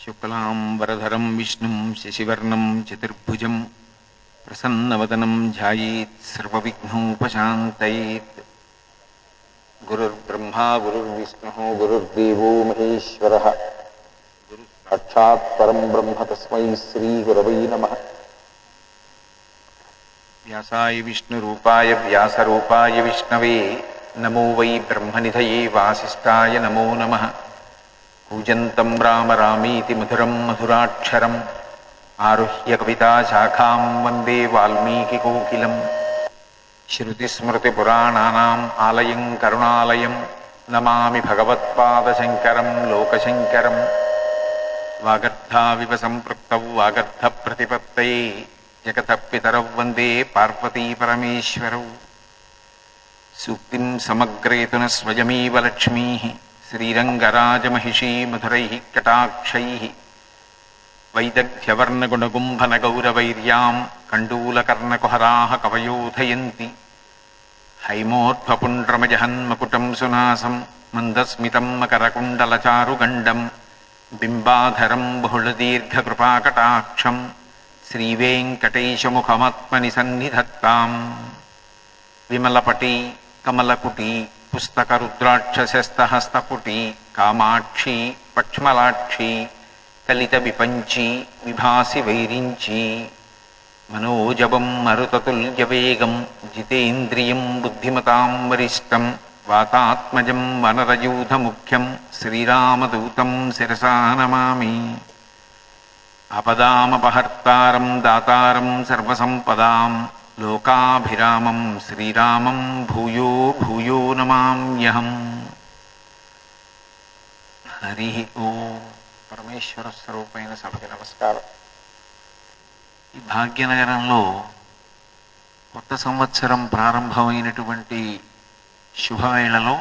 శుక్లాంబరధరం విష్ణుం శశివర్ణం చతుర్భుజం ప్రసన్నవదనం ధ్యాయేత్ సర్వవిఘ్నోపశాంతయేత్ గురుర్బ్రహ్మా గురుర్విష్ణు గురుర్దేవో మహేశ్వర సాక్షాత్ పరం బ్రహ్మ తస్మై శ్రీ గురవై నమ వ్యాసాయ విష్ణురూపాయ వ్యాసరూపాయ విష్ణవే నమో వై బ్రహ్మనిధయే వాసిష్ఠాయ నమో నమః కూజంతం రామ రామీతి మధురం మధురాక్షరం ఆరుహ్య కవితాశాఖాం వందే వాల్మీకికోకిలం శృతిస్మృతిపురాణానాం ఆలయం కరుణాలయం నమామి భగవత్పాదశంకరం లోకశంకరం వాగర్థావివ సంపృక్తౌ వాగర్థ ప్రతిపత్తయే జగత పితరౌ వందే పార్వతీ పరమేశ్వరౌ సూక్తిం సమగ్రేతున స్వయమేవ లక్ష్మీ శ్రీరంగరాజమహిషీ మధురై కటాక్షై వైదగ్ధ్యవర్ణగుణగుంభనగౌరవైర్యాం కండూలకర్ణకుహరా కవయోధయంతి హైమోర్ధ్వపుండ్రమజహన్మకుటం సునాసం మందస్మితం మకరకుండలచారుగండం బింబాధరం బహుళదీర్ఘకృపాకటాక్షం శ్రీవేంకటేశముఖమాత్మని సన్నిధత్తాం విమలపటి కమలకుటి పుస్తకరుద్రాక్షశస్తహస్తపుటి కామాక్షి పక్ష్మలాక్షి కలిత విపంచి విభాసి వైరించి మనోజవం మరుతతుల్యవేగం జితేంద్రియం బుద్ధిమతాం వరిష్టం వాతాత్మజం వనరయూధముఖ్యం శ్రీరామదూతం శిరసా నమామి అపదామపహర్తారం దాతారం సర్వసంపదాం లోకాభిరామం శ్రీరామం భూయో భూయో నమామ్యహం హరి ఓ పరమేశ్వర స్వరూపమైన సభకి నమస్కారం ఈ భాగ్యనగరంలో కొత్త సంవత్సరం ప్రారంభమైనటువంటి శుభవేళలో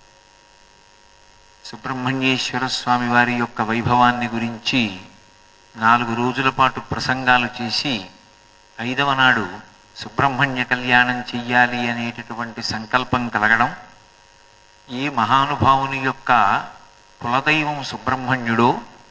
సుబ్రహ్మణ్యేశ్వర స్వామి వారి యొక్క వైభవాన్ని గురించి నాలుగు రోజుల పాటు ప్రసంగాలు చేసి ఐదవ నాడు సుబ్రహ్మణ్య కళ్యాణం చెయ్యాలి అనేటటువంటి సంకల్పం కలగడం ఏ మహానుభావుని యొక్క కులదైవం సుబ్రహ్మణ్యుడో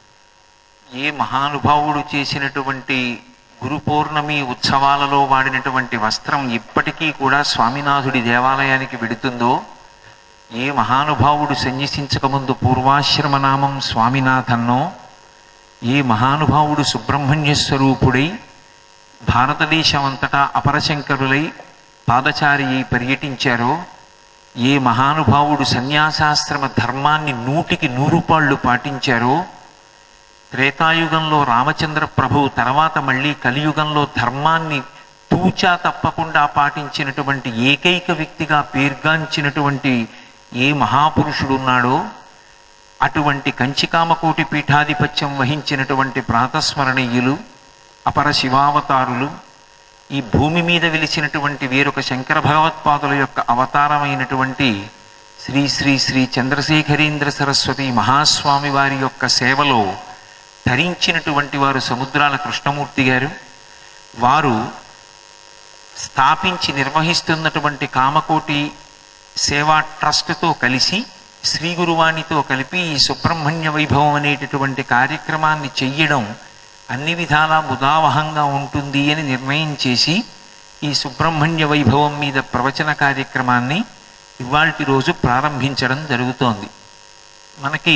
ఏ మహానుభావుడు చేసినటువంటి గురు పౌర్ణమి ఉత్సవాలలో వాడినటువంటి వస్త్రం ఇప్పటికీ కూడా స్వామినాథుడి దేవాలయానికి వెడుతుందో ఏ మహానుభావుడు సన్యసించకముందు పూర్వాశ్రమ నామం స్వామినాథన్నో ఏ మహానుభావుడు సుబ్రహ్మణ్య స్వరూపుడై భారతదేశం అంతటా అపరశంకరులై పాదచారి అయి పర్యటించారో ఏ మహానుభావుడు సన్యాసాశ్రమ ధర్మాన్ని నూటికి నూరు పాళ్ళు పాటించారో త్రేతాయుగంలో రామచంద్ర ప్రభు తర్వాత మళ్ళీ కలియుగంలో ధర్మాన్ని తూచా తప్పకుండా పాటించినటువంటి ఏకైక వ్యక్తిగా పేర్గాంచినటువంటి ఏ మహాపురుషుడు ఉన్నాడో అటువంటి కంచికామకోటి పీఠాధిపత్యం వహించినటువంటి ప్రాతస్మరణీయులు అపర శివావతారులు ఈ భూమి మీద వెలిసినటువంటి వేరొక శంకర భగవత్పాదుల యొక్క అవతారమైనటువంటి శ్రీ శ్రీ శ్రీ చంద్రశేఖరేంద్ర సరస్వతి మహాస్వామి వారి యొక్క సేవలో ధరించినటువంటి వారు సముద్రాల కృష్ణమూర్తి గారు వారు స్థాపించి నిర్వహిస్తున్నటువంటి కామకోటి సేవా ట్రస్ట్తో కలిసి శ్రీ గురువాణితో కలిపి ఈ సుబ్రహ్మణ్య వైభవం అనేటటువంటి కార్యక్రమాన్ని చెయ్యడం అన్ని విధాలా ముదావహంగా ఉంటుంది అని నిర్ణయం చేసి ఈ సుబ్రహ్మణ్య వైభవం మీద ప్రవచన కార్యక్రమాన్ని ఇవాల్టి రోజు ప్రారంభించడం జరుగుతోంది మనకి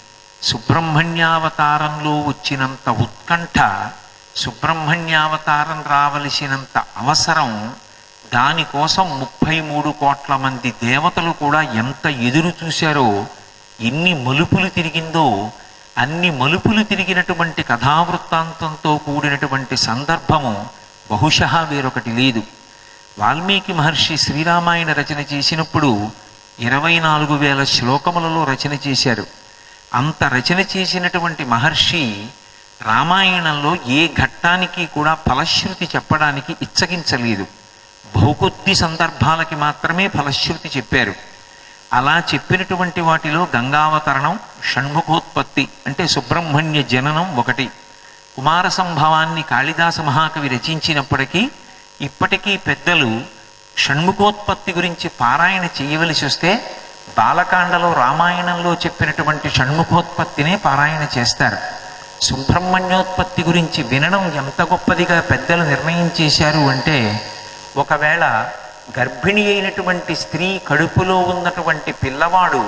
సుబ్రహ్మణ్యావతారంలో వచ్చినంత ఉత్కంఠ సుబ్రహ్మణ్యావతారం రావలసినంత అవసరం దానికోసం ముప్పై మూడు కోట్ల మంది దేవతలు కూడా ఎంత ఎదురు చూశారో ఎన్ని మలుపులు తిరిగిందో అన్ని మలుపులు తిరిగినటువంటి కథావృత్తాంతంతో కూడినటువంటి సందర్భము బహుశः వేరొకటి లేదు వాల్మీకి మహర్షి శ్రీరామాయణ రచన చేసినప్పుడు ఇరవై నాలుగు వేల శ్లోకములలో రచన చేశారు అంత రచన చేసినటువంటి మహర్షి రామాయణంలో ఏ ఘట్టానికి కూడా ఫలశ్రుతి చెప్పడానికి ఇచ్చగించలేదు బహుకొద్ది సందర్భాలకి మాత్రమే ఫలశ్రుతి చెప్పారు అలా చెప్పినటువంటి వాటిలో గంగావతరణం షణ్ముఖోత్పత్తి అంటే సుబ్రహ్మణ్య జననం ఒకటి కుమార సంభవాన్ని కాళిదాస మహాకవి రచించినప్పటికీ ఇప్పటికీ పెద్దలు షణ్ముఖోత్పత్తి గురించి పారాయణ చేయవలసి వస్తే బాలకాండలో రామాయణంలో చెప్పినటువంటి షణ్ముఖోత్పత్తినే పారాయణ చేస్తారు సుబ్రహ్మణ్యోత్పత్తి గురించి వినడం ఎంత గొప్పదిగా పెద్దలు నిర్ణయం చేశారు అంటే ఒకవేళ గర్భిణి అయినటువంటి స్త్రీ కడుపులో ఉన్నటువంటి పిల్లవాడు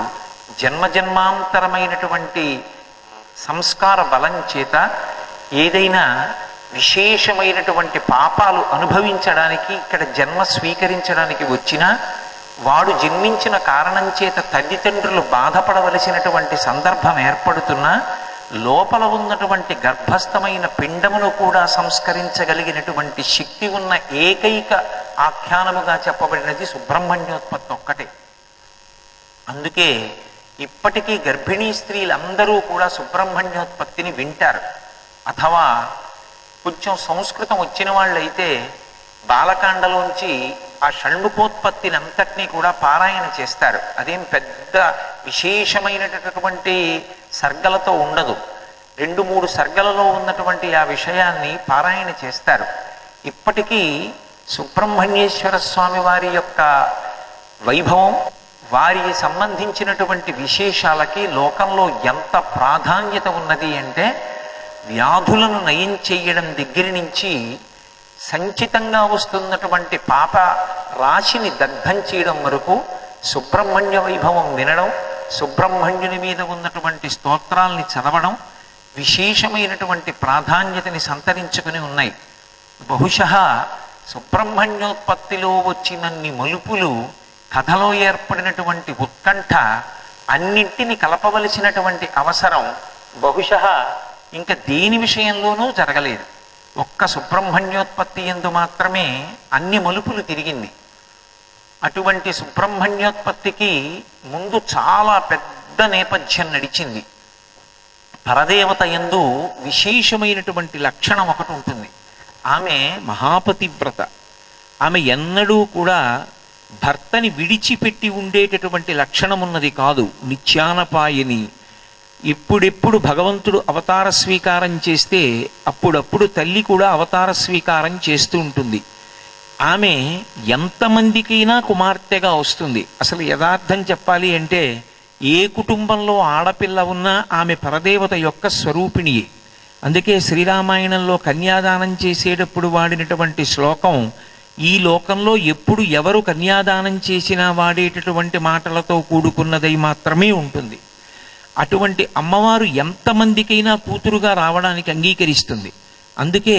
జన్మజన్మాంతరమైనటువంటి సంస్కార బలం చేత ఏదైనా విశేషమైనటువంటి పాపాలు అనుభవించడానికి ఇక్కడ జన్మ స్వీకరించడానికి వచ్చినా వాడు జన్మించిన కారణం చేత తల్లిదండ్రులు బాధపడవలసినటువంటి సందర్భం ఏర్పడుతున్నా లోపల ఉన్నటువంటి గర్భస్థమైన పిండమును కూడా సంస్కరించగలిగినటువంటి శక్తి ఉన్న ఏకైక ఆఖ్యానముగా చెప్పబడినది సుబ్రహ్మణ్యోత్పత్తి ఒక్కటే అందుకే ఇప్పటికీ గర్భిణీ స్త్రీలందరూ కూడా సుబ్రహ్మణ్యోత్పత్తిని వింటారు అథవా కొంచెం సంస్కృతం వచ్చిన వాళ్ళైతే బాలకాండలోంచి ఆ షణ్ముఖోత్పత్తిని అంతటినీ కూడా పారాయణ చేస్తారు అదేం పెద్ద విశేషమైనటువంటి సర్గలతో ఉండదు రెండు మూడు సర్గలలో ఉన్నటువంటి ఆ విషయాన్ని పారాయణ చేస్తారు ఇప్పటికీ సుబ్రహ్మణ్యేశ్వర స్వామి వారి యొక్క వైభవం వారికి సంబంధించినటువంటి విశేషాలకి లోకంలో ఎంత ప్రాధాన్యత ఉన్నది అంటే వ్యాధులను నయం చేయడం దగ్గర నుంచి సంచితంగా వస్తున్నటువంటి పాప రాశిని దగ్ధం చేయడం వరకు సుబ్రహ్మణ్య వైభవం వినడం సుబ్రహ్మణ్యుని మీద ఉన్నటువంటి స్తోత్రాల్ని చదవడం విశేషమైనటువంటి ప్రాధాన్యతని సంతరించుకుని ఉన్నాయి బహుశ సుబ్రహ్మణ్యోత్పత్తిలో వచ్చినన్ని మలుపులు కథలో ఏర్పడినటువంటి ఉత్కంఠ అన్నింటిని కలపవలసినటువంటి అవసరం బహుశ ఇంకా దేని విషయంలోనూ జరగలేదు ఒక్క సుబ్రహ్మణ్యోత్పత్తి ఎందు మాత్రమే అన్ని మలుపులు తిరిగింది అటువంటి సుబ్రహ్మణ్యోత్పత్తికి ముందు చాలా పెద్ద నేపథ్యం నడిచింది పరదేవత ఎందు విశేషమైనటువంటి లక్షణం ఒకటి ఉంటుంది ఆమె మహాపతివ్రత ఆమె ఎన్నడూ కూడా భర్తని విడిచిపెట్టి ఉండేటటువంటి లక్షణం ఉన్నది కాదు నిత్యానపాయని ఎప్పుడెప్పుడు భగవంతుడు అవతార స్వీకారం చేస్తే అప్పుడప్పుడు తల్లి కూడా అవతార స్వీకారం చేస్తూ ఉంటుంది ఆమె ఎంతమందికైనా కుమార్తెగా వస్తుంది అసలు యథార్థం చెప్పాలి అంటే ఏ కుటుంబంలో ఆడపిల్ల ఉన్నా ఆమె పరదేవత యొక్క స్వరూపిణియే అందుకే శ్రీరామాయణంలో కన్యాదానం చేసేటప్పుడు వాడినటువంటి శ్లోకం ఈ లోకంలో ఎప్పుడు ఎవరు కన్యాదానం చేసినా వాడేటటువంటి మాటలతో కూడుకున్నదై మాత్రమే ఉంటుంది అటువంటి అమ్మవారు ఎంతమందికైనా కూతురుగా రావడానికి అంగీకరిస్తుంది అందుకే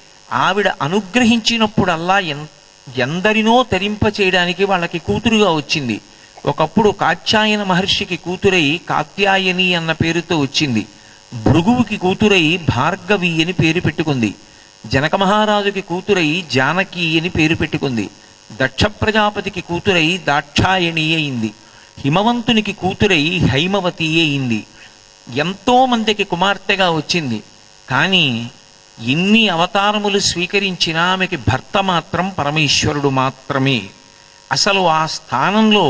ఆవిడ అనుగ్రహించినప్పుడల్లా ఎన్ ఎందరినో తరింప చేయడానికి వాళ్ళకి కూతురుగా వచ్చింది ఒకప్పుడు కాత్యాయన మహర్షికి కూతురై కాత్యాయని అన్న పేరుతో వచ్చింది భృగువుకి కూతురై భార్గవి అని పేరు పెట్టుకుంది జనక మహారాజుకి కూతురై జానకి అని పేరు పెట్టుకుంది దక్ష ప్రజాపతికి కూతురై దాక్షాయణి అయింది హిమవంతునికి కూతురై హైమవతి అయింది ఎంతో మందికి కుమార్తెగా వచ్చింది కానీ ఎన్ని అవతారములు స్వీకరించినా ఆమెకి భర్త మాత్రం పరమేశ్వరుడు మాత్రమే అసలు ఆ స్థానంలో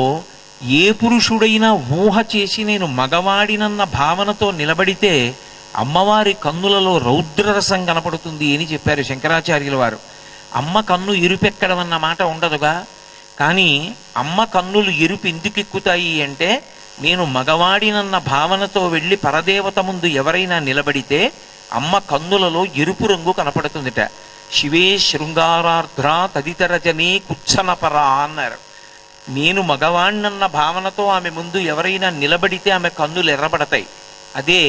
ఏ పురుషుడైనా ఊహ చేసి నేను మగవాడినన్న భావనతో నిలబడితే అమ్మవారి కన్నులలో రౌద్రరసం కనపడుతుంది అని చెప్పారు శంకరాచార్యుల వారు అమ్మ కన్ను ఎరుపెక్కడం అన్న మాట ఉండదుగా కానీ అమ్మ కన్నులు ఎరుపు ఎందుకు ఎక్కుతాయి అంటే నేను మగవాడినన్న భావనతో వెళ్ళి పరదేవత ముందు ఎవరైనా నిలబడితే అమ్మ కన్నులలో ఎరుపు రంగు కనపడుతుందిట శివే శృంగారార్ధ్ర తదితర జనే కుచ్చనపరా అన్నారు నేను మగవాణ్ణన్న భావనతో ఆమె ముందు ఎవరైనా నిలబడితే ఆమె కన్నులు ఎర్రబడతాయి అదే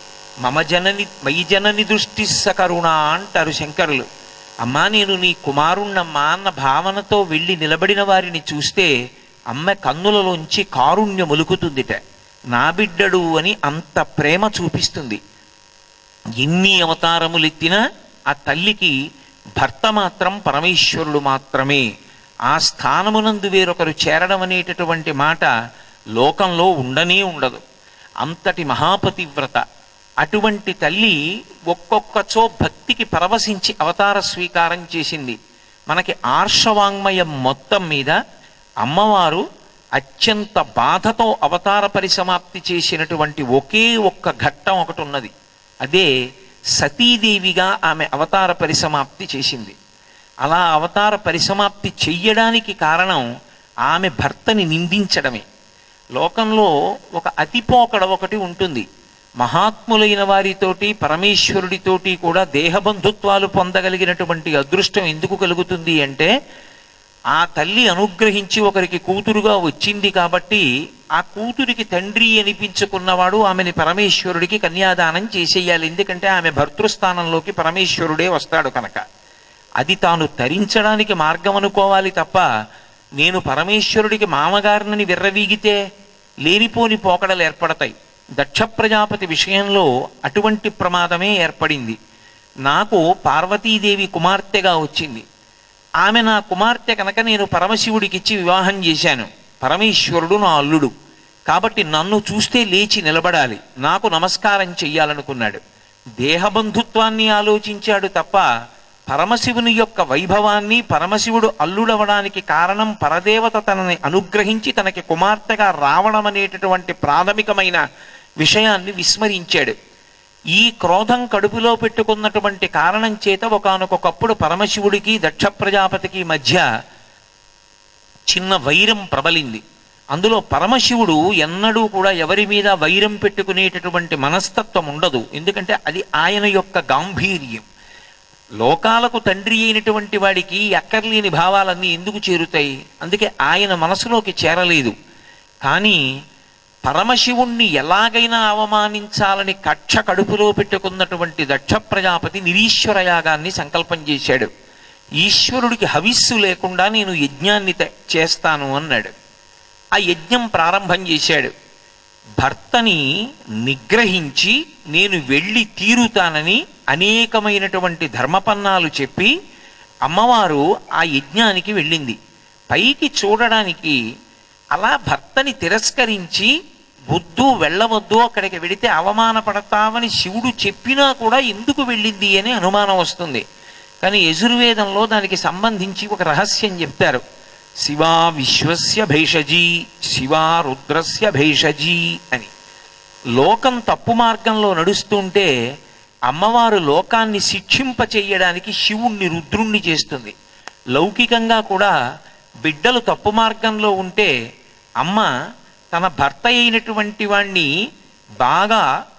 మమ జనని మై జనని దృష్టి సకరుణ అంటారు శంకరులు అమ్మా నేను నీ కుమారుణ్ణమ్మా అన్న భావనతో వెళ్ళి నిలబడిన వారిని చూస్తే అమ్మ కన్నులలోంచి కారుణ్యం ఒలుకుతుందిట నా బిడ్డడు అని అంత ప్రేమ చూపిస్తుంది ఎన్ని అవతారములెత్తినా ఆ తల్లికి భర్త మాత్రం పరమేశ్వరుడు మాత్రమే ఆ స్థానమునందు వేరొకరు చేరడం అనేటటువంటి మాట లోకంలో ఉండనే ఉండదు అంతటి మహాపతివ్రత అటువంటి తల్లి ఒక్కొక్కచో భక్తికి పరవశించి అవతార స్వీకారం చేసింది మనకి ఆర్షవాంగ్మయం మొత్తం మీద అమ్మవారు అత్యంత బాధతో అవతార పరిసమాప్తి చేసినటువంటి ఒకే ఒక్క ఘట్టం ఒకటి ఉన్నది అదే సతీదేవిగా ఆమె అవతార పరిసమాప్తి చేసింది అలా అవతార పరిసమాప్తి చెయ్యడానికి కారణం ఆమె భర్తని నిందించడమే లోకంలో ఒక అతిపోకడ ఒకటి ఉంటుంది మహాత్ములైన వారితోటి పరమేశ్వరుడితోటి కూడా దేహబంధుత్వాలు పొందగలిగినటువంటి అదృష్టం ఎందుకు కలుగుతుంది అంటే ఆ తల్లి అనుగ్రహించి ఒకరికి కూతురుగా వచ్చింది కాబట్టి ఆ కూతురికి తండ్రి అనిపించుకున్నవాడు ఆమెని పరమేశ్వరుడికి కన్యాదానం చేసేయాలి ఎందుకంటే ఆమె భర్తృస్థానంలోకి పరమేశ్వరుడే వస్తాడు కనుక అది తాను తరించడానికి మార్గం అనుకోవాలి తప్ప నేను పరమేశ్వరుడికి మామగారినని విర్రవీగితే లేనిపోని పోకడలు ఏర్పడతాయి దక్ష ప్రజాపతి విషయంలో అటువంటి ప్రమాదమే ఏర్పడింది నాకు పార్వతీదేవి కుమార్తెగా వచ్చింది ఆమె నా కుమార్తె కనుక నేను పరమశివుడికి ఇచ్చి వివాహం చేశాను పరమేశ్వరుడు నా అల్లుడు కాబట్టి నన్ను చూస్తే లేచి నిలబడాలి నాకు నమస్కారం చెయ్యాలనుకున్నాడు దేహబంధుత్వాన్ని ఆలోచించాడు తప్ప పరమశివుని యొక్క వైభవాన్ని పరమశివుడు అల్లుడవడానికి కారణం పరదేవత తనని అనుగ్రహించి తనకి కుమార్తెగా రావడం అనేటటువంటి ప్రాథమికమైన విషయాన్ని విస్మరించాడు ఈ క్రోధం కడుపులో పెట్టుకున్నటువంటి కారణం చేత ఒకానొకప్పుడు పరమశివుడికి దక్ష ప్రజాపతికి మధ్య చిన్న వైరం ప్రబలింది అందులో పరమశివుడు ఎన్నడూ కూడా ఎవరి మీద వైరం పెట్టుకునేటటువంటి మనస్తత్వం ఉండదు ఎందుకంటే అది ఆయన యొక్క గాంభీర్యం లోకాలకు తండ్రి అయినటువంటి వాడికి అక్కర్లేని భావాలన్నీ ఎందుకు చేరుతాయి అందుకే ఆయన మనసులోకి చేరలేదు కానీ పరమశివుణ్ణి ఎలాగైనా అవమానించాలని కక్ష కడుపులో పెట్టుకున్నటువంటి దక్ష ప్రజాపతి నిరీశ్వర యాగాన్ని సంకల్పం చేశాడు ఈశ్వరుడికి హవిస్సు లేకుండా నేను యజ్ఞాన్ని త- చేస్తాను అన్నాడు ఆ యజ్ఞం ప్రారంభం చేశాడు భర్తని నిగ్రహించి నేను వెళ్ళి తీరుతానని అనేకమైనటువంటి ధర్మపన్నాలు చెప్పి అమ్మవారు ఆ యజ్ఞానికి వెళ్ళింది పైకి చూడడానికి అలా భర్తని తిరస్కరించి వద్దు వెళ్ళవద్దు అక్కడికి వెడితే అవమానపడతామని శివుడు చెప్పినా కూడా ఎందుకు వెళ్ళింది అని అనుమానం వస్తుంది కానీ యజుర్వేదంలో దానికి సంబంధించి ఒక రహస్యం చెప్తారు శివా విశ్వస్య భేషజీ శివా రుద్రస్య భేషజీ అని లోకం తప్పు మార్గంలో నడుస్తుంటే అమ్మవారు లోకాన్ని శిక్షింప చేయడానికి శివుణ్ణి రుద్రుణ్ణి చేస్తుంది లౌకికంగా కూడా బిడ్డలు తప్పు మార్గంలో ఉంటే అమ్మ తన భర్త అయినటువంటి వాణ్ణి బాగా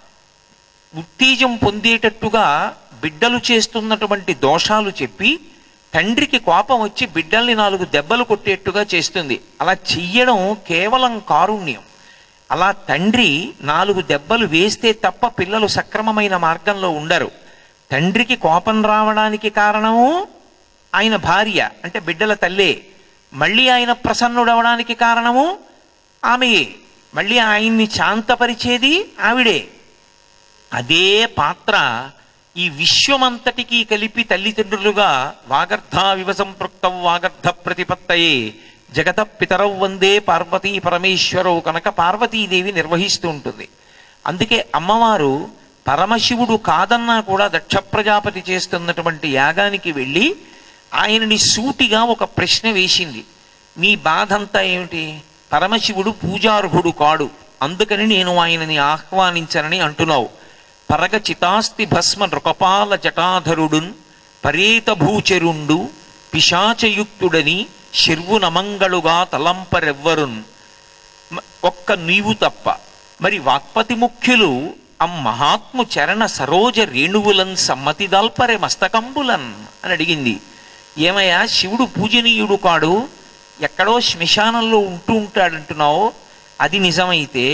ఉత్తేజం పొందేటట్టుగా బిడ్డలు చేస్తున్నటువంటి దోషాలు చెప్పి తండ్రికి కోపం వచ్చి బిడ్డల్ని నాలుగు దెబ్బలు కొట్టేట్టుగా చేస్తుంది అలా చెయ్యడం కేవలం కారుణ్యం అలా తండ్రి నాలుగు దెబ్బలు వేస్తే తప్ప పిల్లలు సక్రమమైన మార్గంలో ఉండరు తండ్రికి కోపం రావడానికి కారణము ఆయన భార్య అంటే బిడ్డల తల్లే మళ్ళీ ఆయన ప్రసన్నుడవడానికి కారణము ఆమెయే మళ్ళీ ఆయన్ని శాంతపరిచేది ఆవిడే అదే పాత్ర ఈ విశ్వమంతటికీ కలిపి తల్లిదండ్రులుగా వాగర్ధ వివసంపృక్తం వాగర్ధ ప్రతిపత్తయే జగత పితరౌ వందే పార్వతీ పరమేశ్వరవు కనుక పార్వతీదేవి నిర్వహిస్తూ ఉంటుంది అందుకే అమ్మవారు పరమశివుడు కాదన్నా కూడా దక్ష ప్రజాపతి చేస్తున్నటువంటి యాగానికి వెళ్ళి ఆయనని సూటిగా ఒక ప్రశ్న వేసింది నీ బాధంతా ఏమిటి పరమశివుడు పూజార్హుడు కాడు అందుకని నేను ఆయనని ఆహ్వానించనని అంటున్నావు పరగ చితాస్తి భస్మ నృకపాల జటాధరుడున్ పరేత భూచరుండు పిశాచయుక్తుడని శర్వు నమంగళుగా తలంపరెవ్వరున్ మ- ఒక్క నీవు తప్ప మరి వాక్పతి ముఖ్యులు అమ్మహాత్ము చరణ సరోజ రేణువులన్ సమ్మతి దాల్పరే మస్తకంబులన్ అని అడిగింది ఏమయ్యా శివుడు పూజనీయుడు కాడు ఎక్కడో శ్మశానంలో ఉంటూ ఉంటాడంటున్నావు అది నిజమైతే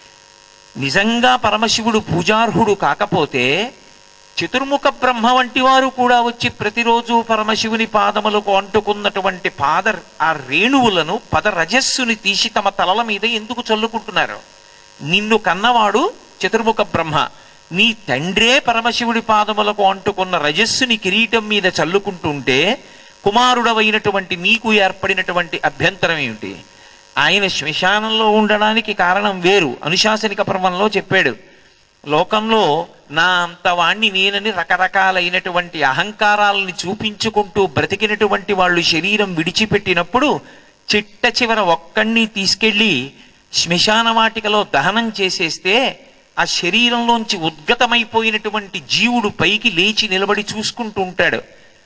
నిజంగా పరమశివుడు పూజార్హుడు కాకపోతే చతుర్ముఖ బ్రహ్మ వంటి వారు కూడా వచ్చి ప్రతిరోజు పరమశివుని పాదములకు అంటుకున్నటువంటి పాద ఆ రేణువులను పద రజస్సుని తీసి తమ తలల మీద ఎందుకు చల్లుకుంటున్నారు నిన్ను కన్నవాడు చతుర్ముఖ బ్రహ్మ నీ తండ్రే పరమశివుడి పాదములకు అంటుకున్న రజస్సుని కిరీటం మీద చల్లుకుంటుంటే కుమారుడవైనటువంటి నీకు ఏర్పడినటువంటి అభ్యంతరం ఏమిటి ఆయన శ్మశానంలో ఉండడానికి కారణం వేరు అనుశాసనిక పర్వంలో చెప్పాడు లోకంలో నా అంత వాణ్ణి నేనని రకరకాలైనటువంటి అహంకారాలని చూపించుకుంటూ బ్రతికినటువంటి వాళ్ళు శరీరం విడిచిపెట్టినప్పుడు చిట్ట చివర ఒక్కడిని తీసుకెళ్ళి శ్మశాన వాటికలో దహనం చేసేస్తే ఆ శరీరంలోంచి ఉద్గతమైపోయినటువంటి జీవుడు పైకి లేచి నిలబడి చూసుకుంటూ ఉంటాడు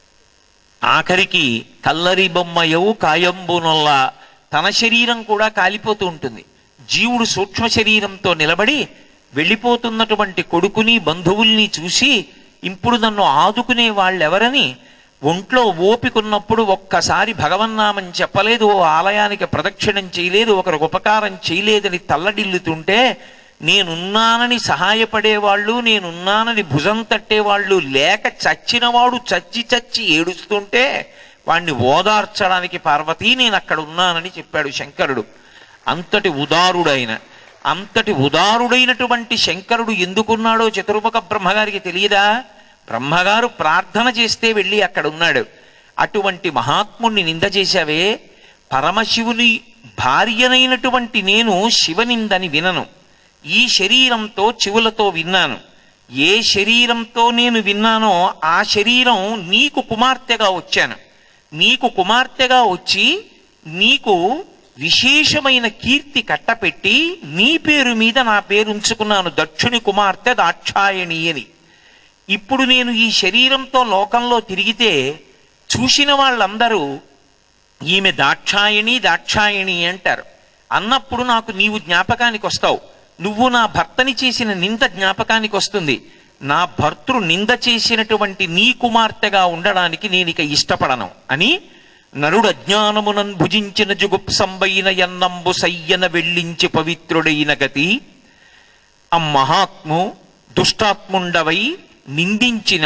ఆఖరికి కల్లరి బొమ్మయవు కాయంబునల్లా తన శరీరం కూడా కాలిపోతూ ఉంటుంది జీవుడు సూక్ష్మ శరీరంతో నిలబడి వెళ్ళిపోతున్నటువంటి కొడుకుని బంధువుల్ని చూసి ఇప్పుడు నన్ను ఆదుకునే వాళ్ళెవరని ఒంట్లో ఓపికన్నప్పుడు ఒక్కసారి భగవన్నామని చెప్పలేదు ఓ ఆలయానికి ప్రదక్షిణం చేయలేదు ఒకరికి ఉపకారం చేయలేదని తల్లడిల్లుతుంటే నేనున్నానని సహాయపడేవాళ్ళు నేనున్నానని భుజం తట్టేవాళ్ళు లేక చచ్చినవాడు చచ్చి చచ్చి ఏడుస్తుంటే వాణ్ణి ఓదార్చడానికి పార్వతీ నేను అక్కడ ఉన్నానని చెప్పాడు శంకరుడు అంతటి ఉదారుడైన అంతటి ఉదారుడైనటువంటి శంకరుడు ఎందుకున్నాడో చతుర్ముఖ బ్రహ్మగారికి తెలియదా బ్రహ్మగారు ప్రార్థన చేస్తే వెళ్ళి అక్కడ ఉన్నాడు అటువంటి మహాత్ముణ్ణి నింద చేశావే పరమశివుని భార్యనైనటువంటి నేను శివనిందని వినను ఈ శరీరంతో చెవులతో విన్నాను ఏ శరీరంతో నేను విన్నానో ఆ శరీరం నీకు కుమార్తెగా వచ్చాను నీకు కుమార్తెగా వచ్చి నీకు విశేషమైన కీర్తి కట్టపెట్టి నీ పేరు మీద నా పేరు ఉంచుకున్నాను దక్షుని కుమార్తె దాక్షాయణి అని ఇప్పుడు నేను ఈ శరీరంతో లోకంలో తిరిగితే చూసిన వాళ్ళందరూ ఈమె దాక్షాయణి దాక్షాయణి అంటారు అన్నప్పుడు నాకు నీవు జ్ఞాపకానికి వస్తావు నువ్వు నా భర్తని చేసిన నింద జ్ఞాపకానికి వస్తుంది నా భర్తృ నింద చేసినటువంటి నీ కుమార్తెగా ఉండడానికి నేను ఇక ఇష్టపడను అని నరుడు అజ్ఞానమునన్ భుజించిన జుగుప్సంబైన ఎన్నంబు సయ్యన వెళ్ళించి పవిత్రుడైన గతి ఆ మహాత్ము దుష్టాత్ముండవై నిందించిన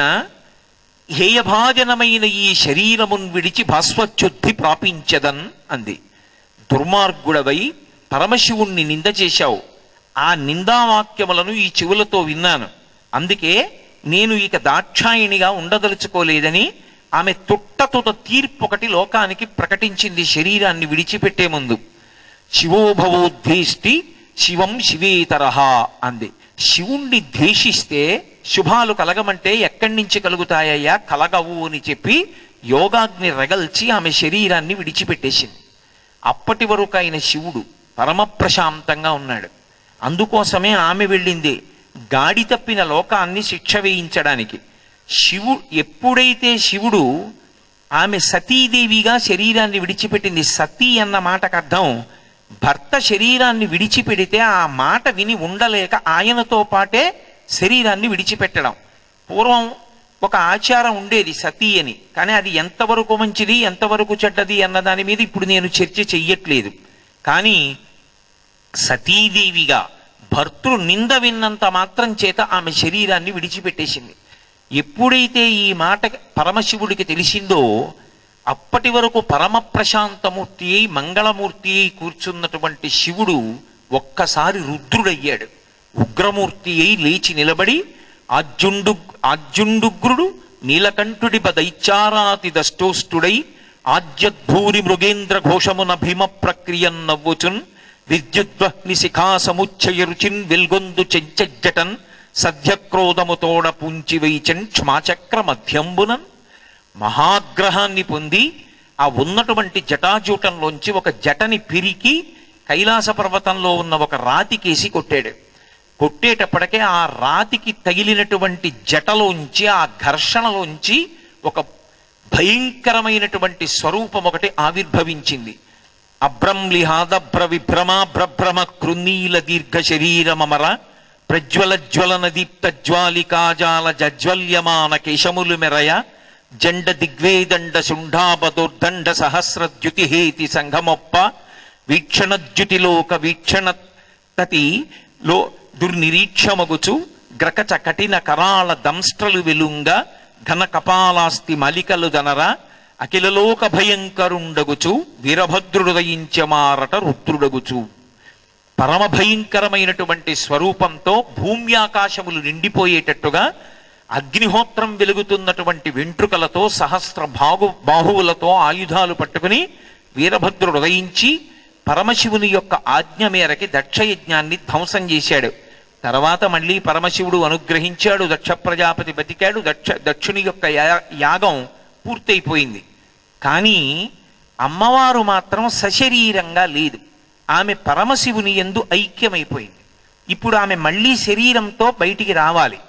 హేయభాజనమైన ఈ శరీరమున్ విడిచి భాస్వచ్యుద్ధి ప్రాపించదన్ అంది దుర్మార్గుడవై పరమశివుణ్ణి నింద చేశావు ఆ నిందావాక్యములను ఈ చెవులతో విన్నాను అందుకే నేను ఇక దాక్షాయిణిగా ఉండదలుచుకోలేదని ఆమె తుట్టతుట తీర్పు ఒకటి లోకానికి ప్రకటించింది శరీరాన్ని విడిచిపెట్టే ముందు శివోభవోద్వేష్టి శివం శివేతరహ అంది శివుణ్ణి ద్వేషిస్తే శుభాలు కలగమంటే ఎక్కడి నుంచి కలుగుతాయ్యా కలగవు అని చెప్పి యోగాగ్ని రగల్చి ఆమె శరీరాన్ని విడిచిపెట్టేసింది అప్పటి వరకు ఆయన శివుడు పరమ ప్రశాంతంగా ఉన్నాడు అందుకోసమే ఆమె వెళ్ళింది గాడి తప్పిన లోకాన్ని శిక్ష వేయించడానికి శివు ఎప్పుడైతే శివుడు ఆమె సతీదేవిగా శరీరాన్ని విడిచిపెట్టింది సతీ అన్న మాటకు అర్థం భర్త శరీరాన్ని విడిచిపెడితే ఆ మాట విని ఉండలేక ఆయనతో పాటే శరీరాన్ని విడిచిపెట్టడం పూర్వం ఒక ఆచారం ఉండేది సతీ అని కానీ అది ఎంతవరకు మంచిది ఎంతవరకు చెడ్డది అన్న దాని మీద ఇప్పుడు నేను చర్చ చెయ్యట్లేదు కానీ సతీదేవిగా భర్తృ నింద విన్నంత మాత్రం చేత ఆమె శరీరాన్ని విడిచిపెట్టేసింది ఎప్పుడైతే ఈ మాట పరమశివుడికి తెలిసిందో అప్పటి వరకు పరమ ప్రశాంతమూర్తి అయి మంగళమూర్తి అయి కూర్చున్నటువంటి శివుడు ఒక్కసారి రుద్రుడయ్యాడు ఉగ్రమూర్తి అయి లేచి నిలబడి ఆజ్యుండు ఆజ్యుండుగ్రుడు నీలకంఠుడి దైత్యారాతి దష్టోష్టుడై ఆజ్యద్భూరి మృగేంద్ర ఘోషమున భీమ ప్రక్రియన్ నవ్వుచున్ విద్యుద్వహ్ని శిఖా సముచ్చయ రుచిన్ వెల్గొందు చెంచజ్జటన్ సద్యక్రోధముతోడ పుంచి వైచన్ క్షమాచక్ర మధ్యంబునన్ మహాగ్రహాన్ని పొంది ఆ ఉన్నటువంటి జటాజూటంలోంచి ఒక జటని పిరికి కైలాస పర్వతంలో ఉన్న ఒక రాతికేసి కొట్టాడు కొట్టేటప్పటికే ఆ రాతికి తగిలినటువంటి జటలోంచి ఆ ఘర్షణలోంచి ఒక భయంకరమైనటువంటి స్వరూపం ఒకటి ఆవిర్భవించింది అభ్రంలిహాదభ్ర విభ్రమ భ్రభ్రమ కృన్నీల దీర్ఘ శరీరమమర ప్రజ్వల జ్వలన దీప్త జ్వాలికాజాల జజ్వల్యమాన కేశములు మెరయ జండ దిగ్వేదండ శుంఠాబదోర్దండ సహస్రద్యుతిహేతి సంఘమొప్ప వీక్షణద్యుతిలోక వీక్షణ తతి లో దుర్నిరీక్షమగుచు గ్రకచ కఠిన కరాళ దంస్ట్రలు వెలుంగ ఘన కపాలాస్తి మలికలు దనర అఖిలలోక భయంకరుండగుచు వీరభద్రుడయించమారట రుద్రుడగుచు పరమ భయంకరమైనటువంటి స్వరూపంతో భూమ్యాకాశములు నిండిపోయేటట్టుగా అగ్నిహోత్రం వెలుగుతున్నటువంటి వెంట్రుకలతో సహస్ర బాగు బాహువులతో ఆయుధాలు పట్టుకుని వీరభద్రుడు ఉదయించి పరమశివుని యొక్క ఆజ్ఞ మేరకి దక్షయజ్ఞాన్ని ధ్వంసం చేశాడు తర్వాత మళ్ళీ పరమశివుడు అనుగ్రహించాడు దక్ష ప్రజాపతి బతికాడు దక్ష దక్షుని యొక్క యా- యాగం పూర్తయిపోయింది కానీ అమ్మవారు మాత్రం సశరీరంగా లేదు ఆమె పరమశివుని ఎందు ఐక్యమైపోయింది ఇప్పుడు ఆమె మళ్ళీ శరీరంతో బయటికి రావాలి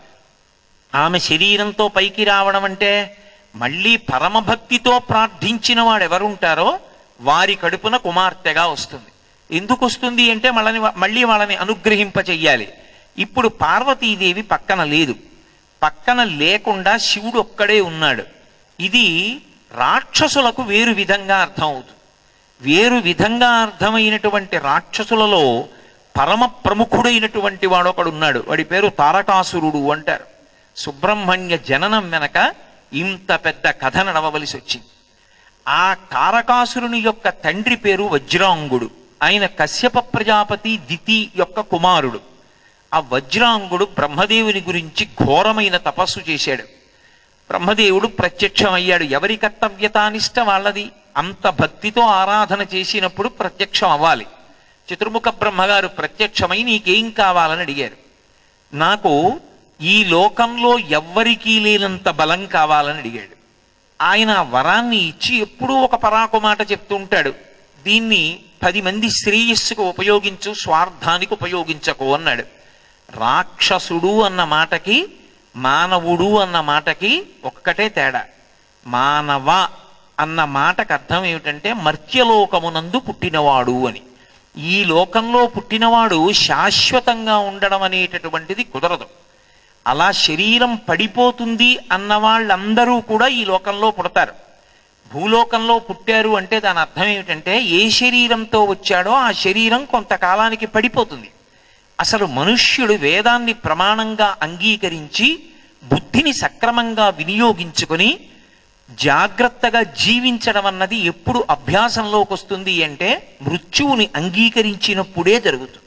ఆమె శరీరంతో పైకి రావడం అంటే మళ్ళీ పరమభక్తితో ప్రార్థించిన వాడు ఎవరుంటారో వారి కడుపున కుమార్తెగా వస్తుంది ఎందుకు వస్తుంది అంటే మళ్ళని మళ్ళీ వాళ్ళని అనుగ్రహింప చెయ్యాలి ఇప్పుడు పార్వతీదేవి పక్కన లేదు పక్కన లేకుండా శివుడు ఒక్కడే ఉన్నాడు ఇది రాక్షసులకు వేరు విధంగా అర్థం అవుతుంది వేరు విధంగా అర్థమైనటువంటి రాక్షసులలో పరమ ప్రముఖుడైనటువంటి వాడు ఒకడు ఉన్నాడు వాడి పేరు తారకాసురుడు అంటారు సుబ్రహ్మణ్య జననం వెనక ఇంత పెద్ద కథ నడవవలసి వచ్చింది ఆ తారకాసురుని యొక్క తండ్రి పేరు వజ్రాంగుడు ఆయన కశ్యప ప్రజాపతి దితి యొక్క కుమారుడు ఆ వజ్రాంగుడు బ్రహ్మదేవుని గురించి ఘోరమైన తపస్సు చేశాడు బ్రహ్మదేవుడు ప్రత్యక్షమయ్యాడు ఎవరి కర్తవ్యతానిష్ట వాళ్ళది అంత భక్తితో ఆరాధన చేసినప్పుడు ప్రత్యక్షం అవ్వాలి చతుర్ముఖ బ్రహ్మగారు ప్రత్యక్షమై నీకేం కావాలని అడిగారు నాకు ఈ లోకంలో ఎవ్వరికీ లేనంత బలం కావాలని అడిగాడు ఆయన ఆ వరాన్ని ఇచ్చి ఎప్పుడూ ఒక పరాకు మాట చెప్తూ ఉంటాడు దీన్ని పది మంది శ్రేయస్సుకు ఉపయోగించు స్వార్థానికి ఉపయోగించకు అన్నాడు రాక్షసుడు అన్న మాటకి మానవుడు అన్న మాటకి ఒక్కటే తేడా మానవ అన్న మాటకు అర్థం ఏమిటంటే మర్త్యలోకమునందు పుట్టినవాడు అని ఈ లోకంలో పుట్టినవాడు శాశ్వతంగా ఉండడం అనేటటువంటిది కుదరదు అలా శరీరం పడిపోతుంది అన్న వాళ్ళందరూ కూడా ఈ లోకంలో పుడతారు భూలోకంలో పుట్టారు అంటే దాని అర్థం ఏమిటంటే ఏ శరీరంతో వచ్చాడో ఆ శరీరం కొంతకాలానికి పడిపోతుంది అసలు మనుష్యుడు వేదాన్ని ప్రమాణంగా అంగీకరించి బుద్ధిని సక్రమంగా వినియోగించుకొని జాగ్రత్తగా జీవించడం అన్నది ఎప్పుడు అభ్యాసంలోకి వస్తుంది అంటే మృత్యువుని అంగీకరించినప్పుడే జరుగుతుంది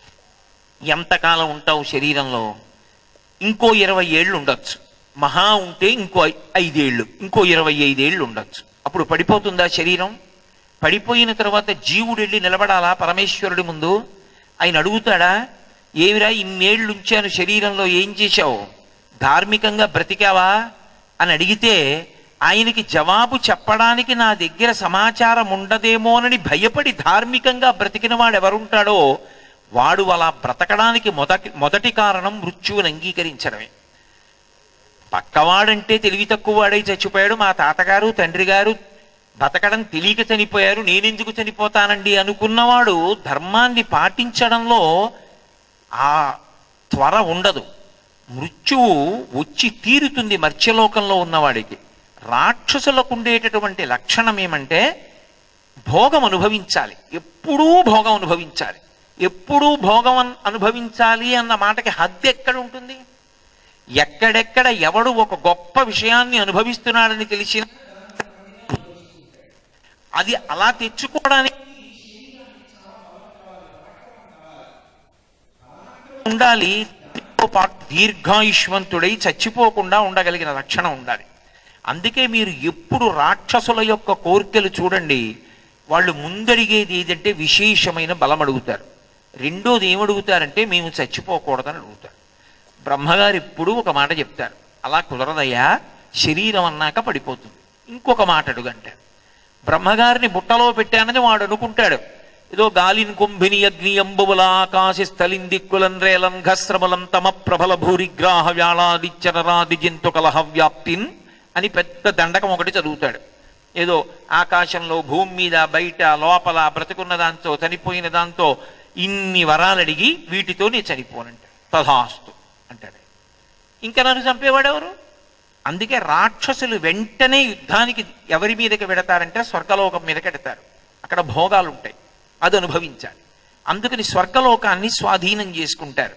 ఎంతకాలం ఉంటావు శరీరంలో ఇంకో ఇరవై ఏళ్ళు ఉండొచ్చు మహా ఉంటే ఇంకో ఐ- ఐదేళ్ళు ఇంకో ఇరవై ఐదేళ్ళు ఉండొచ్చు అప్పుడు పడిపోతుందా శరీరం పడిపోయిన తర్వాత జీవుడు వెళ్ళి నిలబడాలా పరమేశ్వరుడి ముందు ఆయన అడుగుతాడా ఏమిరా ఇన్నేళ్ళు ఉంచాను శరీరంలో ఏం చేశావు ధార్మికంగా బ్రతికావా అని అడిగితే ఆయనకి జవాబు చెప్పడానికి నా దగ్గర సమాచారం ఉండదేమోనని భయపడి ధార్మికంగా బ్రతికిన వాడు ఎవరుంటాడో వాడు అలా బ్రతకడానికి మొదటి మొదటి కారణం మృత్యువుని అంగీకరించడమే పక్కవాడంటే తెలివి తక్కువ వాడై చచ్చిపోయాడు మా తాతగారు తండ్రి గారు బతకడం తెలియక చనిపోయారు నేనెందుకు చనిపోతానండి అనుకున్నవాడు ధర్మాన్ని పాటించడంలో ఆ త్వర ఉండదు మృత్యువు వచ్చి తీరుతుంది మర్త్యలోకంలో ఉన్నవాడికి రాక్షసులకు ఉండేటటువంటి లక్షణం ఏమంటే భోగం అనుభవించాలి ఎప్పుడూ భోగం అనుభవించాలి ఎప్పుడూ భోగం అన్- అనుభవించాలి అన్న మాటకి హద్దు ఎక్కడ ఉంటుంది ఎక్కడెక్కడ ఎవడు ఒక గొప్ప విషయాన్ని అనుభవిస్తున్నాడని తెలిసిన అది అలా తెచ్చుకోవడానికి ఉండాలి దీంతో పాటు దీర్ఘాయుష్మంతుడై చచ్చిపోకుండా ఉండగలిగిన లక్షణం ఉండాలి అందుకే మీరు ఎప్పుడు రాక్షసుల యొక్క కోరికలు చూడండి వాళ్ళు ముందడిగేది ఏదంటే విశేషమైన బలం అడుగుతారు రెండోది ఏమడుగుతారంటే మేము చచ్చిపోకూడదని అడుగుతారు బ్రహ్మగారు ఇప్పుడు ఒక మాట చెప్తారు అలా కుదరదయ్యా శరీరం అన్నాక పడిపోతుంది ఇంకొక మాట అడుగంటారు బ్రహ్మగారిని బుట్టలో పెట్టానని వాడు అనుకుంటాడు ఏదో గాలిన్ కుంభిని అగ్ని అంబువల ఆకాశ స్థలిం దిక్కులన్ రేలం ఘస్రమలం తమ ప్రబల భూరిగ్రాహ వ్యాళాదిచ్చరాది జంతు కలహ వ్యాప్తిన్ అని పెద్ద దండకం ఒకటి చదువుతాడు ఏదో ఆకాశంలో భూమి మీద బయట లోపల బ్రతుకున్న దాంతో చనిపోయిన దాంతో ఇన్ని వరాలు అడిగి వీటితో నేను చనిపోనంటాడు తథాస్తు అంటాడు ఇంకా నన్ను చంపేవాడెవరు అందుకే రాక్షసులు వెంటనే యుద్ధానికి ఎవరి మీదకి వెడతారంటే స్వర్గలోకం మీదకి ఎడతారు అక్కడ భోగాలు ఉంటాయి అది అనుభవించాలి అందుకని స్వర్గలోకాన్ని స్వాధీనం చేసుకుంటారు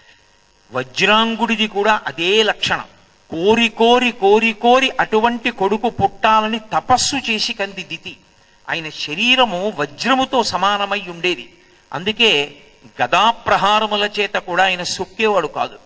వజ్రాంగుడిది కూడా అదే లక్షణం కోరి కోరి కోరి కోరి అటువంటి కొడుకు పుట్టాలని తపస్సు చేసి కంది దితి ఆయన శరీరము వజ్రముతో సమానమై ఉండేది అందుకే గదాప్రహారముల చేత కూడా ఆయన సొక్కేవాడు కాదు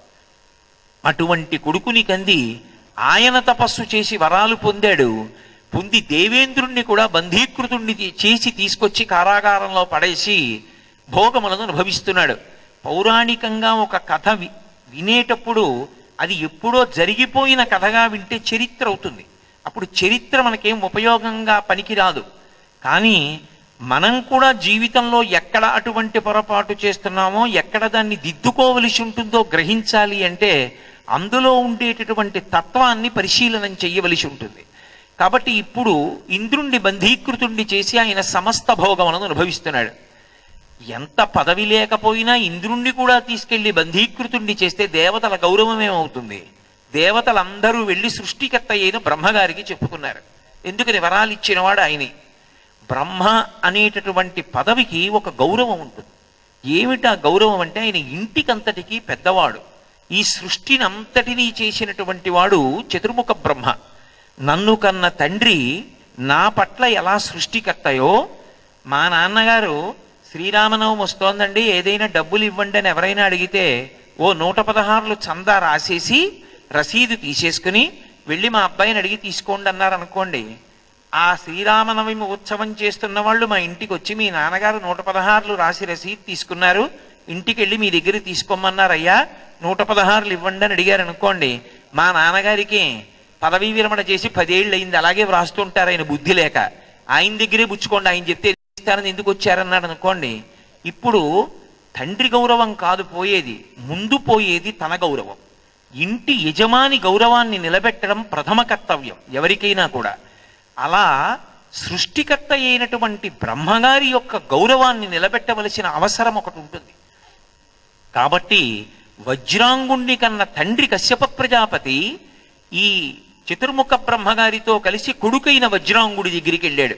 అటువంటి కొడుకుని కంది ఆయన తపస్సు చేసి వరాలు పొందాడు పొంది దేవేంద్రుణ్ణి కూడా బంధీకృతుణ్ణి తీ- చేసి తీసుకొచ్చి కారాగారంలో పడేసి భోగములను అనుభవిస్తున్నాడు పౌరాణికంగా ఒక కథ వి- వినేటప్పుడు అది ఎప్పుడో జరిగిపోయిన కథగా వింటే చరిత్ర అవుతుంది అప్పుడు చరిత్ర మనకేం ఉపయోగంగా పనికిరాదు కానీ మనం కూడా జీవితంలో ఎక్కడ అటువంటి పొరపాటు చేస్తున్నామో ఎక్కడ దాన్ని దిద్దుకోవలసి ఉంటుందో గ్రహించాలి అంటే అందులో ఉండేటటువంటి తత్వాన్ని పరిశీలనం చెయ్యవలసి ఉంటుంది కాబట్టి ఇప్పుడు ఇంద్రుణ్ణి బంధీకృతుణ్ణి చేసి ఆయన సమస్త భోగములను అనుభవిస్తున్నాడు ఎంత పదవి లేకపోయినా ఇంద్రుణ్ణి కూడా తీసుకెళ్లి బంధీకృతుణ్ణి చేస్తే దేవతల గౌరవం ఏమవుతుంది దేవతలందరూ వెళ్ళి సృష్టికర్త అయిన బ్రహ్మగారికి చెప్పుకున్నారు ఎందుకని వరాలు ఇచ్చినవాడు ఆయనే బ్రహ్మ అనేటటువంటి పదవికి ఒక గౌరవం ఉంటుంది ఏమిటా గౌరవం అంటే ఆయన ఇంటికంతటికి పెద్దవాడు ఈ సృష్టిని అంతటినీ చేసినటువంటి వాడు చతుర్ముఖ బ్రహ్మ నన్ను కన్న తండ్రి నా పట్ల ఎలా సృష్టికర్తయో మా నాన్నగారు శ్రీరామనవమి వస్తోందండి ఏదైనా డబ్బులు ఇవ్వండి అని ఎవరైనా అడిగితే ఓ నూట పదహారులు చందా రాసేసి రసీదు తీసేసుకుని వెళ్ళి మా అబ్బాయిని అడిగి తీసుకోండి అన్నారు అనుకోండి ఆ శ్రీరామనవమి ఉత్సవం చేస్తున్న వాళ్ళు మా ఇంటికి వచ్చి మీ నాన్నగారు నూట పదహారులు రాసి రసీదు తీసుకున్నారు ఇంటికి వెళ్ళి మీ దగ్గర తీసుకోమన్నారయ్యా నూట పదహారులు ఇవ్వండి అని అడిగారు అనుకోండి మా నాన్నగారికి పదవీ విరమణ చేసి పదేళ్ళు అయింది అలాగే వ్రాస్తుంటారు ఆయన బుద్ధి లేక ఆయన దగ్గరే పుచ్చుకోండి ఆయన చెప్తే ఇస్తానని ఎందుకు వచ్చారన్నాడు అనుకోండి ఇప్పుడు తండ్రి గౌరవం కాదు పోయేది ముందు పోయేది తన గౌరవం ఇంటి యజమాని గౌరవాన్ని నిలబెట్టడం ప్రథమ కర్తవ్యం ఎవరికైనా కూడా అలా సృష్టికర్త అయినటువంటి బ్రహ్మగారి యొక్క గౌరవాన్ని నిలబెట్టవలసిన అవసరం ఒకటి ఉంటుంది కాబట్టి వజ్రాంగుణ్ణి కన్న తండ్రి కశ్యప ప్రజాపతి ఈ చతుర్ముఖ బ్రహ్మగారితో కలిసి కొడుకైన వజ్రాంగుడి దగ్గరికి వెళ్ళాడు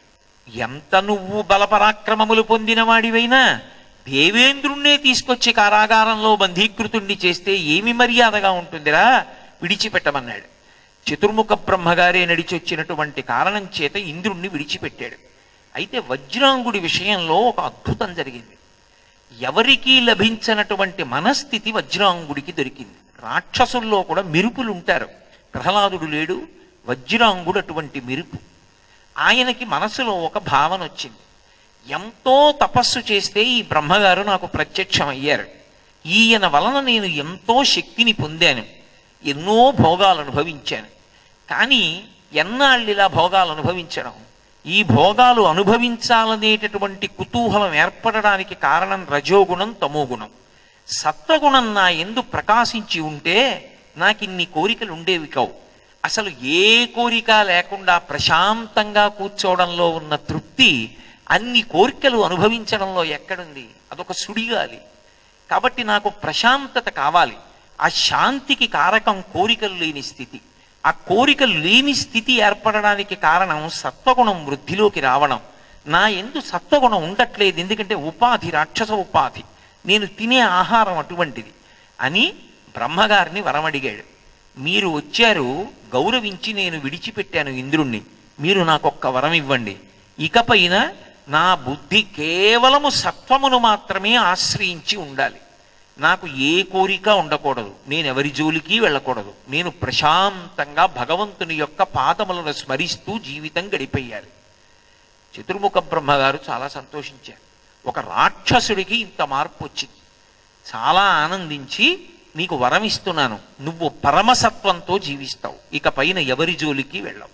ఎంత నువ్వు బలపరాక్రమములు పొందిన వాడివైనా దేవేంద్రుణ్ణే తీసుకొచ్చి కారాగారంలో బంధీకృతుణ్ణి చేస్తే ఏమి మర్యాదగా ఉంటుందిరా విడిచిపెట్టమన్నాడు చతుర్ముఖ బ్రహ్మగారే నడిచొచ్చినటువంటి కారణం చేత ఇంద్రుణ్ణి విడిచిపెట్టాడు అయితే వజ్రాంగుడి విషయంలో ఒక అద్భుతం జరిగింది ఎవరికీ లభించనటువంటి మనస్థితి వజ్రాంగుడికి దొరికింది రాక్షసుల్లో కూడా మెరుపులు ఉంటారు ప్రహ్లాదుడు లేడు వజ్రాంగుడు అటువంటి మెరుపు ఆయనకి మనసులో ఒక భావన వచ్చింది ఎంతో తపస్సు చేస్తే ఈ బ్రహ్మగారు నాకు ప్రత్యక్షం అయ్యారు ఈయన వలన నేను ఎంతో శక్తిని పొందాను ఎన్నో భోగాలు అనుభవించాను కానీ ఎన్నాళ్ళు ఇలా భోగాలు అనుభవించడం ఈ భోగాలు అనుభవించాలనేటటువంటి కుతూహలం ఏర్పడడానికి కారణం రజోగుణం తమోగుణం సత్వగుణం నా ఎందు ప్రకాశించి ఉంటే నాకు ఇన్ని కోరికలు ఉండేవి కావు అసలు ఏ కోరిక లేకుండా ప్రశాంతంగా కూర్చోవడంలో ఉన్న తృప్తి అన్ని కోరికలు అనుభవించడంలో ఎక్కడుంది అదొక సుడిగాలి కాబట్టి నాకు ప్రశాంతత కావాలి ఆ శాంతికి కారకం కోరికలు లేని స్థితి ఆ కోరికలు లేని స్థితి ఏర్పడడానికి కారణం సత్వగుణం వృద్ధిలోకి రావడం నా ఎందు సత్వగుణం ఉండట్లేదు ఎందుకంటే ఉపాధి రాక్షస ఉపాధి నేను తినే ఆహారం అటువంటిది అని బ్రహ్మగారిని వరమడిగాడు మీరు వచ్చారు గౌరవించి నేను విడిచిపెట్టాను ఇంద్రుణ్ణి మీరు నాకొక్క వరం ఇవ్వండి ఇకపైన నా బుద్ధి కేవలము సత్వమును మాత్రమే ఆశ్రయించి ఉండాలి నాకు ఏ కోరిక ఉండకూడదు నేను ఎవరి జోలికి వెళ్ళకూడదు నేను ప్రశాంతంగా భగవంతుని యొక్క పాదములను స్మరిస్తూ జీవితం గడిపేయాలి చతుర్ముఖ బ్రహ్మగారు చాలా సంతోషించారు ఒక రాక్షసుడికి ఇంత మార్పు వచ్చింది చాలా ఆనందించి నీకు వరం ఇస్తున్నాను నువ్వు పరమసత్వంతో జీవిస్తావు ఇక పైన ఎవరి జోలికి వెళ్ళవు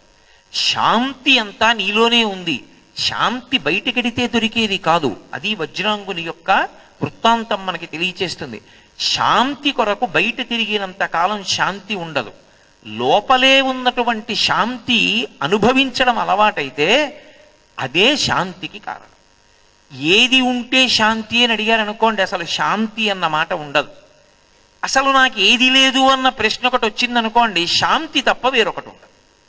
శాంతి అంతా నీలోనే ఉంది శాంతి బయటకెడితే దొరికేది కాదు అది వజ్రాంగుని యొక్క వృత్తాంతం మనకి తెలియచేస్తుంది శాంతి కొరకు బయట తిరిగినంత కాలం శాంతి ఉండదు లోపలే ఉన్నటువంటి శాంతి అనుభవించడం అలవాటైతే అదే శాంతికి కారణం ఏది ఉంటే శాంతి అని అడిగారు అనుకోండి అసలు శాంతి అన్న మాట ఉండదు అసలు నాకు ఏది లేదు అన్న ప్రశ్న ఒకటి వచ్చిందనుకోండి శాంతి తప్ప వేరొకటి ఉండదు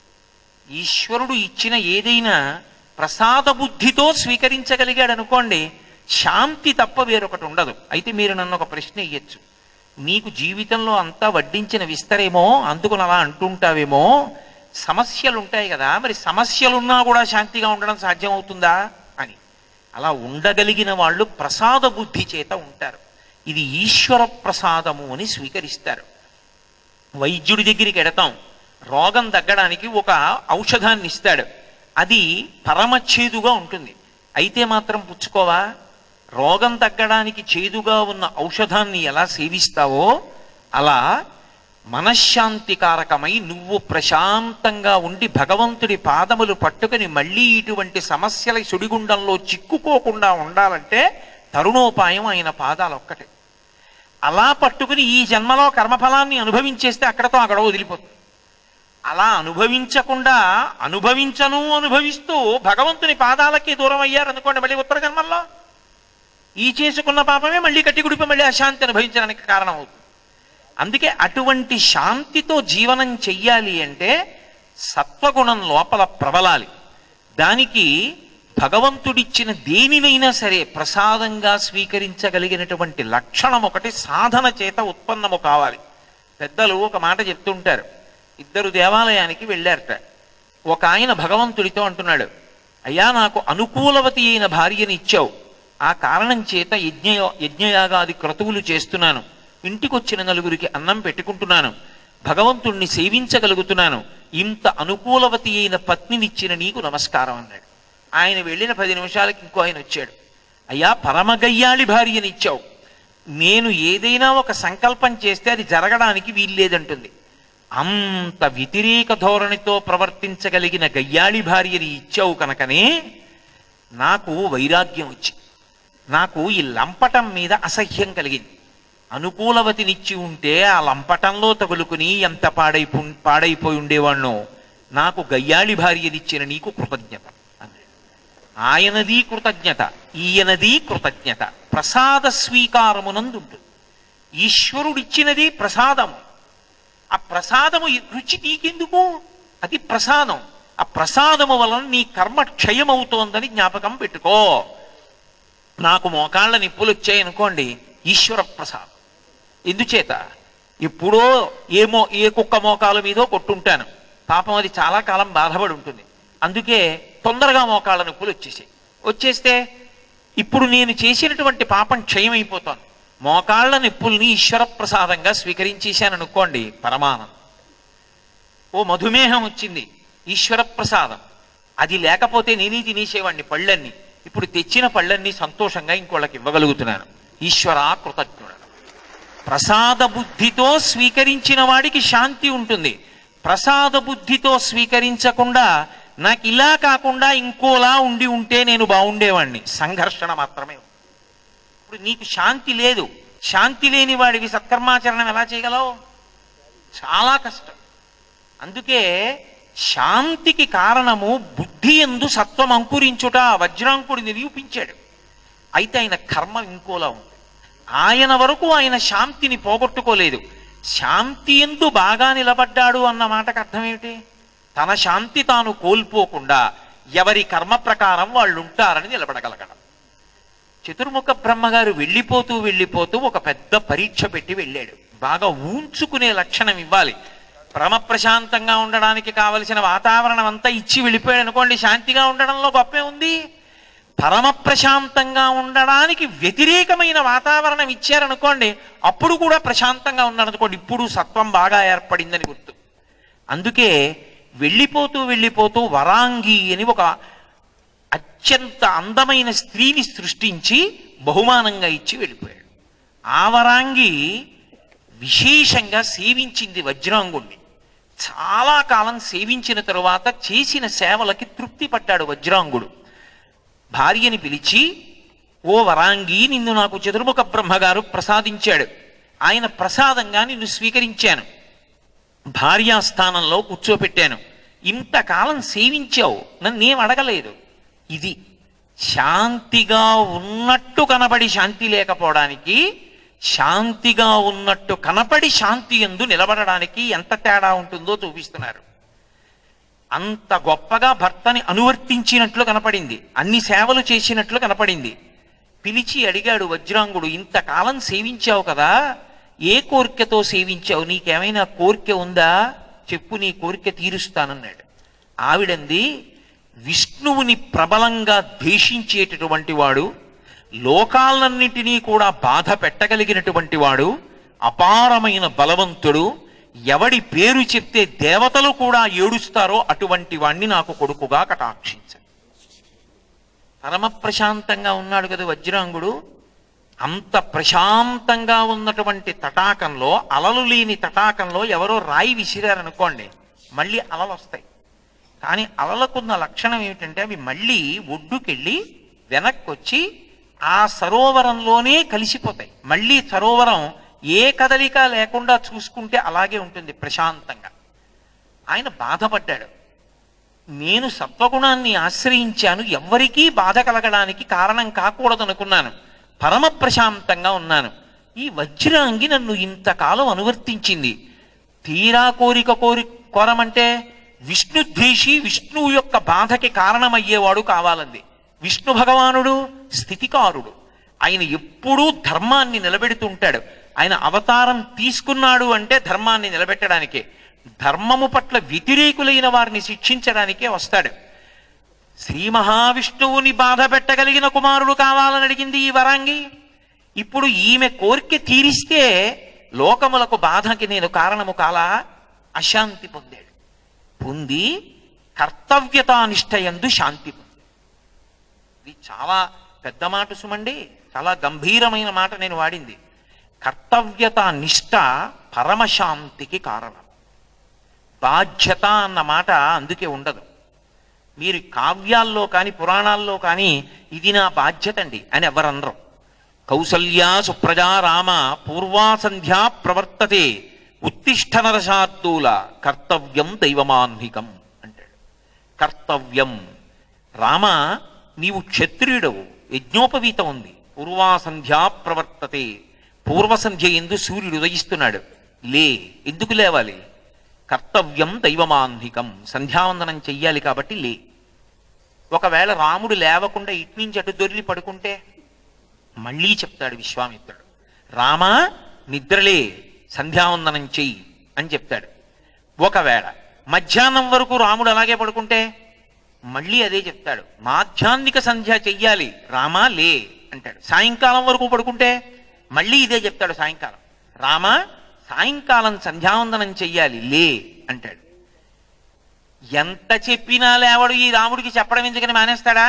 ఈశ్వరుడు ఇచ్చిన ఏదైనా ప్రసాద బుద్ధితో స్వీకరించగలిగాడు అనుకోండి శాంతి తప్ప వేరొకటి ఉండదు అయితే మీరు నన్ను ఒక ప్రశ్న ఇయ్యచ్చు నీకు జీవితంలో అంతా వడ్డించిన విస్తరేమో అందుకుని అలా అంటుంటావేమో సమస్యలు ఉంటాయి కదా మరి సమస్యలున్నా కూడా శాంతిగా ఉండడం సాధ్యమవుతుందా అని అలా ఉండగలిగిన వాళ్ళు ప్రసాద బుద్ధి చేత ఉంటారు ఇది ఈశ్వర ప్రసాదము అని స్వీకరిస్తారు వైద్యుడి దగ్గరికి ఎడతాం రోగం తగ్గడానికి ఒక ఔషధాన్ని ఇస్తాడు అది పరమచేదుగా ఉంటుంది అయితే మాత్రం పుచ్చుకోవా రోగం తగ్గడానికి చేదుగా ఉన్న ఔషధాన్ని ఎలా సేవిస్తావో అలా మనశ్శాంతికారకమై నువ్వు ప్రశాంతంగా ఉండి భగవంతుడి పాదములు పట్టుకుని మళ్ళీ ఇటువంటి సమస్యల సుడిగుండంలో చిక్కుకోకుండా ఉండాలంటే తరుణోపాయం ఆయన పాదాలు ఒక్కటే అలా పట్టుకుని ఈ జన్మలో కర్మఫలాన్ని అనుభవించేస్తే అక్కడతో అక్కడ వదిలిపోతుంది అలా అనుభవించకుండా అనుభవించను అనుభవిస్తూ భగవంతుని పాదాలకి దూరం అయ్యారనుకోండి మళ్ళీ ఉత్తర జన్మల్లో ఈ చేసుకున్న పాపమే మళ్ళీ కట్టి గుడిపి మళ్ళీ అశాంతి అనుభవించడానికి కారణం అవుతుంది అందుకే అటువంటి శాంతితో జీవనం చెయ్యాలి అంటే సత్వగుణం లోపల ప్రబలాలి దానికి భగవంతుడిచ్చిన దేనినైనా సరే ప్రసాదంగా స్వీకరించగలిగినటువంటి లక్షణం ఒకటి సాధన చేత ఉత్పన్నము కావాలి పెద్దలు ఒక మాట చెప్తుంటారు ఇద్దరు దేవాలయానికి వెళ్ళారట ఒక ఆయన భగవంతుడితో అంటున్నాడు అయ్యా నాకు అనుకూలవతి అయిన భార్యని ఇచ్చావు ఆ కారణం చేత యజ్ఞ యజ్ఞయాగాది క్రతువులు చేస్తున్నాను ఇంటికొచ్చిన నలుగురికి అన్నం పెట్టుకుంటున్నాను భగవంతుణ్ణి సేవించగలుగుతున్నాను ఇంత అనుకూలవతి అయిన పత్నినిచ్చిన నీకు నమస్కారం అన్నాడు ఆయన వెళ్ళిన పది నిమిషాలకి ఇంకో ఆయన వచ్చాడు అయ్యా పరమగయ్యాళి భార్యనిచ్చావు నేను ఏదైనా ఒక సంకల్పం చేస్తే అది జరగడానికి వీల్లేదంటుంది అంత వ్యతిరేక ధోరణితో ప్రవర్తించగలిగిన గయ్యాళి భార్యని ఇచ్చావు కనుకనే నాకు వైరాగ్యం వచ్చింది నాకు ఈ లంపటం మీద అసహ్యం కలిగింది అనుకూలవతినిచ్చి ఉంటే ఆ లంపటంలో తగులుకుని ఎంత పాడైపో పాడైపోయి ఉండేవాణ్ణో నాకు గయ్యాళి భార్యనిచ్చిన నీకు కృతజ్ఞత అన్నాడు ఆయనది కృతజ్ఞత ఈయనది కృతజ్ఞత ప్రసాద స్వీకారమునందుంటుంది ఈశ్వరుడిచ్చినది ప్రసాదము ఆ ప్రసాదము రుచి నీకెందుకు అది ప్రసాదం ఆ ప్రసాదము వలన నీ కర్మ క్షయమవుతోందని జ్ఞాపకం పెట్టుకో నాకు మోకాళ్ళ నిప్పులు వచ్చాయనుకోండి ఈశ్వర ప్రసాదం ఎందుచేత ఎప్పుడో ఏమో ఏ కుక్క మోకాల మీదో కొట్టుంటాను పాపం అది చాలా కాలం బాధపడి ఉంటుంది అందుకే తొందరగా మోకాళ్ళ నొప్పులు వచ్చేసాయి వచ్చేస్తే ఇప్పుడు నేను చేసినటువంటి పాపం క్షయమైపోతోంది మోకాళ్ళ నొప్పుల్ని ఈశ్వర ప్రసాదంగా స్వీకరించేశాను అనుకోండి పరమానందం ఓ మధుమేహం వచ్చింది ఈశ్వర ప్రసాదం అది లేకపోతే నేనే తినేసేవాడిని పళ్ళన్నీ ఇప్పుడు తెచ్చిన పళ్ళన్నీ సంతోషంగా ఇంకోళ్ళకి ఇవ్వగలుగుతున్నాను ఈశ్వర కృతజ్ఞుడు ప్రసాద బుద్ధితో స్వీకరించిన వాడికి శాంతి ఉంటుంది ప్రసాద బుద్ధితో స్వీకరించకుండా నాకు ఇలా కాకుండా ఇంకోలా ఉండి ఉంటే నేను బాగుండేవాడిని సంఘర్షణ మాత్రమే ఉంది. ఇప్పుడు నీకు శాంతి లేదు శాంతి లేని వాడివి సత్కర్మాచరణం ఎలా చేయగలవు చాలా కష్టం అందుకే శాంతికి కారణము బుద్ధి ఎందు సత్వం అంకురించుట వజ్రాంకుడు నిరూపించాడు అయితే ఆయన కర్మ ఇంకోలా ఉంది ఆయన వరకు ఆయన శాంతిని పోగొట్టుకోలేదు శాంతి ఎందు బాగా నిలబడ్డాడు అన్న మాటకు అర్థం ఏమిటి తన శాంతి తాను కోల్పోకుండా ఎవరి కర్మ ప్రకారం వాళ్ళు ఉంటారని నిలబడగలగడం చతుర్ముఖ బ్రహ్మగారు వెళ్ళిపోతూ వెళ్ళిపోతూ ఒక పెద్ద పరీక్ష పెట్టి వెళ్ళాడు బాగా ఊంచుకునే లక్షణం ఇవ్వాలి పరమ ప్రశాంతంగా ఉండడానికి కావలసిన వాతావరణం అంతా ఇచ్చి వెళ్ళిపోయాడు అనుకోండి శాంతిగా ఉండడంలో గొప్పే ఉంది పరమ ప్రశాంతంగా ఉండడానికి వ్యతిరేకమైన వాతావరణం ఇచ్చారనుకోండి అప్పుడు కూడా ప్రశాంతంగా ఉన్నారనుకోండి ఇప్పుడు సత్వం బాగా ఏర్పడిందని గుర్తు అందుకే వెళ్ళిపోతూ వెళ్ళిపోతూ వరాంగి అని ఒక అత్యంత అందమైన స్త్రీని సృష్టించి బహుమానంగా ఇచ్చి వెళ్ళిపోయాడు ఆ వరాంగి విశేషంగా సేవించింది వజ్రాంగుణ్ణి చాలా కాలం సేవించిన తరువాత చేసిన సేవలకి తృప్తి పడ్డాడు వజ్రాంగుడు భార్యని పిలిచి ఓ వరాంగి నిన్ను నాకు చతుర్ముఖ బ్రహ్మగారు ప్రసాదించాడు ఆయన ప్రసాదంగా నిన్ను స్వీకరించాను భార్యాస్థానంలో కూర్చోపెట్టాను ఇంతకాలం సేవించావు నన్నేం అడగలేదు ఇది శాంతిగా ఉన్నట్టు కనబడి శాంతి లేకపోవడానికి శాంతిగా ఉన్నట్టు కనపడి శాంతి ఎందు నిలబడడానికి ఎంత తేడా ఉంటుందో చూపిస్తున్నారు అంత గొప్పగా భర్తని అనువర్తించినట్లు కనపడింది అన్ని సేవలు చేసినట్లు కనపడింది పిలిచి అడిగాడు వజ్రాంగుడు ఇంతకాలం సేవించావు కదా ఏ కోరికతో సేవించావు నీకేమైనా కోరిక ఉందా చెప్పు నీ కోరిక తీరుస్తానన్నాడు ఆవిడంది విష్ణువుని ప్రబలంగా ద్వేషించేటటువంటి వాడు లోకాలన్నిటినీ కూడా బాధ పెట్టగలిగినటువంటి వాడు అపారమైన బలవంతుడు ఎవడి పేరు చెప్తే దేవతలు కూడా ఏడుస్తారో అటువంటి వాణ్ణి నాకు కొడుకుగా కటాక్షించండి పరమ ప్రశాంతంగా ఉన్నాడు కదా వజ్రాంగుడు అంత ప్రశాంతంగా ఉన్నటువంటి తటాకంలో అలలు లేని తటాకంలో ఎవరో రాయి విసిరారనుకోండి మళ్ళీ అలలు వస్తాయి కానీ అలలకున్న లక్షణం ఏమిటంటే అవి మళ్ళీ ఒడ్డుకెళ్ళి వెనక్కి వచ్చి ఆ సరోవరంలోనే కలిసిపోతాయి మళ్ళీ సరోవరం ఏ కదలిక లేకుండా చూసుకుంటే అలాగే ఉంటుంది ప్రశాంతంగా ఆయన బాధపడ్డాడు నేను సత్వగుణాన్ని ఆశ్రయించాను ఎవ్వరికీ బాధ కలగడానికి కారణం కాకూడదనుకున్నాను పరమ ప్రశాంతంగా ఉన్నాను ఈ వజ్రాంగి నన్ను ఇంతకాలం అనువర్తించింది తీరా కోరిక కోరి కోరమంటే విష్ణుద్వేషి విష్ణువు యొక్క బాధకి కారణమయ్యేవాడు కావాలంది విష్ణు భగవానుడు స్థితికారుడు ఆయన ఎప్పుడూ ధర్మాన్ని నిలబెడుతుంటాడు ఆయన అవతారం తీసుకున్నాడు అంటే ధర్మాన్ని నిలబెట్టడానికే ధర్మము పట్ల వ్యతిరేకులైన వారిని శిక్షించడానికే వస్తాడు శ్రీ మహావిష్ణువుని బాధ పెట్టగలిగిన కుమారుడు కావాలని అడిగింది ఈ వరాంగి ఇప్పుడు ఈమె కోరిక తీరిస్తే లోకములకు బాధకి నేను కారణము కాలా అశాంతి పొందాడు పొంది కర్తవ్యతానిష్టయందు శాంతి పొందాడు ఇది చాలా పెద్ద మాట సుమండి చాలా గంభీరమైన మాట నేను వాడింది కర్తవ్యత నిష్ట పరమశాంతికి కారణం బాధ్యత అన్న మాట అందుకే ఉండదు మీరు కావ్యాల్లో కానీ పురాణాల్లో కానీ ఇది నా బాధ్యత అండి అని ఎవరనరు కౌసల్యా సుప్రజా రామ పూర్వా సంధ్యా ప్రవర్తతే ఉత్తిష్ట నరశార్దూల కర్తవ్యం దైవమాన్హికం అంటాడు కర్తవ్యం రామ నీవు క్షత్రియుడవు యజ్ఞోపవీతం ఉంది పూర్వా సంధ్యా ప్రవర్తతే పూర్వ సంధ్య ఎందు సూర్యుడు ఉదయిస్తున్నాడు లే ఎందుకు లేవాలి కర్తవ్యం దైవమాన్హికం సంధ్యావందనం చెయ్యాలి కాబట్టి లే ఒకవేళ రాముడు లేవకుండా ఇటు నుంచి అటు దొరికి పడుకుంటే మళ్ళీ చెప్తాడు విశ్వామిత్రుడు రామ నిద్రలే సంధ్యావందనం చెయ్యి అని చెప్తాడు ఒకవేళ మధ్యాహ్నం వరకు రాముడు అలాగే పడుకుంటే మళ్ళీ అదే చెప్తాడు మాధ్యాహ్నిక సంధ్య చెయ్యాలి రామా లే అంటాడు సాయంకాలం వరకు పడుకుంటే మళ్ళీ ఇదే చెప్తాడు సాయంకాలం రామ సాయంకాలం సంధ్యావందనం చెయ్యాలి లే అంటాడు ఎంత చెప్పినా లేవాడు ఈ రాముడికి చెప్పడం ఎందుకని మానేస్తాడా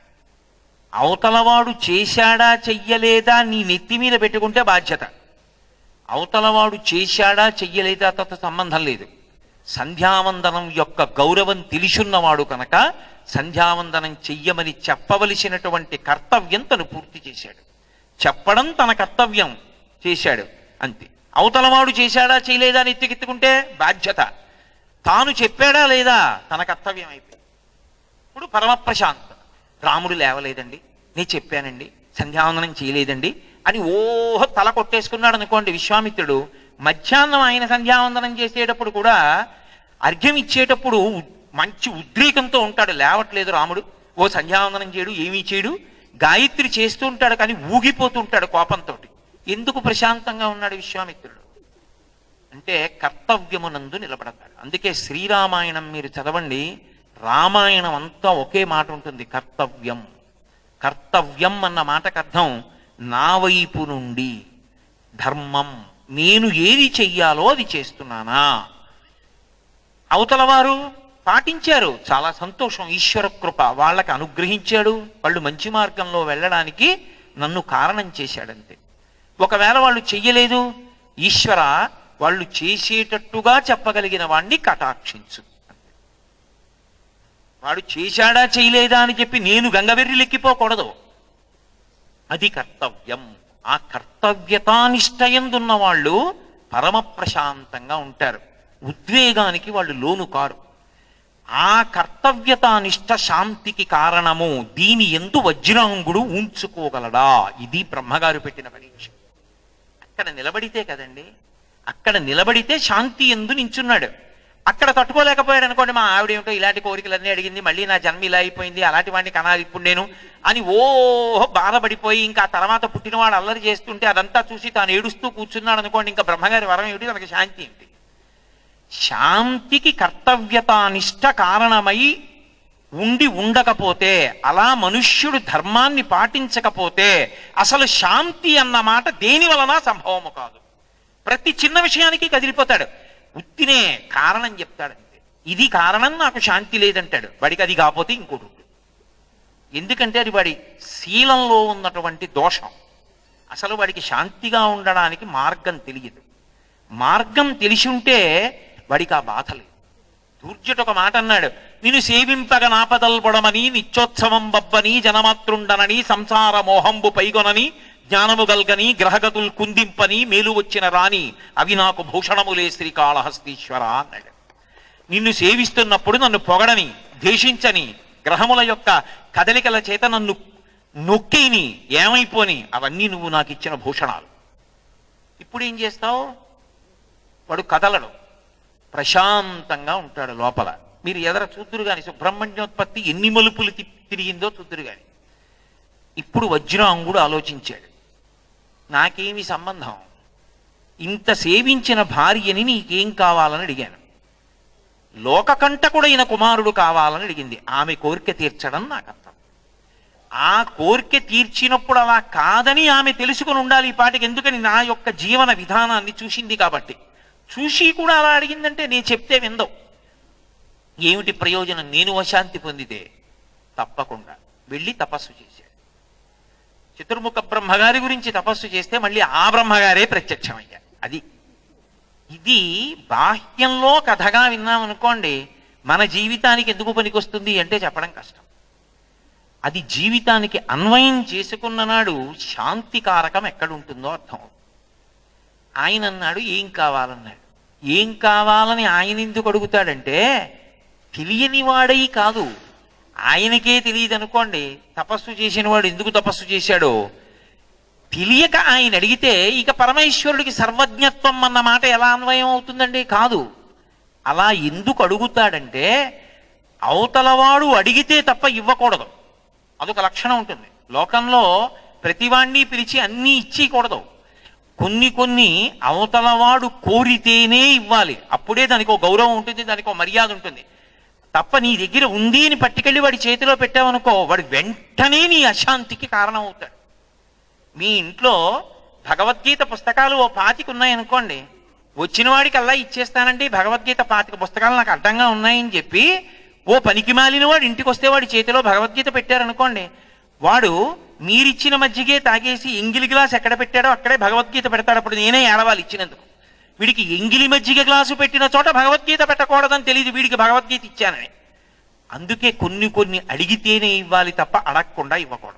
అవతలవాడు చేశాడా చెయ్యలేదా నీ నెత్తి మీద పెట్టుకుంటే బాధ్యత అవతలవాడు చేశాడా చెయ్యలేదా తత సంబంధం లేదు సంధ్యావందనం యొక్క గౌరవం తెలిసున్నవాడు కనుక సంధ్యావందనం చెయ్యమని చెప్పవలసినటువంటి కర్తవ్యం తను పూర్తి చేశాడు చెప్పడం తన కర్తవ్యం చేశాడు అంతే అవతలవాడు చేశాడా చేయలేదా అని ఎత్తికెత్తుకుంటే బాధ్యత తాను చెప్పాడా లేదా తన కర్తవ్యం అయిపోయింది ఇప్పుడు పరమ ప్రశాంతత రాముడు లేవలేదండి నేను చెప్పానండి సంధ్యావందనం చేయలేదండి అని ఓహో తల కొట్టేసుకున్నాడు అనుకోండి విశ్వామిత్రుడు మధ్యాహ్నం ఆయన సంధ్యావందనం చేసేటప్పుడు కూడా అర్ఘ్యం ఇచ్చేటప్పుడు మంచి ఉద్రేకంతో ఉంటాడు లేవట్లేదు రాముడు ఓ సంధ్యావందనం చేయడు ఏమీ చేయడు గాయత్రి చేస్తూ ఉంటాడు కానీ ఊగిపోతూ ఉంటాడు కోపంతో ఎందుకు ప్రశాంతంగా ఉన్నాడు విశ్వామిత్రుడు అంటే కర్తవ్యమునందు నిలబడతాడు అందుకే శ్రీరామాయణం మీరు చదవండి రామాయణం అంతా ఒకే మాట ఉంటుంది కర్తవ్యం కర్తవ్యం అన్న మాటకు అర్థం నా వైపు నుండి ధర్మం నేను ఏది చెయ్యాలో అది చేస్తున్నానా అవతల వారు పాటించారు చాలా సంతోషం ఈశ్వర కృప వాళ్ళకి అనుగ్రహించాడు వాళ్ళు మంచి మార్గంలో వెళ్ళడానికి నన్ను కారణం చేశాడంతే ఒకవేళ వాళ్ళు చెయ్యలేదు ఈశ్వర వాళ్ళు చేసేటట్టుగా చెప్పగలిగిన వాణ్ణి కటాక్షించు వాడు చేశాడా చేయలేదా అని చెప్పి నేను గంగవెర్రి లెక్కిపోకూడదు అది కర్తవ్యం ఆ కర్తవ్యతానిష్టయందున్న వాళ్ళు పరమ ప్రశాంతంగా ఉంటారు ఉద్వేగానికి వాళ్ళు లోను కారు ఆ కర్తవ్యతానిష్ట శాంతికి కారణము దీని ఎందు వజ్రాంగుడు ఉంచుకోగలడా ఇది బ్రహ్మగారు పెట్టిన పరీక్ష అక్కడ నిలబడితే కదండి అక్కడ నిలబడితే శాంతి ఎందు నించున్నాడు అక్కడ తట్టుకోలేకపోయాడు అనుకోండి మా ఆవిడ ఏమిటో ఇలాంటి కోరికలన్నీ అడిగింది మళ్ళీ నా జన్మ ఇలా అయిపోయింది అలాంటి వాడిని కనాలి ఇప్పుడు నేను అని ఓహో బాధపడిపోయి ఇంకా ఆ తర్వాత పుట్టినవాడు అల్లరి చేస్తుంటే అదంతా చూసి తాను ఏడుస్తూ కూర్చున్నాడు అనుకోండి ఇంకా బ్రహ్మగారి వరం ఏమిటి తనకి శాంతి ఏమిటి శాంతికి కర్తవ్యతానిష్ట కారణమై ఉండి ఉండకపోతే అలా మనుష్యుడు ధర్మాన్ని పాటించకపోతే అసలు శాంతి అన్న మాట దేని వలన సంభవము కాదు ప్రతి చిన్న విషయానికి కదిలిపోతాడు ఉత్తినే కారణం చెప్తాడంతే ఇది కారణం నాకు శాంతి లేదంటాడు వాడికి అది కాకపోతే ఇంకోటి ఉంటుంది. ఎందుకంటే అది వాడి శీలంలో ఉన్నటువంటి దోషం అసలు వాడికి శాంతిగా ఉండడానికి మార్గం తెలియదు మార్గం తెలిసి ఉంటే వాడికి ఆ బాధ లేదు దూర్జట ఒక మాట అన్నాడు నిన్ను సేవింపగ నాపదల్పడమని నిత్యోత్సవం బబ్బని జనమాతృండనని సంసార మోహంబు పైగొనని జ్ఞానము గల్గని గ్రహగతులు కుందింపని మేలు వచ్చిన రాని అవి నాకు భూషణములే శ్రీకాళహస్తీశ్వర అన్నాడు నిన్ను సేవిస్తున్నప్పుడు నన్ను పొగడని ద్వేషించని గ్రహముల యొక్క కదలికల చేత నన్ను నొక్కేని ఏమైపోని అవన్నీ నువ్వు నాకు ఇచ్చిన భూషణాలు ఇప్పుడు ఏం చేస్తావు వాడు కదలడు ప్రశాంతంగా ఉంటాడు లోపల మీరు ఎదర చూద్దురు గాని సుబ్రహ్మణ్యోత్పత్తి ఎన్ని మలుపులు తి- తిరిగిందో చూద్దురు గాని ఇప్పుడు వజ్రాంగుడు ఆలోచించాడు నాకేమి సంబంధం ఇంత సేవించిన భార్యని నీకేం కావాలని అడిగాను లోకకంటకుడైన కుమారుడు కావాలని అడిగింది ఆమె కోరిక తీర్చడం నాకు అర్థం ఆ కోరిక తీర్చినప్పుడు అలా కాదని ఆమె తెలుసుకుని ఉండాలి ఈ పాటికి ఎందుకని నా యొక్క జీవన విధానాన్ని చూసింది కాబట్టి చూసి కూడా అలా అడిగిందంటే నేను చెప్తే విందవు ఏమిటి ప్రయోజనం నేను అశాంతి పొందితే తప్పకుండా వెళ్ళి తపస్సు చేశాడు చతుర్ముఖ బ్రహ్మగారి గురించి తపస్సు చేస్తే మళ్ళీ ఆ బ్రహ్మగారే ప్రత్యక్షమయ్యారు అది ఇది బాహ్యంలో కథగా విన్నామనుకోండి మన జీవితానికి ఎందుకు పనికొస్తుంది అంటే చెప్పడం కష్టం అది జీవితానికి అన్వయం చేసుకున్న నాడు శాంతికారకం ఎక్కడుంటుందో అర్థం అవుతుంది. ఆయన అన్నాడు ఏం కావాలన్నాడు ఏం కావాలని ఆయన ఎందుకు అడుగుతాడంటే తెలియని వాడై కాదు ఆయనకే తెలియదు అనుకోండి తపస్సు చేసిన వాడు ఎందుకు తపస్సు చేశాడో తెలియక ఆయన అడిగితే ఇక పరమేశ్వరుడికి సర్వజ్ఞత్వం అన్న మాట ఎలా అన్వయం అవుతుందండి కాదు అలా ఎందుకు అడుగుతాడంటే అవతలవాడు అడిగితే తప్ప ఇవ్వకూడదు అదొక లక్షణం ఉంటుంది లోకంలో ప్రతివాణ్ణి పిలిచి అన్నీ ఇచ్చేయకూడదు కొన్ని కొన్ని అవతలవాడు కోరితేనే ఇవ్వాలి అప్పుడే దానికి ఒక గౌరవం ఉంటుంది దానికి ఒక మర్యాద ఉంటుంది తప్ప నీ దగ్గర ఉంది అని పట్టుకెళ్ళి వాడి చేతిలో పెట్టావనుకో వాడు వెంటనే నీ అశాంతికి కారణం అవుతాడు మీ ఇంట్లో భగవద్గీత పుస్తకాలు ఓ పాతికి ఉన్నాయనుకోండి వచ్చిన వాడికి అలా ఇచ్చేస్తానండి భగవద్గీత పాతిక పుస్తకాలు నాకు అడ్డంగా ఉన్నాయని చెప్పి ఓ పనికి మాలిన వాడు ఇంటికి వస్తే వాడి చేతిలో భగవద్గీత పెట్టారనుకోండి వాడు మీరిచ్చిన మజ్జిగే తాగేసి ఎంగిలి గ్లాస్ ఎక్కడ పెట్టాడో అక్కడే భగవద్గీత పెడతాడు అప్పుడు నేనే ఏడవాలి ఇచ్చినందుకు వీడికి ఎంగిలి మజ్జిగ గ్లాసు పెట్టిన చోట భగవద్గీత పెట్టకూడదని తెలియదు వీడికి భగవద్గీత ఇచ్చానని అందుకే కొన్ని కొన్ని అడిగితేనే ఇవ్వాలి తప్ప అడగకుండా ఇవ్వకూడదు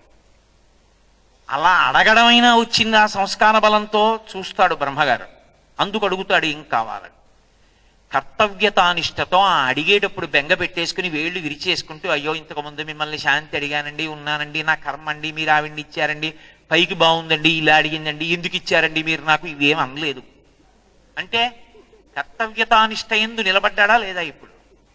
అలా అడగడమైనా వచ్చింది ఆ సంస్కార బలంతో చూస్తాడు బ్రహ్మగారు అందుకు అడుగుతాడు ఏం కావాలని కర్తవ్యతానిష్టతో ఆ అడిగేటప్పుడు బెంగ పెట్టేసుకుని వేళ్ళు విరిచేసుకుంటూ అయ్యో ఇంతకు ముందు మిమ్మల్ని శాంతి అడిగానండి ఉన్నానండి నా కర్మ అండి మీరు ఆవిడ్ని ఇచ్చారండి పైకి బాగుందండి ఇలా అడిగిందండి ఎందుకు ఇచ్చారండి మీరు నాకు ఇవేం అనలేదు అంటే కర్తవ్యతానిష్ట ఎందు నిలబడ్డా లేదా ఇప్పుడు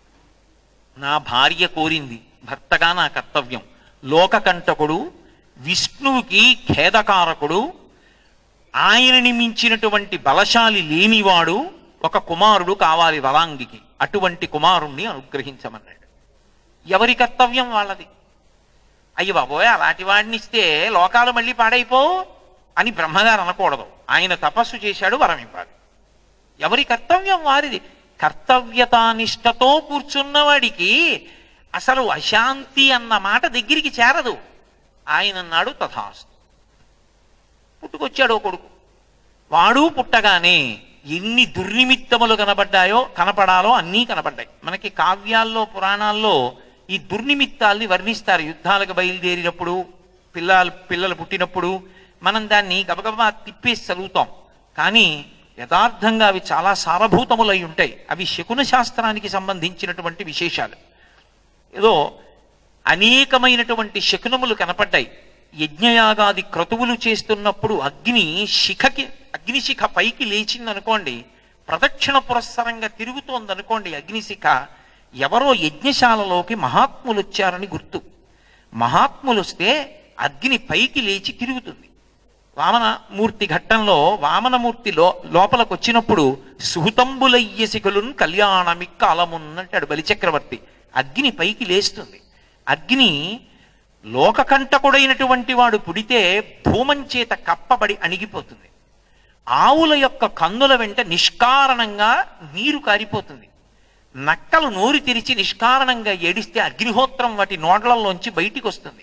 నా భార్య కోరింది భర్తగా నా కర్తవ్యం లోకకంటకుడు విష్ణువుకి ఖేదకారకుడు ఆయనని మించినటువంటి బలశాలి లేనివాడు ఒక కుమారుడు కావాలి వలాంగికి అటువంటి కుమారుణ్ణి అనుగ్రహించమన్నాడు ఎవరి కర్తవ్యం వాళ్ళది అయ్యి బాబోయ్ అలాంటి వాడిని ఇస్తే లోకాలు మళ్ళీ పాడైపోవు అని బ్రహ్మగారు అనకూడదు ఆయన తపస్సు చేశాడు వరం ఇవ్వాలి ఎవరి కర్తవ్యం వారిది కర్తవ్యతానిష్టతో కూర్చున్నవాడికి అసలు అశాంతి అన్న మాట దగ్గరికి చేరదు ఆయన అన్నాడు తథాస్తు పుట్టుకొచ్చాడు ఓ కొడుకు వాడు పుట్టగానే ఎన్ని దుర్నిమిత్తములు కనబడ్డాయో కనపడాలో అన్నీ కనపడ్డాయి మనకి కావ్యాల్లో పురాణాల్లో ఈ దుర్నిమిత్తాల్ని వర్ణిస్తారు యుద్ధాలకు బయలుదేరినప్పుడు పిల్లలు పిల్లలు పుట్టినప్పుడు మనం దాన్ని గబగబా తిప్పేసి చదువుతాం కానీ యథార్థంగా అవి చాలా సారభూతములై ఉంటాయి అవి శకున శాస్త్రానికి సంబంధించినటువంటి విశేషాలు ఏదో అనేకమైనటువంటి శకునములు కనపడ్డాయి యజ్ఞయాగాది క్రతువులు చేస్తున్నప్పుడు అగ్ని శిఖకి అగ్నిశిఖ పైకి లేచిందనుకోండి ప్రదక్షిణ పురస్సరంగా తిరుగుతోందనుకోండి అగ్నిశిఖ ఎవరో యజ్ఞశాలలోకి మహాత్ములు వచ్చారని గుర్తు మహాత్ములు వస్తే అగ్ని పైకి లేచి తిరుగుతుంది వామనమూర్తి ఘట్టంలో వామనమూర్తి లో లోపలికి వచ్చినప్పుడు సుహృతంబులయ్య శిఖులున్ కళ్యాణమిక్క అలమున్నంటాడు బలిచక్రవర్తి అగ్ని పైకి లేస్తుంది అగ్ని లోకకంటకుడైనటువంటి వాడు పుడితే ధూమం చేత కప్పబడి అణిగిపోతుంది ఆవుల యొక్క కన్నుల వెంట నిష్కారణంగా నీరు కారిపోతుంది నక్కలు నోరు తెరిచి నిష్కారణంగా ఏడిస్తే అగ్నిహోత్రం వాటి నోట్లలోంచి బయటికి వస్తుంది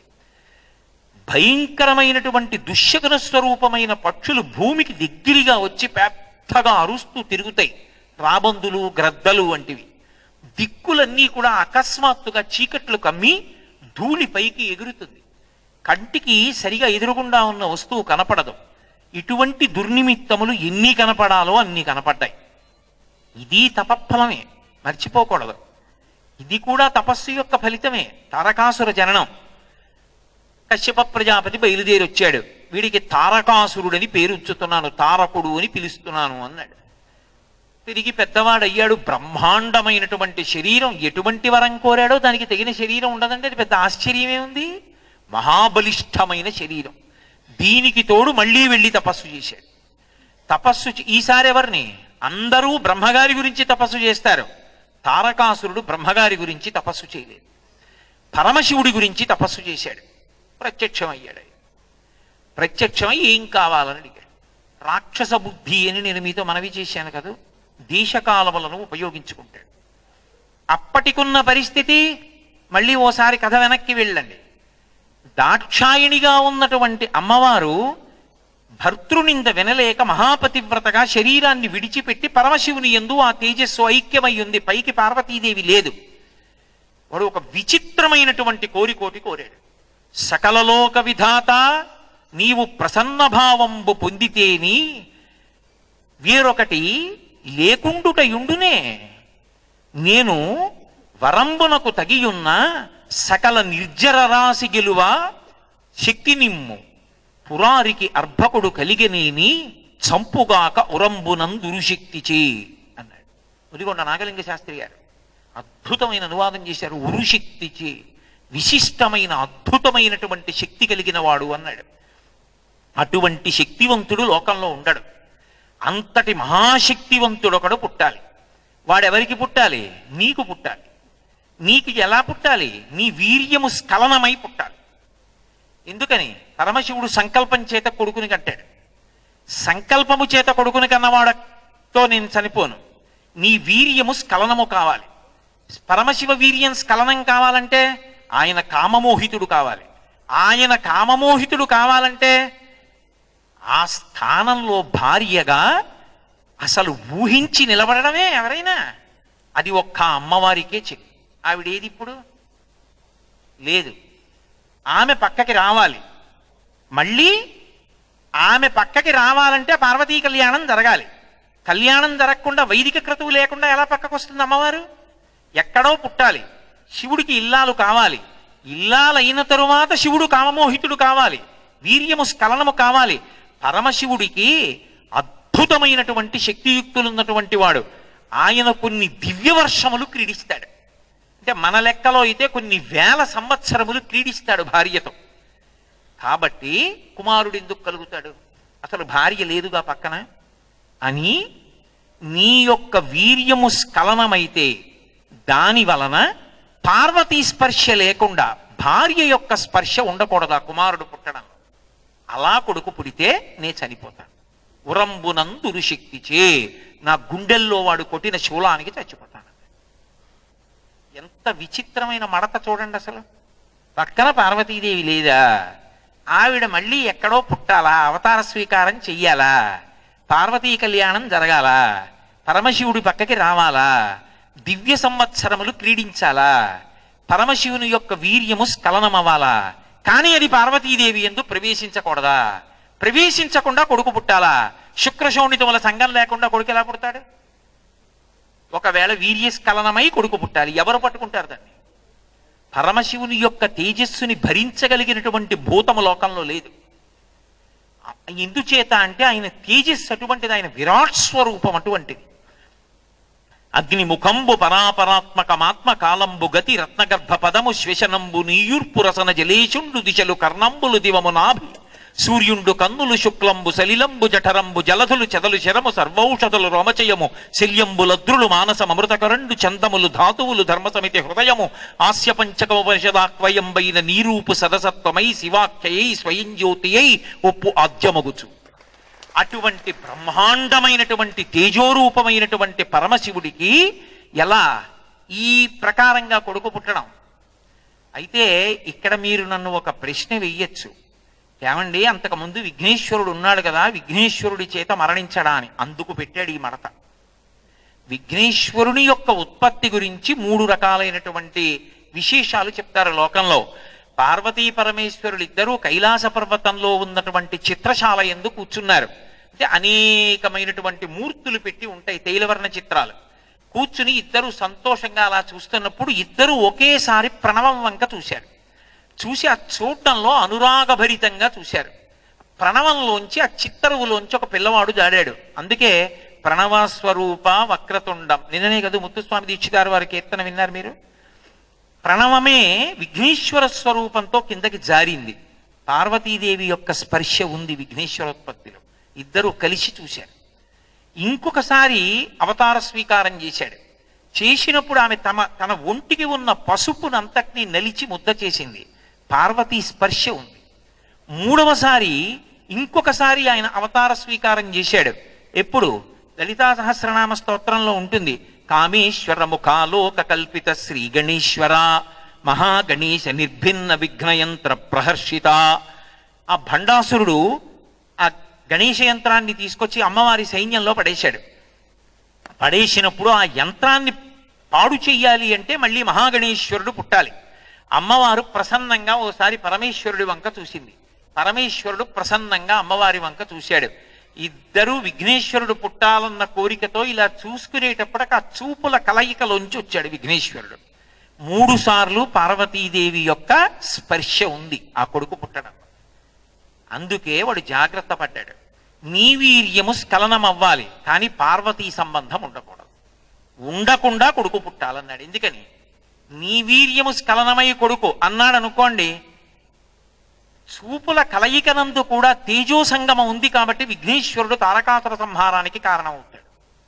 భయంకరమైనటువంటి దుశ్శకున స్వరూపమైన పక్షులు భూమికి దగ్గరగా వచ్చి పెద్దగా అరుస్తూ తిరుగుతాయి రాబందులు గ్రద్దలు వంటివి దిక్కులన్నీ కూడా అకస్మాత్తుగా చీకట్లు కమ్మి ధూళి పైకి ఎగురుతుంది కంటికి సరిగా ఎదురుగుండా ఉన్న వస్తువు కనపడదు ఇటువంటి దుర్నిమిత్తములు ఎన్ని కనపడాలో అన్ని కనపడ్డాయి ఇది తపఫలమే మర్చిపోకూడదు ఇది కూడా తపస్సు యొక్క ఫలితమే తారకాసుర జననం కశ్యప ప్రజాపతి బయలుదేరి వచ్చాడు వీడికి తారకాసురుడని పేరు ఉంచుతున్నాను తారకుడు అని పిలుస్తున్నాను అన్నాడు తిరిగి పెద్దవాడయ్యాడు బ్రహ్మాండమైనటువంటి శరీరం ఎటువంటి వరం కోరాడో దానికి తగిన శరీరం ఉండదంటే అది పెద్ద ఆశ్చర్యమే ఉంది మహాబలిష్టమైన శరీరం దీనికి తోడు మళ్ళీ వెళ్ళి తపస్సు చేశాడు తపస్సు చే- ఈసారి ఎవరిని అందరూ బ్రహ్మగారి గురించి తపస్సు చేస్తారు తారకాసురుడు బ్రహ్మగారి గురించి తపస్సు చేయలేదు పరమశివుడి గురించి తపస్సు చేశాడు ప్రత్యక్షమయ్యాడు ఆయన. ప్రత్యక్షమై ఏం కావాలని అడిగాడు రాక్షస బుద్ధి అని నేను మీతో మనవి చేశాను కదా దేశకాలములను ఉపయోగించుకుంటాడు అప్పటికున్న పరిస్థితి మళ్ళీ ఓసారి కథ వెనక్కి వెళ్ళండి దాక్షాయిణిగా ఉన్నటువంటి అమ్మవారు భర్తృనింద వినలేక మహాపతివ్రతగా శరీరాన్ని విడిచిపెట్టి పరమశివుని ఎందు ఆ తేజస్సు ఐక్యమై ఉంది పైకి పార్వతీదేవి లేదు వాడు ఒక విచిత్రమైనటువంటి కోరికోటి కోరాడు సకలలోక విధాత నీవు ప్రసన్న భావంబు పొందితేని వేరొకటి లేకుండుటయుండునే నేను వరంబునకు తగియున్న సకల నిర్జర రాశి గెలువ శక్తి నిమ్ము పురారికి అర్భకుడు కలిగనేని చంపుగాక ఉరంబునందురుశక్తిచే అన్నాడు ఉదిగొండ నాగలింగ శాస్త్రి గారు అద్భుతమైన అనువాదం చేశారు ఉరుశక్తిచే విశిష్టమైన అద్భుతమైనటువంటి శక్తి కలిగిన వాడు అన్నాడు అటువంటి శక్తివంతుడు లోకంలో ఉండడు అంతటి మహాశక్తివంతుడు ఒకడు పుట్టాలి వాడెవరికి పుట్టాలి నీకు పుట్టాలి నీకు ఎలా పుట్టాలి నీ వీర్యము స్ఖలనమై పుట్టాలి ఎందుకని పరమశివుడు సంకల్పం చేత కొడుకుని కట్టాడు సంకల్పము చేత కొడుకుని కన్నవాడతో నేను చనిపోను నీ వీర్యము స్ఖలనము కావాలి పరమశివ వీర్యం స్ఖలనం కావాలంటే ఆయన కామమోహితుడు కావాలి ఆయన కామమోహితుడు కావాలంటే ఆ స్థానంలో భార్యగా అసలు ఊహించి నిలబడడమే ఎవరైనా అది ఒక్క అమ్మవారికే చెక్ ఆవిడేది ఇప్పుడు లేదు ఆమె పక్కకి రావాలి మళ్ళీ ఆమె పక్కకి రావాలంటే పార్వతీ కళ్యాణం జరగాలి కళ్యాణం జరగకుండా వైదిక క్రతువు లేకుండా ఎలా పక్కకు వస్తుంది అమ్మవారు ఎక్కడో పుట్టాలి శివుడికి ఇల్లాలు కావాలి ఇల్లాలైన తరువాత శివుడు కామమోహితుడు కావాలి వీర్యము స్ఖలనము కావాలి పరమశివుడికి అద్భుతమైనటువంటి శక్తియుక్తులు ఉన్నటువంటి వాడు ఆయన కొన్ని దివ్య వర్షములు క్రీడిస్తాడు అంటే మన లెక్కలో అయితే కొన్ని వేల సంవత్సరములు క్రీడిస్తాడు భార్యతో కాబట్టి కుమారుడు ఎందుకు కలుగుతాడు అసలు భార్య లేదుగా పక్కన అని నీ యొక్క వీర్యము స్ఖలనమైతే దాని వలన పార్వతీ స్పర్శ లేకుండా భార్య యొక్క స్పర్శ ఉండకూడదా కుమారుడు పుట్టడంలో అలా కొడుకు పుడితే నే చనిపోతాను ఉరంబునందురు శక్తిచే నా గుండెల్లో వాడు కొట్టిన శూలానికి చచ్చిపోతాను ఎంత విచిత్రమైన మడత చూడండి అసలు పక్కన పార్వతీదేవి లేదా ఆవిడ మళ్ళీ ఎక్కడో పుట్టాలా అవతార స్వీకారం చెయ్యాలా పార్వతీ కళ్యాణం జరగాలా పరమశివుడి పక్కకి రావాలా దివ్య సంవత్సరములు క్రీడించాలా పరమశివుని యొక్క వీర్యము స్ఖలనమవ్వాలా కానీ అది పార్వతీదేవి ఎందు ప్రవేశించకూడదా ప్రవేశించకుండా కొడుకు పుట్టాలా శుక్రశోణితముల సంఘం లేకుండా కొడుకు ఎలా పుడతాడు ఒకవేళ వీర్యస్ఖలనమై కొడుకు పుట్టాలి ఎవరు పట్టుకుంటారు దాన్ని పరమశివుని యొక్క తేజస్సుని భరించగలిగినటువంటి భూతము లోకంలో లేదు ఎందుచేత అంటే ఆయన తేజస్సు అటువంటిది ఆయన విరాట్ స్వరూపం అటువంటిది అగ్నిముఖంబు పరాపరాత్మకమాత్మ కాలంబు గతి రత్నగర్భ పదము శ్వశనంబు నీయుర్పు రసన జలేషుండు దిశలు కర్ణంబులు దివము నాభి సూర్యుండు కన్నులు శుక్లంబు సలిలంబు జఠరంబు జలధులు చెదలు శరము సర్వౌషధులు రోమచయము శల్యంబులద్రులు మానసమృతకరండు చందములు ధాతువులు ధర్మసమితి హృదయము ఆస్య పంచకమోపనిషదాక్వయంబైన నీరూపు సదసత్వమై శివాఖ్యయై స్వయం జ్యోతియై ఒప్పు ఆద్యమగుచు అటువంటి బ్రహ్మాండమైనటువంటి తేజోరూపమైనటువంటి పరమశివుడికి ఎలా ఈ ప్రకారంగా కొడుకు పుట్టడం అయితే ఇక్కడ మీరు నన్ను ఒక ప్రశ్న వెయ్యొచ్చు ఏమండి అంతకుముందు విఘ్నేశ్వరుడు ఉన్నాడు కదా విఘ్నేశ్వరుడి చేత మరణించడా అని అందుకు పెట్టాడు ఈ మడత విఘ్నేశ్వరుని యొక్క ఉత్పత్తి గురించి మూడు రకాలైనటువంటి విశేషాలు చెప్తారు లోకంలో పార్వతీ పరమేశ్వరులు ఇద్దరూ కైలాస పర్వతంలో ఉన్నటువంటి చిత్రశాల ఎందు కూర్చున్నారు అంటే అనేకమైనటువంటి మూర్తులు పెట్టి ఉంటాయి తైలవర్ణ చిత్రాలు కూర్చుని ఇద్దరు సంతోషంగా అలా చూస్తున్నప్పుడు ఇద్దరు ఒకేసారి ప్రణవం వంక చూశారు చూసి ఆ చూడటంలో అనురాగభరితంగా చూశారు ప్రణవంలోంచి ఆ చిత్తరువులోంచి ఒక పిల్లవాడు జాడాడు అందుకే ప్రణవస్వరూప వక్రతుండం నిన్ననే కదా ముత్తుస్వామి దీక్షితారు వారి కీర్తన విన్నారు మీరు ప్రణవమే విఘ్నేశ్వర స్వరూపంతో కిందకి జారింది పార్వతీదేవి యొక్క స్పర్శ ఉంది విఘ్నేశ్వరోత్పత్తిలో ఇద్దరు కలిసి చూశారు ఇంకొకసారి అవతార స్వీకారం చేశాడు చేసినప్పుడు ఆమె తమ తన ఒంటికి ఉన్న పసుపునంతటినీ నలిచి ముద్ద చేసింది పార్వతీ స్పర్శ ఉంది మూడవసారి ఇంకొకసారి ఆయన అవతార స్వీకారం చేశాడు ఎప్పుడు లలితా సహస్రనామ స్తోత్రంలో ఉంటుంది కామేశ్వర ముఖాలోక కల్పిత శ్రీ గణేశ్వర మహాగణేశ నిర్భిన్న విఘ్నయంత్ర ప్రహర్షిత ఆ భండాసురుడు ఆ గణేశ యంత్రాన్ని తీసుకొచ్చి అమ్మవారి సైన్యంలో పడేశాడు పడేసినప్పుడు ఆ యంత్రాన్ని పాడు చెయ్యాలి అంటే మళ్ళీ మహాగణేశ్వరుడు పుట్టాలి అమ్మవారు ప్రసన్నంగా ఓసారి పరమేశ్వరుడి వంక చూసింది పరమేశ్వరుడు ప్రసన్నంగా అమ్మవారి వంక చూశాడు ఇద్దరూ విఘ్నేశ్వరుడు పుట్టాలన్న కోరికతో ఇలా చూసుకునేటప్పటికి ఆ చూపుల కలయికలోంచి వచ్చాడు విఘ్నేశ్వరుడు మూడు సార్లు పార్వతీదేవి యొక్క స్పర్శ ఉంది ఆ కొడుకు పుట్టడం అందుకే వాడు జాగ్రత్త పడ్డాడు నీ వీర్యము స్ఖలనం అవ్వాలి కానీ పార్వతీ సంబంధం ఉండకూడదు ఉండకుండా కొడుకు పుట్టాలన్నాడు ఎందుకని నీ వీర్యము స్ఖలనమై కొడుకు అన్నాడు అనుకోండి చూపుల కలయికనందు కూడా తేజో సంగమం ఉంది కాబట్టి విఘ్నేశ్వరుడు తారకాసుర సంహారానికి కారణమవుతాడు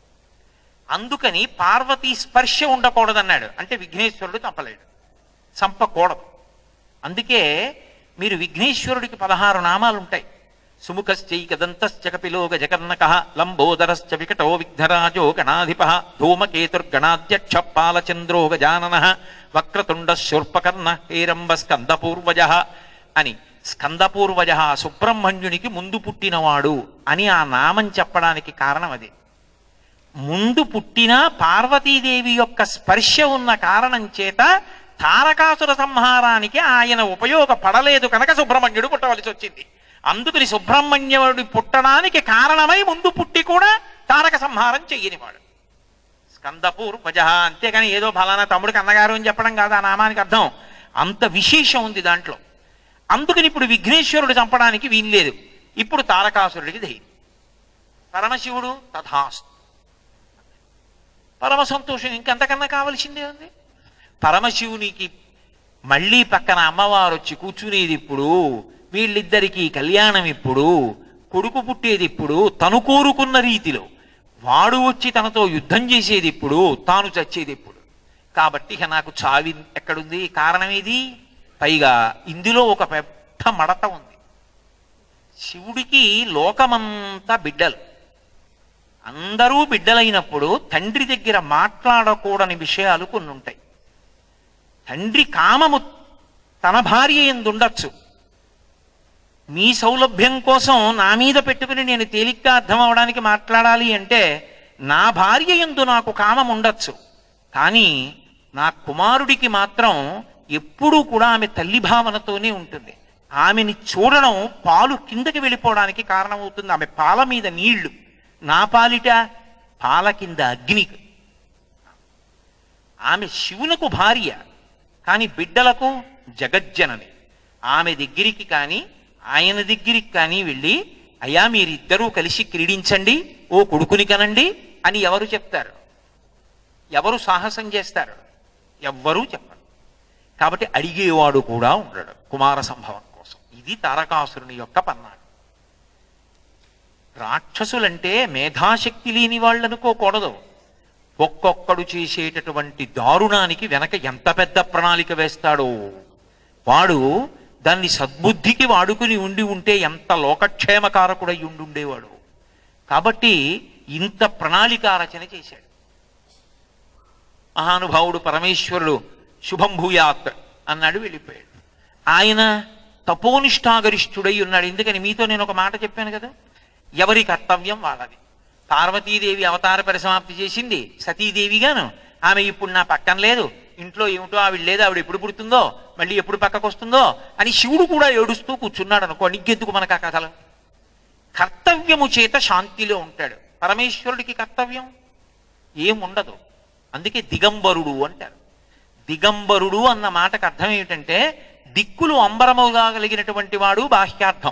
అందుకని పార్వతీ స్పర్శ ఉండకూడదన్నాడు అంటే విఘ్నేశ్వరుడు చంపలేడు చంపకూడదు అందుకే మీరు విఘ్నేశ్వరుడికి పదహారు నామాలు ఉంటాయి సుముఖశ్చైకదంతశ్చ కపిలో గజకర్ణక లంబోదరశ్చ వికటో విఘ్నరాజో గణాధిప ధూమకేతుర్గణాధ్యక్ష పాలచంద్రో గజానన వక్రతుండ శూర్పకర్ణ హేరంబ స్కందపూర్వజ అని స్కందపూర్వజ సుబ్రహ్మణ్యునికి ముందు పుట్టినవాడు అని ఆ నామం చెప్పడానికి కారణం అది ముందు పుట్టిన పార్వతీదేవి యొక్క స్పర్శ ఉన్న కారణం చేత తారకాసుర సంహారానికి ఆయన ఉపయోగపడలేదు కనుక సుబ్రహ్మణ్యుడు పుట్టవలసి వచ్చింది అందుకని సుబ్రహ్మణ్యుడు పుట్టడానికి కారణమై ముందు పుట్టి కూడా తారక సంహారం చెయ్యనివాడు స్కందపూర్వజ అంతేగాని ఏదో ఫలానా తమ్ముడికి అన్నగారు అని చెప్పడం కాదు ఆ నామానికి అర్థం అంత విశేషం ఉంది దాంట్లో అందుకని ఇప్పుడు విఘ్నేశ్వరుడు చంపడానికి వీల్లేదు ఇప్పుడు తారకాసురుడికి ధైర్యం పరమశివుడు తథాస్తు పరమ సంతోషం ఇంకెంతకన్నా కావలసిందే ఉంది పరమశివునికి మళ్ళీ పక్కన అమ్మవారు వచ్చి కూర్చునేది ఇప్పుడు వీళ్ళిద్దరికీ కళ్యాణం ఇప్పుడు కొడుకు పుట్టేది ఇప్పుడు తను కోరుకున్న రీతిలో వాడు వచ్చి తనతో యుద్ధం చేసేది ఇప్పుడు తాను చచ్చేది ఇప్పుడు కాబట్టి ఇక నాకు చావి ఎక్కడుంది కారణం ఏది పైగా ఇందులో ఒక పెద్ద మడత ఉంది శివుడికి లోకమంతా బిడ్డలు అందరూ బిడ్డలైనప్పుడు తండ్రి దగ్గర మాట్లాడకూడని విషయాలు కొన్ని ఉంటాయి తండ్రి కామము తన భార్య ఎందుండొచ్చు మీ సౌలభ్యం కోసం నా మీద పెట్టుకుని నేను తేలిగ్గా అర్థం అవడానికి మాట్లాడాలి అంటే నా భార్య ఎందు నాకు కామం ఉండొచ్చు కానీ నా కుమారుడికి మాత్రం ఎప్పుడూ కూడా ఆమె తల్లి భావనతోనే ఉంటుంది ఆమెని చూడడం పాలు కిందకి వెళ్ళిపోవడానికి కారణమవుతుంది ఆమె పాల మీద నీళ్లు నా పాలిట పాల కింద అగ్ని ఆమె శివునకు భార్య కానీ బిడ్డలకు జగజ్జనని ఆమె దగ్గరికి కానీ ఆయన దగ్గరికి కానీ వెళ్ళి అయ్యా మీరిద్దరూ కలిసి క్రీడించండి ఓ కొడుకుని కనండి అని ఎవరు చెప్తారు ఎవరు సాహసం చేస్తారు ఎవ్వరూ చెప్పరు కాబట్టి అడిగేవాడు కూడా ఉండడు కుమార సంభవం కోసం ఇది తారకాసురుని యొక్క పన్నాడు రాక్షసులంటే మేధాశక్తి లేని వాళ్ళు అనుకోకూడదు ఒక్కొక్కడు చేసేటటువంటి దారుణానికి వెనక ఎంత పెద్ద ప్రణాళిక వేస్తాడో వాడు దాన్ని సద్బుద్ధికి వాడుకుని ఉండి ఉంటే ఎంత లోకక్షేమకారకుడై ఉండి ఉండేవాడు కాబట్టి ఇంత ప్రణాళిక రచన చేశాడు మహానుభావుడు పరమేశ్వరుడు శుభం భూయాత్ అన్నాడు వెళ్ళిపోయాడు ఆయన తపోనిష్టాగరిష్ఠుడై ఉన్నాడు ఎందుకని మీతో నేను ఒక మాట చెప్పాను కదా ఎవరి కర్తవ్యం వాళ్ళది పార్వతీదేవి అవతార పరిసమాప్తి చేసింది సతీదేవిగాను ఆమె ఇప్పుడు నా పక్కన లేదు ఇంట్లో ఏమిటో ఆవిడ లేదు ఆవిడ ఎప్పుడు పుడుతుందో మళ్ళీ ఎప్పుడు పక్కకు వస్తుందో అని శివుడు కూడా ఏడుస్తూ కూర్చున్నాడు అనుకో ఇంకెందుకు మనకు ఆ కథలు కర్తవ్యము చేత శాంతిలో ఉంటాడు పరమేశ్వరుడికి కర్తవ్యం ఏముండదు అందుకే దిగంబరుడు అంటారు దిగంబరుడు అన్న మాటకు అర్థం ఏమిటంటే దిక్కులు అంబరముగా కలిగినటువంటి వాడు బాహ్యార్థం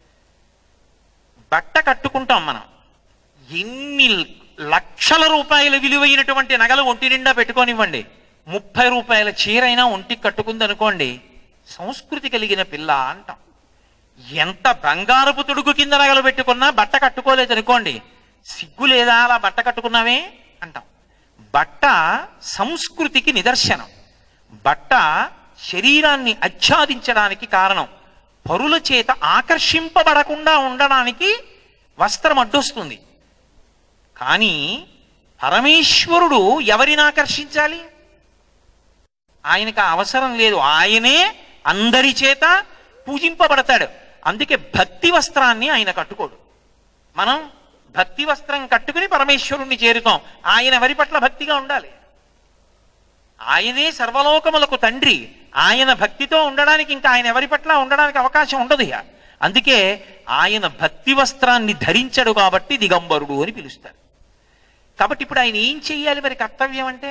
బట్ట కట్టుకుంటాం మనం ఎన్ని లక్షల రూపాయల విలువైనటువంటి నగలు ఒంటి నిండా పెట్టుకోనివ్వండి ముప్పై రూపాయల చీరైనా ఒంటికి కట్టుకుంది అనుకోండి సంస్కృతి కలిగిన పిల్ల అంటాం ఎంత బంగారపు తుడుగు కింద నగలు పెట్టుకున్నా బట్ట కట్టుకోలేదు అనుకోండి సిగ్గు లేదా అలా బట్ట కట్టుకున్నావే అంటాం బట్ట సంస్కృతికి నిదర్శనం బట్ట శరీరాన్ని ఆచ్ఛాదించడానికి కారణం పరుల చేత ఆకర్షింపబడకుండా ఉండడానికి వస్త్రం అడ్డొస్తుంది కానీ పరమేశ్వరుడు ఎవరిని ఆకర్షించాలి ఆయనకు ఆ అవసరం లేదు ఆయనే అందరి చేత పూజింపబడతాడు అందుకే భక్తి వస్త్రాన్ని ఆయన కట్టుకోడు మనం భక్తి వస్త్రం కట్టుకుని పరమేశ్వరుణ్ణి చేరుతాం ఆయన ఎవరి పట్ల భక్తిగా ఉండాలి ఆయనే సర్వలోకములకు తండ్రి ఆయన భక్తితో ఉండడానికి ఇంకా ఆయన ఎవరి పట్ల ఉండడానికి అవకాశం ఉండదు ఇక. అందుకే ఆయన భక్తి వస్త్రాన్ని ధరించడు కాబట్టి దిగంబరుడు అని పిలుస్తారు కాబట్టి ఇప్పుడు ఆయన ఏం చెయ్యాలి మరి కర్తవ్యం అంటే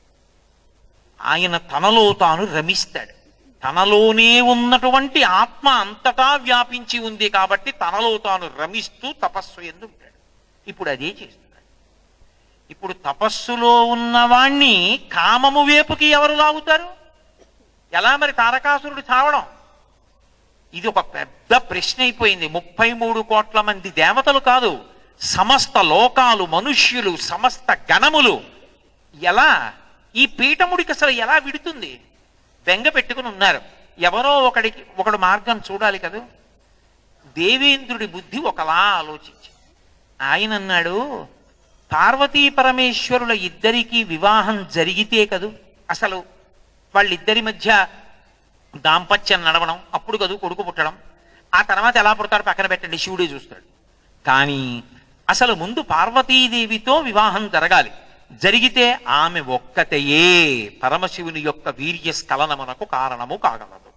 ఆయన తనలో తాను రమిస్తాడు తనలోనే ఉన్నటువంటి ఆత్మ అంతటా వ్యాపించి ఉంది కాబట్టి తనలో తాను రమిస్తూ తపస్సు ఎందు ఉంటాడు ఇప్పుడు అదే చేస్తున్నాడు ఇప్పుడు తపస్సులో ఉన్నవాణ్ణి కామము వేపుకి ఎవరు లాగుతారు ఎలా మరి తారకాసురుడు చావడం ఇది ఒక పెద్ద ప్రశ్న అయిపోయింది ముప్పై మూడు కోట్ల మంది దేవతలు కాదు సమస్త లోకాలు మనుష్యులు సమస్త గణములు ఎలా ఈ పీఠముడికి అసలు ఎలా విడుతుంది బెంగ పెట్టుకుని ఉన్నారు ఎవరో ఒకడికి ఒకడు మార్గం చూడాలి కదూ దేవేంద్రుడి బుద్ధి ఒకలా ఆలోచించి ఆయన అన్నాడు పార్వతీ పరమేశ్వరుల ఇద్దరికీ వివాహం జరిగితే కదూ అసలు వాళ్ళిద్దరి మధ్య దాంపత్యం నడవడం అప్పుడు కదూ కొడుకు పుట్టడం ఆ తర్వాత ఎలా పుడతాడు పక్కన పెట్టండి శివుడే చూస్తాడు కానీ అసలు ముందు పార్వతీదేవితో వివాహం జరగాలి జరిగితే ఆమె ఒక్కతయే పరమశివుని యొక్క వీర్య స్ఖలనమునకు కారణము కాగలదు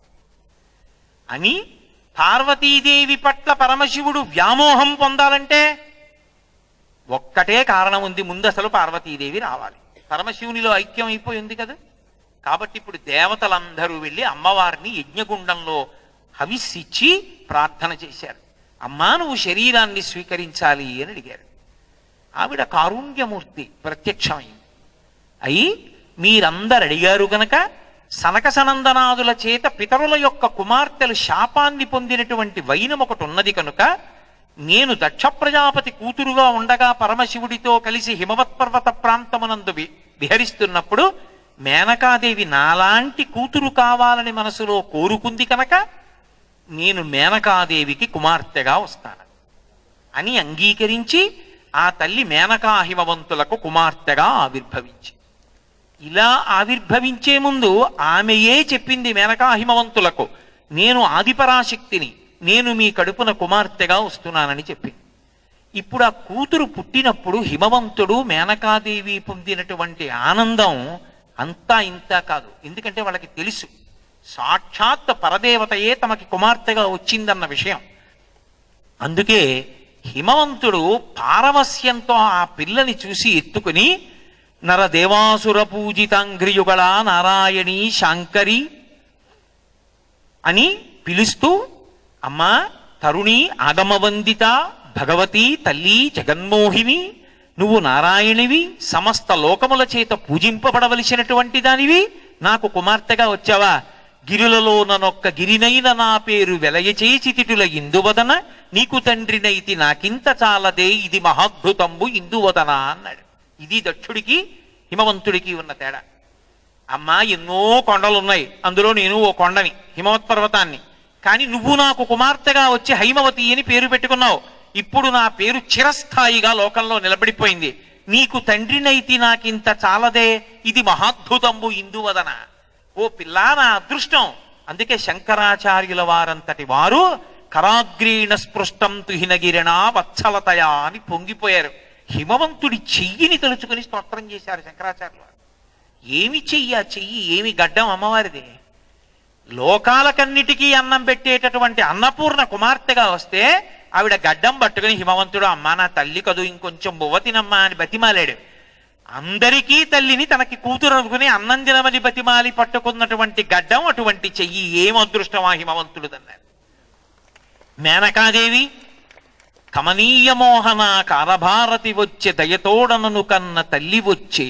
అని పార్వతీదేవి పట్ల పరమశివుడు వ్యామోహం పొందాలంటే ఒక్కటే కారణం ఉంది ముందు అసలు పార్వతీదేవి రావాలి పరమశివునిలో ఐక్యం అయిపోయింది కదా కాబట్టి ఇప్పుడు దేవతలందరూ వెళ్ళి అమ్మవారిని యజ్ఞగుండంలో హవిస్సిచ్చి ప్రార్థన చేశారు అమ్మా నువ్వు శరీరాన్ని స్వీకరించాలి అని అడిగారు ఆవిడ కారుణ్యమూర్తి ప్రత్యక్షమైంది అయి మీరందరు అడిగారు గనక సనక సనందనాదుల చేత పితరుల యొక్క కుమార్తెలు శాపాన్ని పొందినటువంటి వైనం ఒకటి ఉన్నది కనుక నేను దక్ష ప్రజాపతి కూతురుగా ఉండగా పరమశివుడితో కలిసి హిమవత్ పర్వత ప్రాంతమునందు వి- విహరిస్తున్నప్పుడు మేనకాదేవి నాలాంటి కూతురు కావాలని మనసులో కోరుకుంది కనుక నేను మేనకాదేవికి కుమార్తెగా వస్తాను అని అంగీకరించి ఆ తల్లి మేనకా హిమవంతులకు కుమార్తెగా ఆవిర్భవించి ఇలా ఆవిర్భవించే ముందు ఆమెయే చెప్పింది మేనకా హిమవంతులకు నేను ఆదిపరాశక్తిని నేను మీ కడుపున కుమార్తెగా వస్తున్నానని చెప్పింది ఇప్పుడు ఆ కూతురు పుట్టినప్పుడు హిమవంతుడు మేనకాదేవి పొందినటువంటి ఆనందం అంతా ఇంత కాదు ఎందుకంటే వాళ్ళకి తెలుసు సాక్షాత్ పరదేవతయే తమకి కుమార్తెగా వచ్చిందన్న విషయం అందుకే హిమవంతుడు పారవస్యంతో ఆ పిల్లని చూసి ఎత్తుకుని నరదేవాసుర పూజితాంఘ్రియుగళ నారాయణి శాంకరి అని పిలుస్తూ అమ్మా తరుణి ఆగమవందిత భగవతి తల్లి జగన్మోహిని నువ్వు నారాయణివి సమస్త లోకముల చేత పూజింపబడవలసినటువంటి దానివి నాకు కుమార్తెగా వచ్చావా గిరులలో ననొక్క గిరినైన నా పేరు వెలయచేసి తిటుల ఇందువదన నీకు తండ్రినైతి నాకింత చాలదే ఇది మహాద్భుతంబు ఇందువదన అన్నాడు ఇది దక్షుడికి హిమవంతుడికి ఉన్న తేడా అమ్మా ఎన్నో కొండలు ఉన్నాయి అందులో నేను ఓ కొండని హిమవత్ పర్వతాన్ని కానీ నువ్వు నాకు కుమార్తెగా వచ్చి హైమవతి అని పేరు పెట్టుకున్నావు ఇప్పుడు నా పేరు చిరస్థాయిగా లోకంలో నిలబడిపోయింది నీకు తండ్రినైతి నాకింత చాలదే ఇది మహాద్భుతంబు ఇందువదన ఓ పిల్లా నా అదృష్టం అందుకే శంకరాచార్యుల వారంతటి వారు కరాగ్రీణ స్పృష్టం తుహినగిరిణ వత్సలతయా అని పొంగిపోయారు హిమవంతుడి చెయ్యిని తలుచుకుని స్తోత్రం చేశారు శంకరాచార్యులు వారు ఏమి చెయ్యి ఆ చెయ్యి ఏమి గడ్డం అమ్మవారిది లోకాలకన్నిటికీ అన్నం పెట్టేటటువంటి అన్నపూర్ణ కుమార్తెగా వస్తే ఆవిడ గడ్డం పట్టుకుని హిమవంతుడు అమ్మా నా తల్లి కదూ ఇంకొంచెం బువ్వ తినమ్మా అని బతిమాలాడు అందరికీ తల్లిని తనకి కూతురు అనుకుని అన్నం తినమని బతిమాలి పట్టుకున్నటువంటి గడ్డం అటువంటి చెయ్యి ఏం అదృష్టమా హిమవంతుడుదన్నారు మేనకాదేవి కమనీయ మోహన కారభారతి వచ్చే దయతోడనను కన్న తల్లి వచ్చే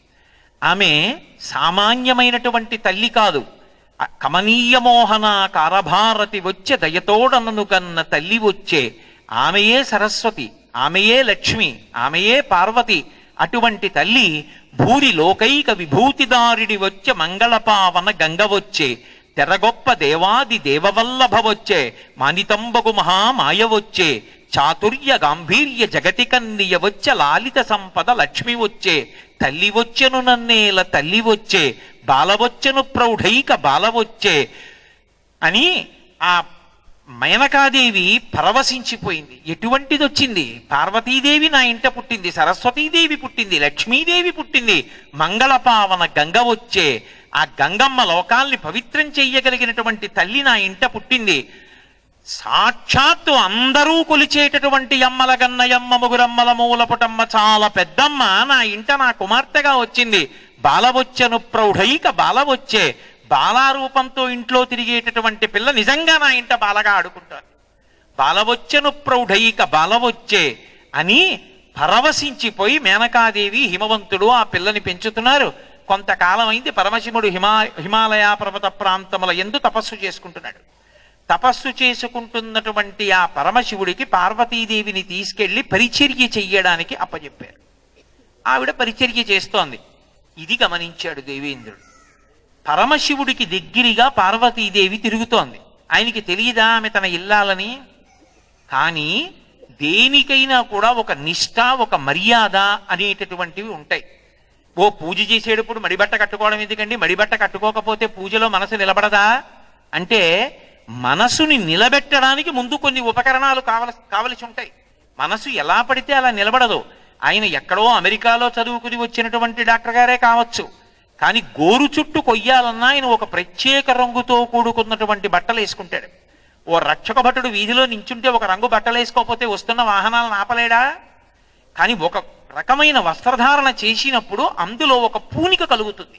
ఆమె సామాన్యమైనటువంటి తల్లి కాదు ఆ కమనీయ మోహన కారభారతి వచ్చే దయతోడనను కన్న తల్లి వచ్చే ఆమెయే సరస్వతి ఆమెయే లక్ష్మి ఆమెయే పార్వతి అటువంటి తల్లి భూరి లోకైక విభూతిదారిడి వచ్చే మంగళపావన గంగ వచ్చే తెరగొప్ప దేవాది దేవవల్లభ వచ్చే మానితంబగు మహామాయ వచ్చే చాతుర్య గాంభీర్య జగతి కన్నియ వచ్చే లాలిత సంపద లక్ష్మి వచ్చే తల్లి వచ్చెను నన్నేల తల్లి వచ్చే బాలవచ్చెను ప్రౌఢైక బాల వచ్చే అని ఆ మేనకాదేవి పరవశించిపోయింది ఎటువంటిది వచ్చింది పార్వతీదేవి నా ఇంట పుట్టింది సరస్వతీదేవి పుట్టింది లక్ష్మీదేవి పుట్టింది మంగళపావన గంగ వచ్చే ఆ గంగమ్మ లోకాల్ని పవిత్రం చెయ్యగలిగినటువంటి తల్లి నా ఇంట పుట్టింది సాక్షాత్తు అందరూ కొలిచేటటువంటి అమ్మల గన్నయమ్మ ముగురమ్మల మూలపుటమ్మ చాలా పెద్దమ్మ నా ఇంట నా కుమార్తెగా వచ్చింది బాలవచ్చను ప్రౌఢైక బాలవచ్చే బాలారూపంతో ఇంట్లో తిరిగేటటువంటి పిల్ల నిజంగా నా ఇంట బాలగా ఆడుకుంటాను బాలవచ్చను ప్రౌఢైక బాలవచ్చే అని పరవశించిపోయి మేనకాదేవి హిమవంతుడు ఆ పిల్లని పెంచుతున్నారు కొంతకాలం అయింది పరమశివుడు హిమా హిమాలయ పర్వత ప్రాంతముల ఎందు తపస్సు చేసుకుంటున్నాడు తపస్సు చేసుకుంటున్నటువంటి ఆ పరమశివుడికి పార్వతీదేవిని తీసుకెళ్లి పరిచర్య చెయ్యడానికి అప్పచెప్పారు ఆవిడ పరిచర్య చేస్తోంది ఇది గమనించాడు దేవేంద్రుడు పరమశివుడికి దగ్గరగా పార్వతీదేవి తిరుగుతోంది ఆయనకి తెలియదా ఆమె తన ఇల్లాలని కానీ దేనికైనా కూడా ఒక నిష్ఠ ఒక మర్యాద అనేటటువంటివి ఉంటాయి ఓ పూజ చేసేటప్పుడు మడిబట్ట కట్టుకోవడం ఎందుకండి మడిబట్ట కట్టుకోకపోతే పూజలో మనసు నిలబడదా అంటే మనసుని నిలబెట్టడానికి ముందు కొన్ని ఉపకరణాలు కావల కావలసి ఉంటాయి మనసు ఎలా పడితే అలా నిలబడదు ఆయన ఎక్కడో అమెరికాలో చదువుకుని వచ్చినటువంటి డాక్టర్ గారే కావచ్చు కానీ గోరు చుట్టూ కొయ్యాలన్నా ఆయన ఒక ప్రత్యేక రంగుతో కూడుకున్నటువంటి బట్టలు వేసుకుంటాడు ఓ రక్షక భటుడు వీధిలో నించుంటే ఒక రంగు బట్టలు వేసుకోకపోతే వస్తున్న వాహనాలను ఆపలేడా కానీ ఒక రకమైన వస్త్రధారణ చేసినప్పుడు అందులో ఒక పూనిక కలుగుతుంది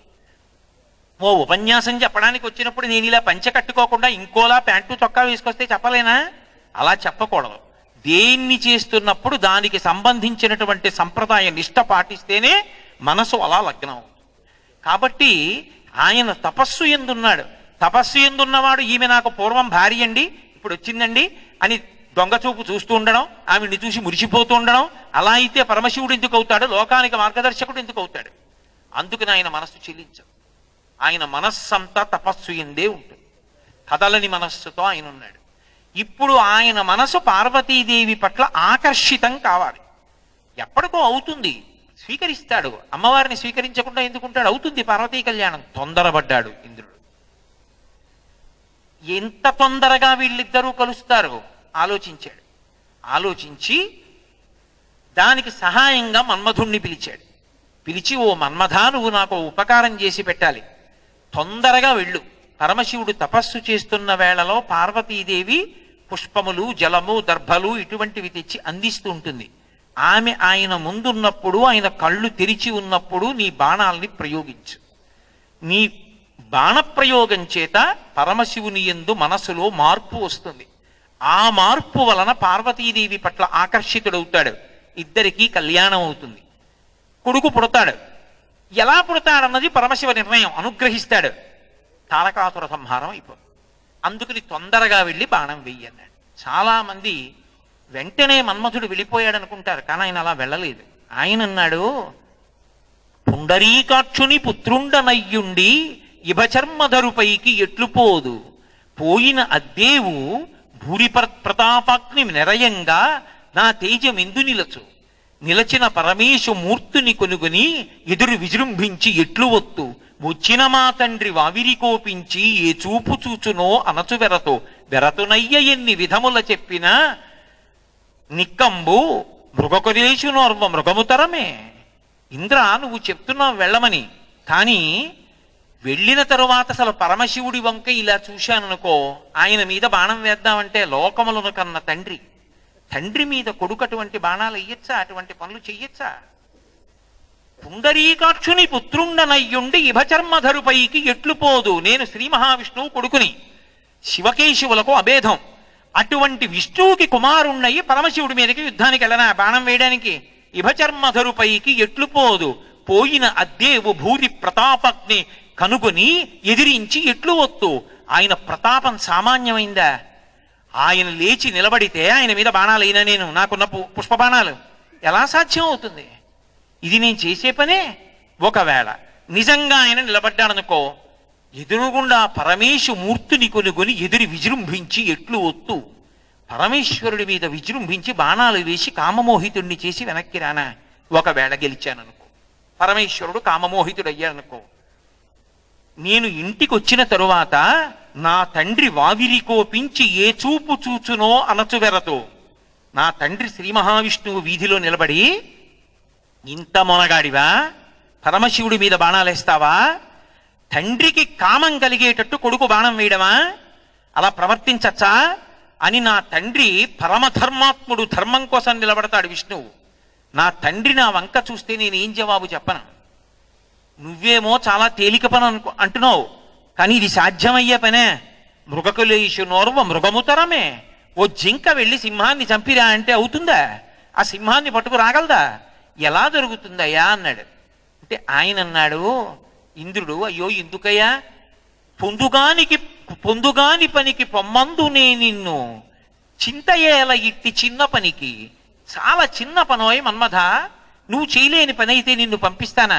ఓ ఉపన్యాసం చెప్పడానికి వచ్చినప్పుడు నేను ఇలా పంచె కట్టుకోకుండా ఇంకోలా ప్యాంటు చొక్కా వేసుకొస్తే చెప్పలేనా అలా చెప్పకూడదు దేన్ని చేస్తున్నప్పుడు దానికి సంబంధించినటువంటి సంప్రదాయ నిష్ట పాటిస్తేనే మనసు అలా లగ్నం అవుతుంది కాబట్టి ఆయన తపస్సు ఎందున్నాడు తపస్సు ఎందున్నవాడు ఈమె నాకు పూర్వం భార్య అండి ఇప్పుడు వచ్చిందండి అని దొంగ చూపు చూస్తూ ఉండడం ఆమెని చూసి మురిసిపోతూ ఉండడం అలా అయితే పరమశివుడు ఎందుకు అవుతాడు లోకానికి మార్గదర్శకుడు ఎందుకు అవుతాడు అందుకని ఆయన మనస్సు చెల్లించదు ఆయన మనస్సంతా తపస్సు ఎందే ఉంటుంది కదలని మనస్సుతో ఆయన ఉన్నాడు ఇప్పుడు ఆయన మనసు పార్వతీదేవి పట్ల ఆకర్షితం కావాలి ఎప్పటికో అవుతుంది స్వీకరిస్తాడు అమ్మవారిని స్వీకరించకుండా ఎందుకుంటాడు అవుతుంది పార్వతీ కళ్యాణం తొందరపడ్డాడు ఇంద్రుడు ఎంత తొందరగా వీళ్ళిద్దరూ కలుస్తారు ఆలోచించాడు ఆలోచించి దానికి సహాయంగా మన్మధుణ్ణి పిలిచాడు పిలిచి ఓ మన్మధా నువ్వు నాకు ఓ ఉపకారం చేసి పెట్టాలి తొందరగా వెళ్ళు పరమశివుడు తపస్సు చేస్తున్న వేళలో పార్వతీదేవి పుష్పములు జలము దర్భలు ఇటువంటివి తెచ్చి అందిస్తూ ఉంటుంది ఆమె ఆయన ముందున్నప్పుడు ఆయన కళ్ళు తెరిచి ఉన్నప్పుడు నీ బాణాల్ని ప్రయోగించు నీ బాణప్రయోగం చేత పరమశివుని ఎందు మనసులో మార్పు వస్తుంది ఆ మార్పు వలన పార్వతీదేవి పట్ల ఆకర్షితుడవుతాడు ఇద్దరికీ కళ్యాణం అవుతుంది కొడుకు పుడతాడు ఎలా పుడతాడన్నది పరమశివ నిర్ణయం అనుగ్రహిస్తాడు తారకాసుర సంహారం అయిపోతుంది అందుకని తొందరగా వెళ్ళి బాణం వెయ్యి అన్నాడు చాలా మంది వెంటనే మన్మథుడు వెళ్ళిపోయాడు అనుకుంటారు కానీ ఆయన అలా వెళ్ళలేదు ఆయన అన్నాడు పుండరీకాక్షుని పుత్రుండనయ్యుండి ఇభచర్మధరుపైకి ఎట్లు పోదు పోయిన అద్దేవు భూరి ప్రతాపాగ్ని నిరయంగా నా తేజమెందు నిలచు నిలచిన పరమేశు మూర్తుని కొనుగొని ఎదురు విజృంభించి ఎట్లు వత్తు వచ్చిన మా తండ్రి వావిరి కోపించి ఏ చూపు చూచునో అనచు వెరతో వెరతునయ్య ఎన్ని విధముల చెప్పినా నిక్కంబు మృగకొరేషునోర్వ మృగముతరమే ఇంద్ర నువ్వు చెప్తున్నావు వెళ్ళమని కానీ వెళ్ళిన తరువాత అసలు పరమశివుడి వంక ఇలా చూశాననుకో ఆయన మీద బాణం వేద్దామంటే లోకములను కన్న తండ్రి తండ్రి మీద కొడుకు అటువంటి బాణాలు వేయచ్చా అటువంటి పనులు చెయ్యొచ్చా పుండరీకాక్షుని పుత్రుండనయ్యుండి ఇభచర్మధరుపైకి ఎట్లు పోదు నేను శ్రీ మహావిష్ణువు కొడుకుని శివకేశవులకు అభేదం అటువంటి విష్ణువుకి కుమారుణ్ణయి పరమశివుడి మీదకి యుద్ధానికి వెళ్ళనా బాణం వేయడానికి ఇభచర్మధరుపైకి ఎట్లు పోదు పోయిన అద్దేవు భూరి ప్రతాపగ్ని కనుగొని ఎదిరించి ఎట్లు వత్తు ఆయన ప్రతాపం సామాన్యమైందా ఆయన లేచి నిలబడితే ఆయన మీద బాణాలు అయినా నేను నాకున్న పు- పుష్ప బాణాలు ఎలా సాధ్యం అవుతుంది ఇది నేను చేసే పనే ఒకవేళ నిజంగా ఆయన నిలబడ్డాడనుకో ఎదురుగుండా పరమేశు మూర్తిని కొనుగొని ఎదురు విజృంభించి ఎట్లు ఒత్తు పరమేశ్వరుడి మీద విజృంభించి బాణాలు వేసి కామమోహితుణ్ణి చేసి వెనక్కి రానా ఒకవేళ గెలిచాననుకో పరమేశ్వరుడు కామమోహితుడయ్యాడనుకో నేను ఇంటికి వచ్చిన తరువాత నా తండ్రి వావిరి కోపించి ఏ చూపు చూచునో అనచువెరతో నా తండ్రి శ్రీ మహావిష్ణువు వీధిలో నిలబడి ఇంత మొనగాడివా పరమశివుడి మీద బాణాలేస్తావా తండ్రికి కామం కలిగేటట్టు కొడుకు బాణం వేయడమా అలా ప్రవర్తించచ్చా అని నా తండ్రి పరమధర్మాత్ముడు ధర్మం కోసం నిలబడతాడు విష్ణువు నా తండ్రి నా వంక చూస్తే నేను ఏం జవాబు చెప్పను నువ్వేమో చాలా తేలిక పని అనుకో అంటున్నావు కానీ ఇది సాధ్యమయ్యే పనే మృగకులేషు నోర్వ మృగముతరమే ఓ జింక వెళ్ళి సింహాన్ని చంపిరా అంటే అవుతుందా ఆ సింహాన్ని పట్టుకు రాగలదా ఎలా దొరుకుతుందయ్యా అన్నాడు అంటే ఆయన అన్నాడు ఇంద్రుడు అయ్యో ఎందుకయ్యా పొందుగానికి పొందుగాని పనికి పొమ్మందునే నిన్ను చింతయేల ఇట్టి చిన్న పనికి చాలా చిన్న పనోయ్ మన్మథ నువ్వు చేయలేని పని అయితే నిన్ను పంపిస్తానా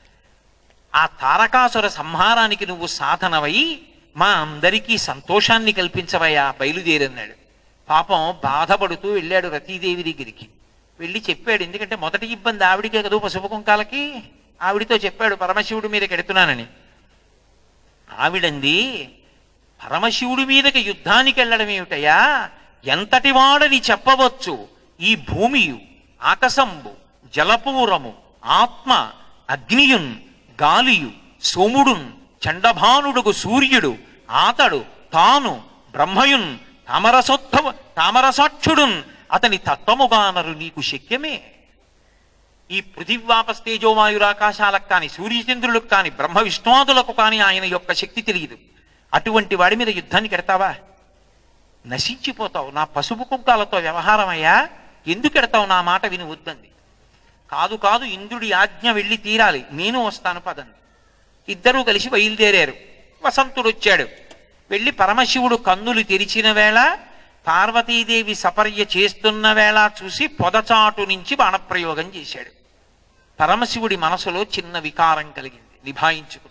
ఆ తారకాసుర సంహారానికి నువ్వు సాధనవై మా అందరికీ సంతోషాన్ని కల్పించవయ్యా బయలుదేరన్నాడు పాపం బాధపడుతూ వెళ్ళాడు రతీదేవి దగ్గరికి వెళ్ళి చెప్పాడు ఎందుకంటే మొదటి ఇబ్బంది ఆవిడికే కదూ పసుపు కుంకాలకి ఆవిడితో చెప్పాడు పరమశివుడి మీదకి ఎడుతున్నానని ఆవిడంది పరమశివుడి మీదకి యుద్ధానికి వెళ్ళడం ఏమిటయ్యా ఎంతటి వాడని చెప్పవచ్చు ఈ భూమియు ఆకసంబు జలపూరము ఆత్మ అగ్నియున్ గాలియు సోముడున్ చండభానుడుగు సూర్యుడు ఆతడు తాను బ్రహ్మయున్ తామరసోత్థవ తామరసాక్షుడున్ అతని తత్వముగానరు నీకు శక్యమే ఈ పృథివ్యాపస్తేజోవాయురాకాశాలకు కానీ సూర్యచంద్రులకు కానీ బ్రహ్మ విష్ణువాదులకు కానీ ఆయన యొక్క శక్తి తెలియదు అటువంటి వాడి మీద యుద్ధానికి ఎడతావా నశించిపోతావు నా పసుపు కుంకాలతో వ్యవహారం అయ్యా ఎందుకు ఎడతావు నా మాట విని వద్దంది కాదు కాదు ఇంద్రుడి ఆజ్ఞ వెళ్ళి తీరాలి నేను వస్తాను పదండి ఇద్దరూ కలిసి బయలుదేరారు వసంతుడు వచ్చాడు వెళ్ళి పరమశివుడు కన్నులు తెరిచిన వేళ పార్వతీదేవి సపర్య చేస్తున్న వేళ చూసి పొదచాటు నుంచి బాణప్రయోగం చేశాడు పరమశివుడి మనసులో చిన్న వికారం కలిగింది నిభాయించుకున్నాడు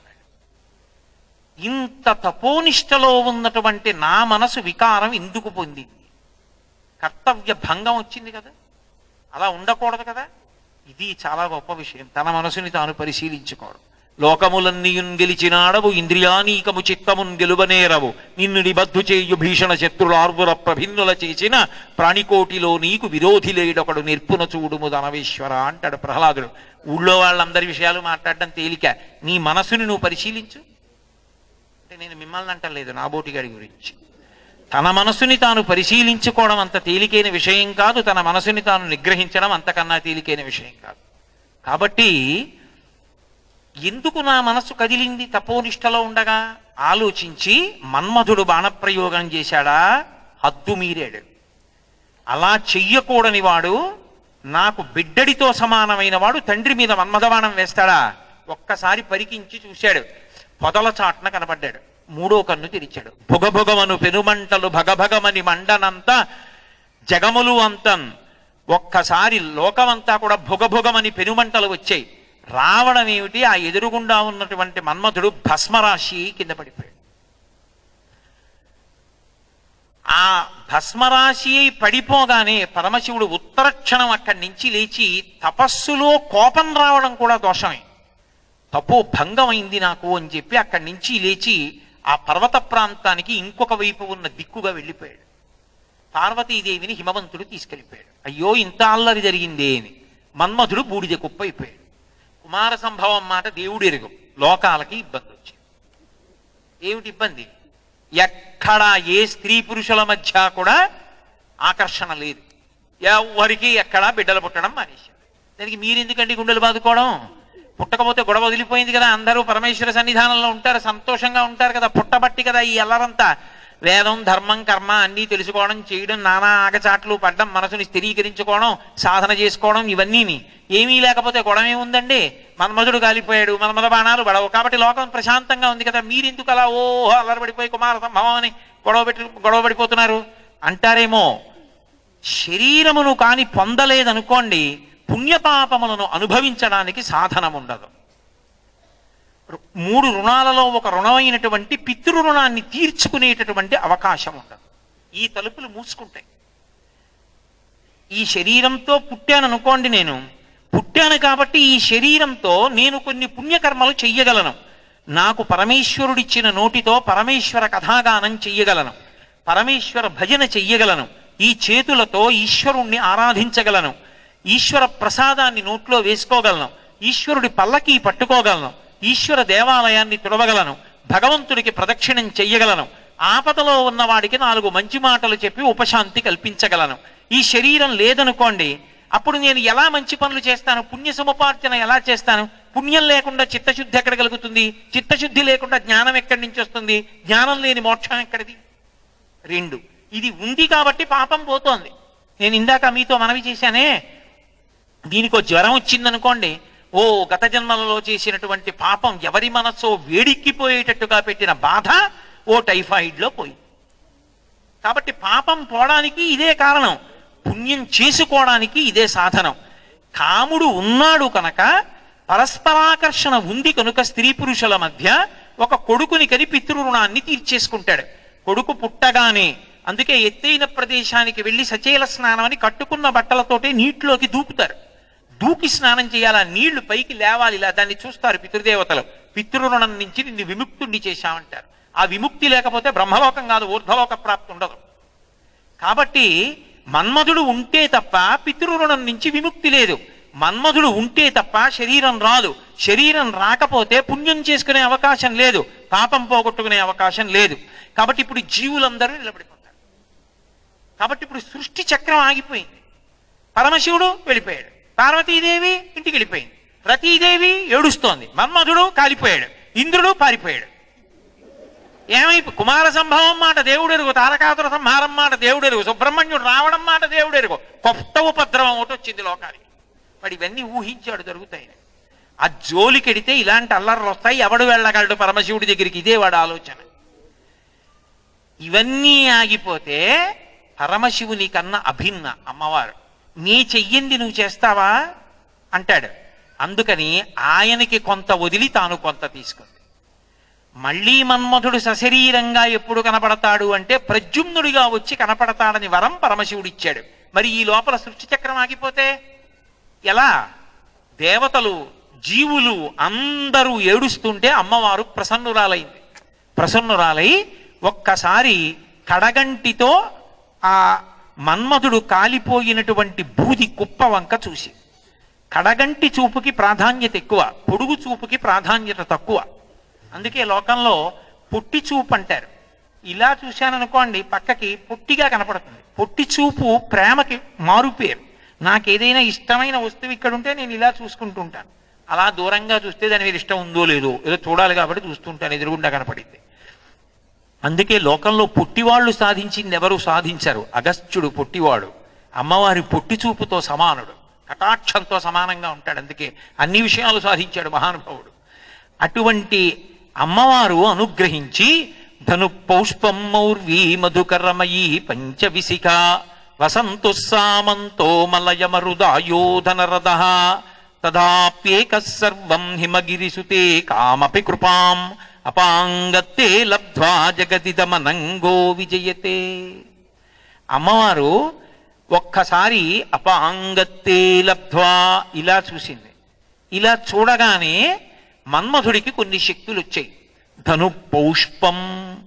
ఇంత తపోనిష్టలో ఉన్నటువంటి నా మనసు వికారం ఎందుకు పొందింది కర్తవ్య భంగం వచ్చింది కదా అలా ఉండకూడదు కదా ఇది చాలా గొప్ప విషయం తన మనసుని తాను పరిశీలించుకోవడం లోకములన్నీయున్ గెలిచినాడవు ఇంద్రియానీకము చిత్తమున్ గెలువనేరవు నిన్ను నిబద్ధు చేయు భీషణ శత్రులార్వుల ప్రభిన్నుల చేసిన ప్రాణికోటిలో నీకు విరోధి లేడొకడు నిర్పున చూడుము ధనవేశ్వర అంటాడు ప్రహ్లాదుడు ఊళ్ళో వాళ్ళందరి విషయాలు మాట్లాడడం తేలిక నీ మనసుని నువ్వు పరిశీలించు అంటే నేను మిమ్మల్ని అంటలేదు నాబోటిగాడి గురించి తన మనసుని తాను పరిశీలించుకోవడం అంత తేలికైన విషయం కాదు తన మనసుని తాను నిగ్రహించడం అంతకన్నా తేలికైన విషయం కాదు కాబట్టి ఎందుకు నా మనసు కదిలింది తపోనిష్టలో ఉండగా ఆలోచించి మన్మధుడు బాణప్రయోగం చేశాడా హద్దు మీరాడు అలా చెయ్యకూడని వాడు నాకు బిడ్డడితో సమానమైన వాడు తండ్రి మీద మన్మధబాణం వేస్తాడా ఒక్కసారి పరికించి చూశాడు పొదల చాట్న కనబడ్డాడు మూడో కన్ను తెరిచాడు భుగభుగమను పెనుమంటలు భగభగమని మండనంత జగములు అంతన్ ఒక్కసారి లోకమంతా కూడా భుగభుగమని పెనుమంటలు వచ్చాయి రావడం ఏమిటి ఆ ఎదురుగుండా ఉన్నటువంటి మన్మధుడు భస్మరాశి కింద పడిపోయాడు ఆ భస్మరాశి అయి పడిపోగానే పరమశివుడు ఉత్తర క్షణం అక్కడి నుంచి లేచి తపస్సులో కోపం రావడం కూడా దోషమే తపో భంగమైంది నాకు అని చెప్పి అక్కడి నుంచి లేచి ఆ పర్వత ప్రాంతానికి ఇంకొక వైపు ఉన్న దిక్కుగా వెళ్ళిపోయాడు పార్వతీదేవిని హిమవంతుడు తీసుకెళ్ళిపోయాడు అయ్యో ఇంత అల్లరి జరిగిందే అని మన్మధుడు బూడిద కుప్ప అయిపోయాడు కుమార సంభవం మాట దేవుడు ఎరుగు లోకాలకి ఇబ్బంది వచ్చింది ఏమిటి ఇబ్బంది ఎక్కడా ఏ స్త్రీ పురుషుల మధ్య కూడా ఆకర్షణ లేదు ఎవరికి ఎక్కడా బిడ్డలు పుట్టడం మానేశారు దానికి మీరెందుకండి గుండెలు బాదుకోవడం పుట్టకపోతే గొడవ వదిలిపోయింది కదా అందరూ పరమేశ్వర సన్నిధానంలో ఉంటారు సంతోషంగా ఉంటారు కదా పుట్టబట్టి కదా ఈ అల్లరంతా వేదం ధర్మం కర్మ అన్నీ తెలుసుకోవడం చేయడం నానా ఆగచాట్లు పడ్డం మనసుని స్థిరీకరించుకోవడం సాధన చేసుకోవడం ఇవన్నీని ఏమీ లేకపోతే గొడవ ఏముందండి మన్మధుడు కాలిపోయాడు మన్మధ బాణాలు పడవు కాబట్టి లోకం ప్రశాంతంగా ఉంది కదా మీరెందుకు అలా ఓ అల్లరపడిపోయి కుమార సంభవం అని గొడవ పెట్టి గొడవ పడిపోతున్నారు అంటారేమో శరీరమును కాని పొందలేదనుకోండి పుణ్యపాపములను అనుభవించడానికి సాధనం ఉండదు మూడు రుణాలలో ఒక రుణమైనటువంటి పితృ రుణాన్ని తీర్చుకునేటటువంటి అవకాశం ఉండదు ఈ తలుపులు మూసుకుంటాయి ఈ శరీరంతో పుట్టాను అనుకోండి నేను పుట్టాను కాబట్టి ఈ శరీరంతో నేను కొన్ని పుణ్యకర్మలు చెయ్యగలను నాకు పరమేశ్వరుడిచ్చిన నోటితో పరమేశ్వర కథాగానం చెయ్యగలను పరమేశ్వర భజన చెయ్యగలను ఈ చేతులతో ఈశ్వరుణ్ణి ఆరాధించగలను ఈశ్వర ప్రసాదాన్ని నోట్లో వేసుకోగలను ఈశ్వరుడి పల్లకి పట్టుకోగలను ఈశ్వర దేవాలయాన్ని తుడవగలను భగవంతుడికి ప్రదక్షిణం చెయ్యగలను ఆపదలో ఉన్నవాడికి నాలుగు మంచి మాటలు చెప్పి ఉపశాంతి కల్పించగలను ఈ శరీరం లేదనుకోండి అప్పుడు నేను ఎలా మంచి పనులు చేస్తాను పుణ్య సముపార్జన ఎలా చేస్తాను పుణ్యం లేకుండా చిత్తశుద్ధి ఎక్కడ కలుగుతుంది చిత్తశుద్ధి లేకుండా జ్ఞానం ఎక్కడి నుంచి వస్తుంది జ్ఞానం లేని మోక్షం ఎక్కడిది రెండు ఇది ఉంది కాబట్టి పాపం పోతోంది నేను ఇందాక మీతో మనవి చేశానే దీనికో జ్వరం వచ్చిందనుకోండి ఓ గత జన్మలలో చేసినటువంటి పాపం ఎవరి మనస్సో వేడిక్కిపోయేటట్టుగా పెట్టిన బాధ ఓ టైఫాయిడ్లో పోయి కాబట్టి పాపం పోవడానికి ఇదే కారణం పుణ్యం చేసుకోవడానికి ఇదే సాధనం కాముడు ఉన్నాడు కనుక పరస్పరాకర్షణ ఉంది కనుక స్త్రీ పురుషుల మధ్య ఒక కొడుకుని కని పితృరుణాన్ని తీర్చేసుకుంటాడు కొడుకు పుట్టగానే అందుకే ఎత్తైన ప్రదేశానికి వెళ్ళి సచేల స్నానం అని కట్టుకున్న బట్టలతోటే నీటిలోకి దూకుతారు దూకి స్నానం చేయాలి ఆ నీళ్లు పైకి లేవాలి ఇలా దాన్ని చూస్తారు పితృదేవతలు పితృరుణం నుంచి నిన్ను విముక్తుణ్ణి చేశామంటారు ఆ విముక్తి లేకపోతే బ్రహ్మలోకం కాదు ఊర్ధ్వలోక ప్రాప్తి ఉండదు కాబట్టి మన్మధుడు ఉంటే తప్ప పితృరుణం నుంచి విముక్తి లేదు మన్మధుడు ఉంటే తప్ప శరీరం రాదు శరీరం రాకపోతే పుణ్యం చేసుకునే అవకాశం లేదు పాపం పోగొట్టుకునే అవకాశం లేదు కాబట్టి ఇప్పుడు జీవులందరూ నిలబడిపోతారు కాబట్టి ఇప్పుడు సృష్టి చక్రం ఆగిపోయింది పరమశివుడు వెళ్ళిపోయాడు పార్వతీదేవి ఇంటికి వెళ్ళిపోయింది రతీదేవి ఏడుస్తోంది మన్మధుడు కాలిపోయాడు ఇంద్రుడు పారిపోయాడు ఏమైపు కుమార సంభవం మాట దేవుడెరుగు తారకాతుర సంహారం మాట దేవుడెరుగు సుబ్రహ్మణ్యుడు రావడం మాట దేవుడెరుగు కొత్త ఉపద్రవం ఒకటి వచ్చింది లోకానికి వాడు ఇవన్నీ ఊహించాడు జరుగుతాయి ఆ జోలికెడితే ఇలాంటి అల్లర్లు వస్తాయి ఎవడు వెళ్ళగలడు పరమశివుడి దగ్గరికి ఇదే వాడు ఆలోచన ఇవన్నీ ఆగిపోతే పరమశివుని కన్నా అభిన్న అమ్మవారు నీ చెయ్యింది నువ్వు చేస్తావా అంటాడు అందుకని ఆయనకి కొంత వదిలి తాను కొంత తీసుకుంది మళ్ళీ మన్మధుడు సశరీరంగా ఎప్పుడు కనపడతాడు అంటే ప్రద్యుమ్నుడిగా వచ్చి కనపడతాడని వరం పరమశివుడిచ్చాడు మరి ఈ లోపల సృష్టి చక్రం ఆగిపోతే ఎలా దేవతలు జీవులు అందరూ ఏడుస్తుంటే అమ్మవారు ప్రసన్నురాలైంది ప్రసన్నురాలై ఒక్కసారి కడగంటితో ఆ మన్మధుడు కాలిపోయినటువంటి బూది కుప్ప వంక చూసి కడగంటి చూపుకి ప్రాధాన్యత ఎక్కువ పొడుగు చూపుకి ప్రాధాన్యత తక్కువ అందుకే లోకంలో పొట్టి చూపు అంటారు ఇలా చూశాననుకోండి పక్కకి పొట్టిగా కనపడుతుంది పొట్టి చూపు ప్రేమకి మారుపేరు నాకు ఏదైనా ఇష్టమైన వస్తువు ఇక్కడ ఉంటే నేను ఇలా చూసుకుంటూ ఉంటాను అలా దూరంగా చూస్తే దాని మీద ఇష్టం ఉందో లేదో ఏదో చూడాలి కాబట్టి చూస్తుంటాను ఎదురుగుండా కనపడింది అందుకే లోకంలో పొట్టివాళ్ళు సాధించింది ఎవరు సాధించరు అగస్త్యుడు పొట్టివాడు అమ్మవారి పొట్టి చూపుతో సమానుడు కటాక్షంతో సమానంగా ఉంటాడు అందుకే అన్ని విషయాలు సాధించాడు మహానుభావుడు అటువంటి అమ్మవారు అనుగ్రహించి ధను పౌష్పం మౌర్వీ మధుకరమయీ పంచవిశిఖ వసంతు సామంతో మలయమరుదాయోధనరద తదాప్యేక సర్వం హిమగిరిసుతే కామపి కృపాం అపాంగత్తే లబ్ధ్వా జగదిదమనంగో విజయతే అమ్మవారు ఒక్కసారి అపాంగత్తే లబ్ధ్వా ఇలా చూసింది ఇలా చూడగానే మన్మధుడికి కొన్ని శక్తులు వచ్చాయి ధను పౌష్పం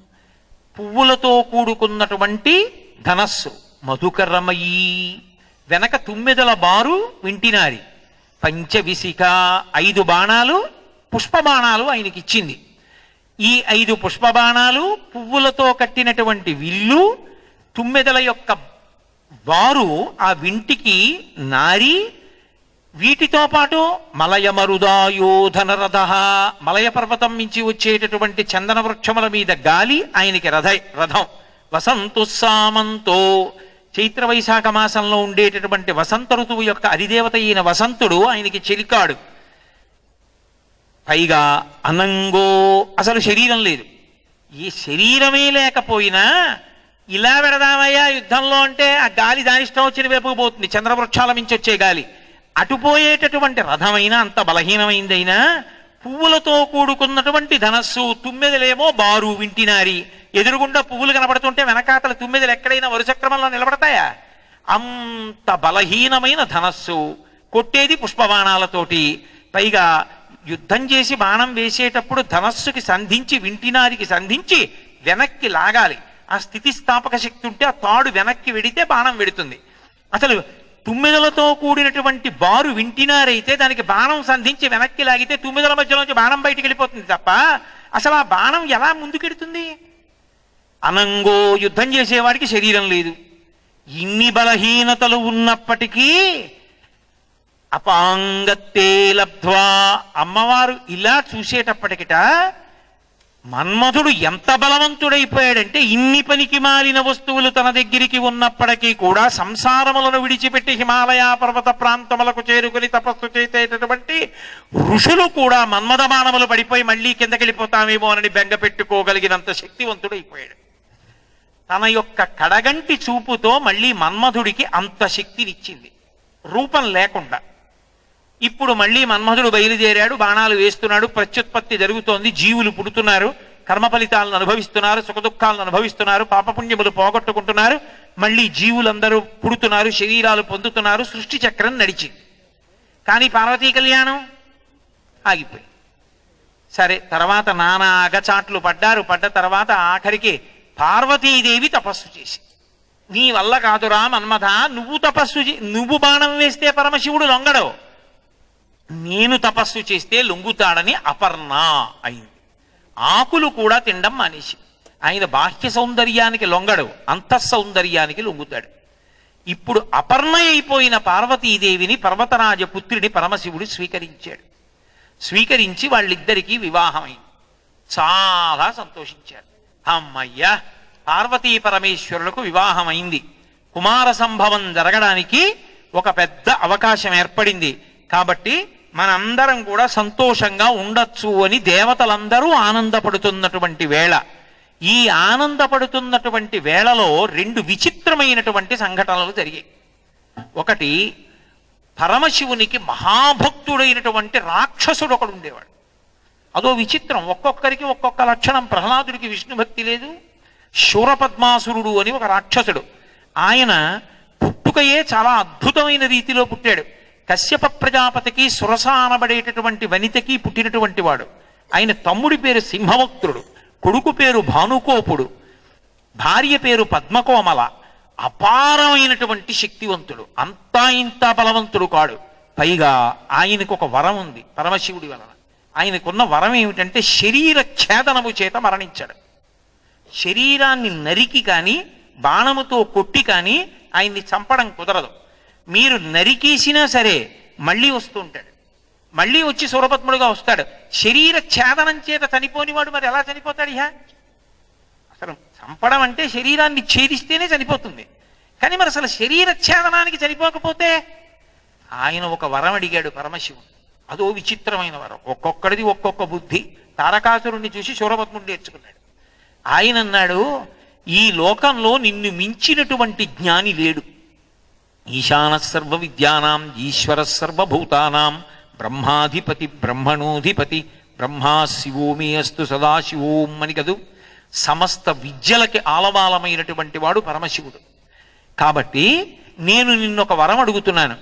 పువ్వులతో కూడుకున్నటువంటి ధనస్సు మధుకరమయీ వెనక తుమ్మెదల బారు వింటినారి పంచవిశిక ఐదు బాణాలు పుష్పబాణాలు ఆయనకి ఇచ్చింది ఈ ఐదు పుష్పబాణాలు పువ్వులతో కట్టినటువంటి విల్లు తుమ్మెదల యొక్క వారు ఆ వింటికి నారి వీటితో పాటు మలయమరుదాయోధన రథ మలయ పర్వతం మించి వచ్చేటటువంటి చందన వృక్షముల మీద గాలి ఆయనకి రథ రథం వసంతుస్సామంతో చైత్ర వైశాఖ మాసంలో ఉండేటటువంటి వసంత ఋతువు యొక్క అధిదేవత అయిన వసంతుడు ఆయనకి చెలికాడు పైగా అనంగో అసలు శరీరం లేదు ఈ శరీరమే లేకపోయినా ఇలా పెడదామయ్యా యుద్ధంలో అంటే ఆ గాలి దాని ఇష్టం వచ్చిన వైపుకు పోతుంది చంద్రవృక్షాల మించి వచ్చే గాలి అటుపోయేటటువంటి రథమైన అంత బలహీనమైందైనా పువ్వులతో కూడుకున్నటువంటి ధనస్సు తుమ్మెదలేమో బారు వింటినారి ఎదురుగుండా పువ్వులు కనబడుతుంటే వెనకాతల తుమ్మెదలు ఎక్కడైనా వరుస క్రమంలో నిలబడతాయా అంత బలహీనమైన ధనస్సు కొట్టేది పుష్పబాణాలతోటి పైగా యుద్ధం చేసి బాణం వేసేటప్పుడు ధనస్సుకి సంధించి వింటినారికి సంధించి వెనక్కి లాగాలి ఆ స్థితిస్థాపక శక్తి ఉంటే ఆ తాడు వెనక్కి వెడితే బాణం వెడుతుంది అసలు తుమ్మెదలతో కూడినటువంటి బారు వింటినారైతే దానికి బాణం సంధించి వెనక్కి లాగితే తుమ్మెదల మధ్యలోంచి బాణం బయటికి వెళ్ళిపోతుంది తప్ప అసలు ఆ బాణం ఎలా ముందుకెడుతుంది అనంగో యుద్ధం చేసేవాడికి శరీరం లేదు ఇన్ని బలహీనతలు ఉన్నప్పటికీ అపాంగత్తే లబ్ధ్వా అమ్మవారు ఇలా చూసేటప్పటికిట మన్మధుడు ఎంత బలవంతుడైపోయాడంటే ఇన్ని పనికి మాలిన వస్తువులు తన దగ్గరికి ఉన్నప్పటికీ కూడా సంసారములను విడిచిపెట్టి హిమాలయ పర్వత ప్రాంతములకు చేరుకుని తపస్సు చేసేటటువంటి ఋషులు కూడా మన్మథ బాణములు పడిపోయి మళ్ళీ కిందకెళ్ళిపోతామేమో అని బెంగ పెట్టుకోగలిగినంత శక్తివంతుడైపోయాడు తన యొక్క కడగంటి చూపుతో మళ్ళీ మన్మధుడికి అంత శక్తినిచ్చింది రూపం లేకుండా ఇప్పుడు మళ్ళీ మన్మధుడు బయలుదేరాడు బాణాలు వేస్తున్నాడు ప్రత్యుత్పత్తి జరుగుతోంది జీవులు పుడుతున్నారు కర్మ ఫలితాలను అనుభవిస్తున్నారు సుఖదుఖాలను అనుభవిస్తున్నారు పాపపుణ్యములు పోగొట్టుకుంటున్నారు మళ్ళీ జీవులందరూ పుడుతున్నారు శరీరాలు పొందుతున్నారు సృష్టి చక్రం నడిచింది కానీ పార్వతీ కళ్యాణం ఆగిపోయింది సరే తర్వాత నానా అగచాట్లు పడ్డారు పడ్డ తర్వాత ఆఖరికి పార్వతీదేవి తపస్సు చేసి నీ వల్ల కాదురా మన్మథ నువ్వు తపస్సు చే- నువ్వు బాణం వేస్తే పరమశివుడు లొంగడవు నేను తపస్సు చేస్తే లొంగుతాడని అపర్ణ అయింది ఆకులు కూడా తినడం మానేసి ఆయన బాహ్య సౌందర్యానికి లొంగడు అంతః సౌందర్యానికి లొంగుతాడు ఇప్పుడు అపర్ణ అయిపోయిన పార్వతీదేవిని పర్వతరాజ పుత్రుడి పరమశివుడు స్వీకరించాడు స్వీకరించి వాళ్ళిద్దరికీ వివాహమైంది చాలా సంతోషించారు అమ్మయ్యా పార్వతీ పరమేశ్వరులకు వివాహమైంది కుమార సంభవం జరగడానికి ఒక పెద్ద అవకాశం ఏర్పడింది కాబట్టి మనందరం కూడా సంతోషంగా ఉండొచ్చు అని దేవతలందరూ ఆనందపడుతున్నటువంటి వేళ ఈ ఆనందపడుతున్నటువంటి వేళలో రెండు విచిత్రమైనటువంటి సంఘటనలు జరిగాయి ఒకటి పరమశివునికి మహాభక్తుడైనటువంటి రాక్షసుడు ఒకడు ఉండేవాడు అదో విచిత్రం ఒక్కొక్కరికి ఒక్కొక్క లక్షణం ప్రహ్లాదుడికి విష్ణు భక్తి లేదు శూరపద్మాసురుడు అని ఒక రాక్షసుడు ఆయన పుట్టుకయే చాలా అద్భుతమైన రీతిలో పుట్టాడు కశ్యప ప్రజాపతికి సురస అనబడేటటువంటి వనితకి పుట్టినటువంటి వాడు ఆయన తమ్ముడి పేరు సింహవక్తుడు కొడుకు పేరు భానుకోపుడు భార్య పేరు పద్మకోమల అపారమైనటువంటి శక్తివంతుడు అంతా ఇంత బలవంతుడు కాడు పైగా ఆయనకు ఒక వరం ఉంది పరమశివుడి వలన ఆయనకున్న వరం ఏమిటంటే శరీర ఛేదనము చేత మరణించాడు శరీరాన్ని నరికి కానీ బాణముతో కొట్టి కానీ ఆయన్ని చంపడం కుదరదు మీరు నరికేసినా సరే మళ్ళీ వస్తూ ఉంటాడు మళ్ళీ వచ్చి సూరపద్ముడుగా వస్తాడు శరీర ఛేదనం చేత చనిపోనివాడు మరి ఎలా చనిపోతాడు ఇహ అసలు చంపడం అంటే శరీరాన్ని ఛేదిస్తేనే చనిపోతుంది కానీ మరి అసలు శరీర ఛేదనానికి చనిపోకపోతే ఆయన ఒక వరం అడిగాడు పరమశివుడు అదో విచిత్రమైన వరం ఒక్కొక్కడిది ఒక్కొక్క బుద్ధి తారకాసురుణ్ణి చూసి శూరపద్ముడు నేర్చుకున్నాడు ఆయన అన్నాడు ఈ లోకంలో నిన్ను మించినటువంటి జ్ఞాని లేడు ఈశాన సర్వ విద్యానాం ఈశ్వర సర్వభూతానాం బ్రహ్మాధిపతి బ్రహ్మణోధిపతి బ్రహ్మా శివోమి అస్తు సదాశివోం అని కదూ సమస్త విద్యలకి ఆలవాలమైనటువంటి వాడు పరమశివుడు కాబట్టి నేను నిన్నొక వరం అడుగుతున్నాను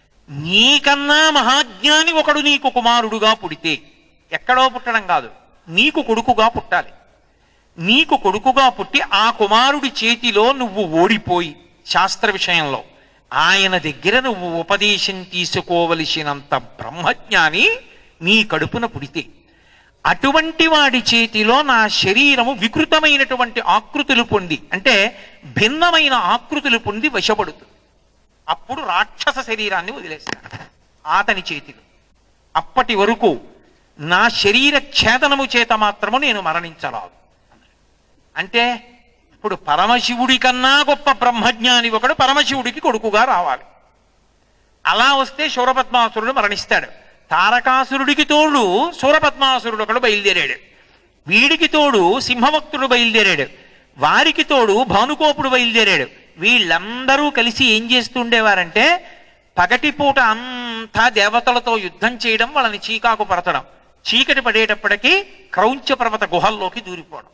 నీకన్నా మహాజ్ఞాని ఒకడు నీకు కుమారుడుగా పుడితే ఎక్కడో పుట్టడం కాదు నీకు కొడుకుగా పుట్టాలి నీకు కొడుకుగా పుట్టి ఆ కుమారుడి చేతిలో నువ్వు ఓడిపోయి శాస్త్ర విషయంలో ఆయన దగ్గర నువ్వు ఉపదేశం తీసుకోవలసినంత బ్రహ్మజ్ఞాని నీ కడుపున పుడితే అటువంటి వాడి చేతిలో నా శరీరము వికృతమైనటువంటి ఆకృతులు పొంది అంటే భిన్నమైన ఆకృతులు పొంది వశపడుతుంది అప్పుడు రాక్షస శరీరాన్ని వదిలేస్తాను అతని చేతిలో అప్పటి వరకు నా శరీర ఛేదనము చేత మాత్రము నేను మరణించరాదు అంటే ఇప్పుడు పరమశివుడి కన్నా గొప్ప బ్రహ్మజ్ఞాని ఒకడు పరమశివుడికి కొడుకుగా రావాలి అలా వస్తే శూరపద్మాసురుడు మరణిస్తాడు తారకాసురుడికి తోడు శూరపద్మాసురుడు ఒకడు బయలుదేరాడు వీడికి తోడు సింహభక్తుడు బయలుదేరాడు వారికి తోడు భానుకోపుడు బయలుదేరాడు వీళ్ళందరూ కలిసి ఏం చేస్తుండేవారంటే పగటిపూట అంతా దేవతలతో యుద్ధం చేయడం వాళ్ళని చీకాకు పరచడం చీకటి పడేటప్పటికీ క్రౌంచ పర్వత గుహల్లోకి దూరిపోవడం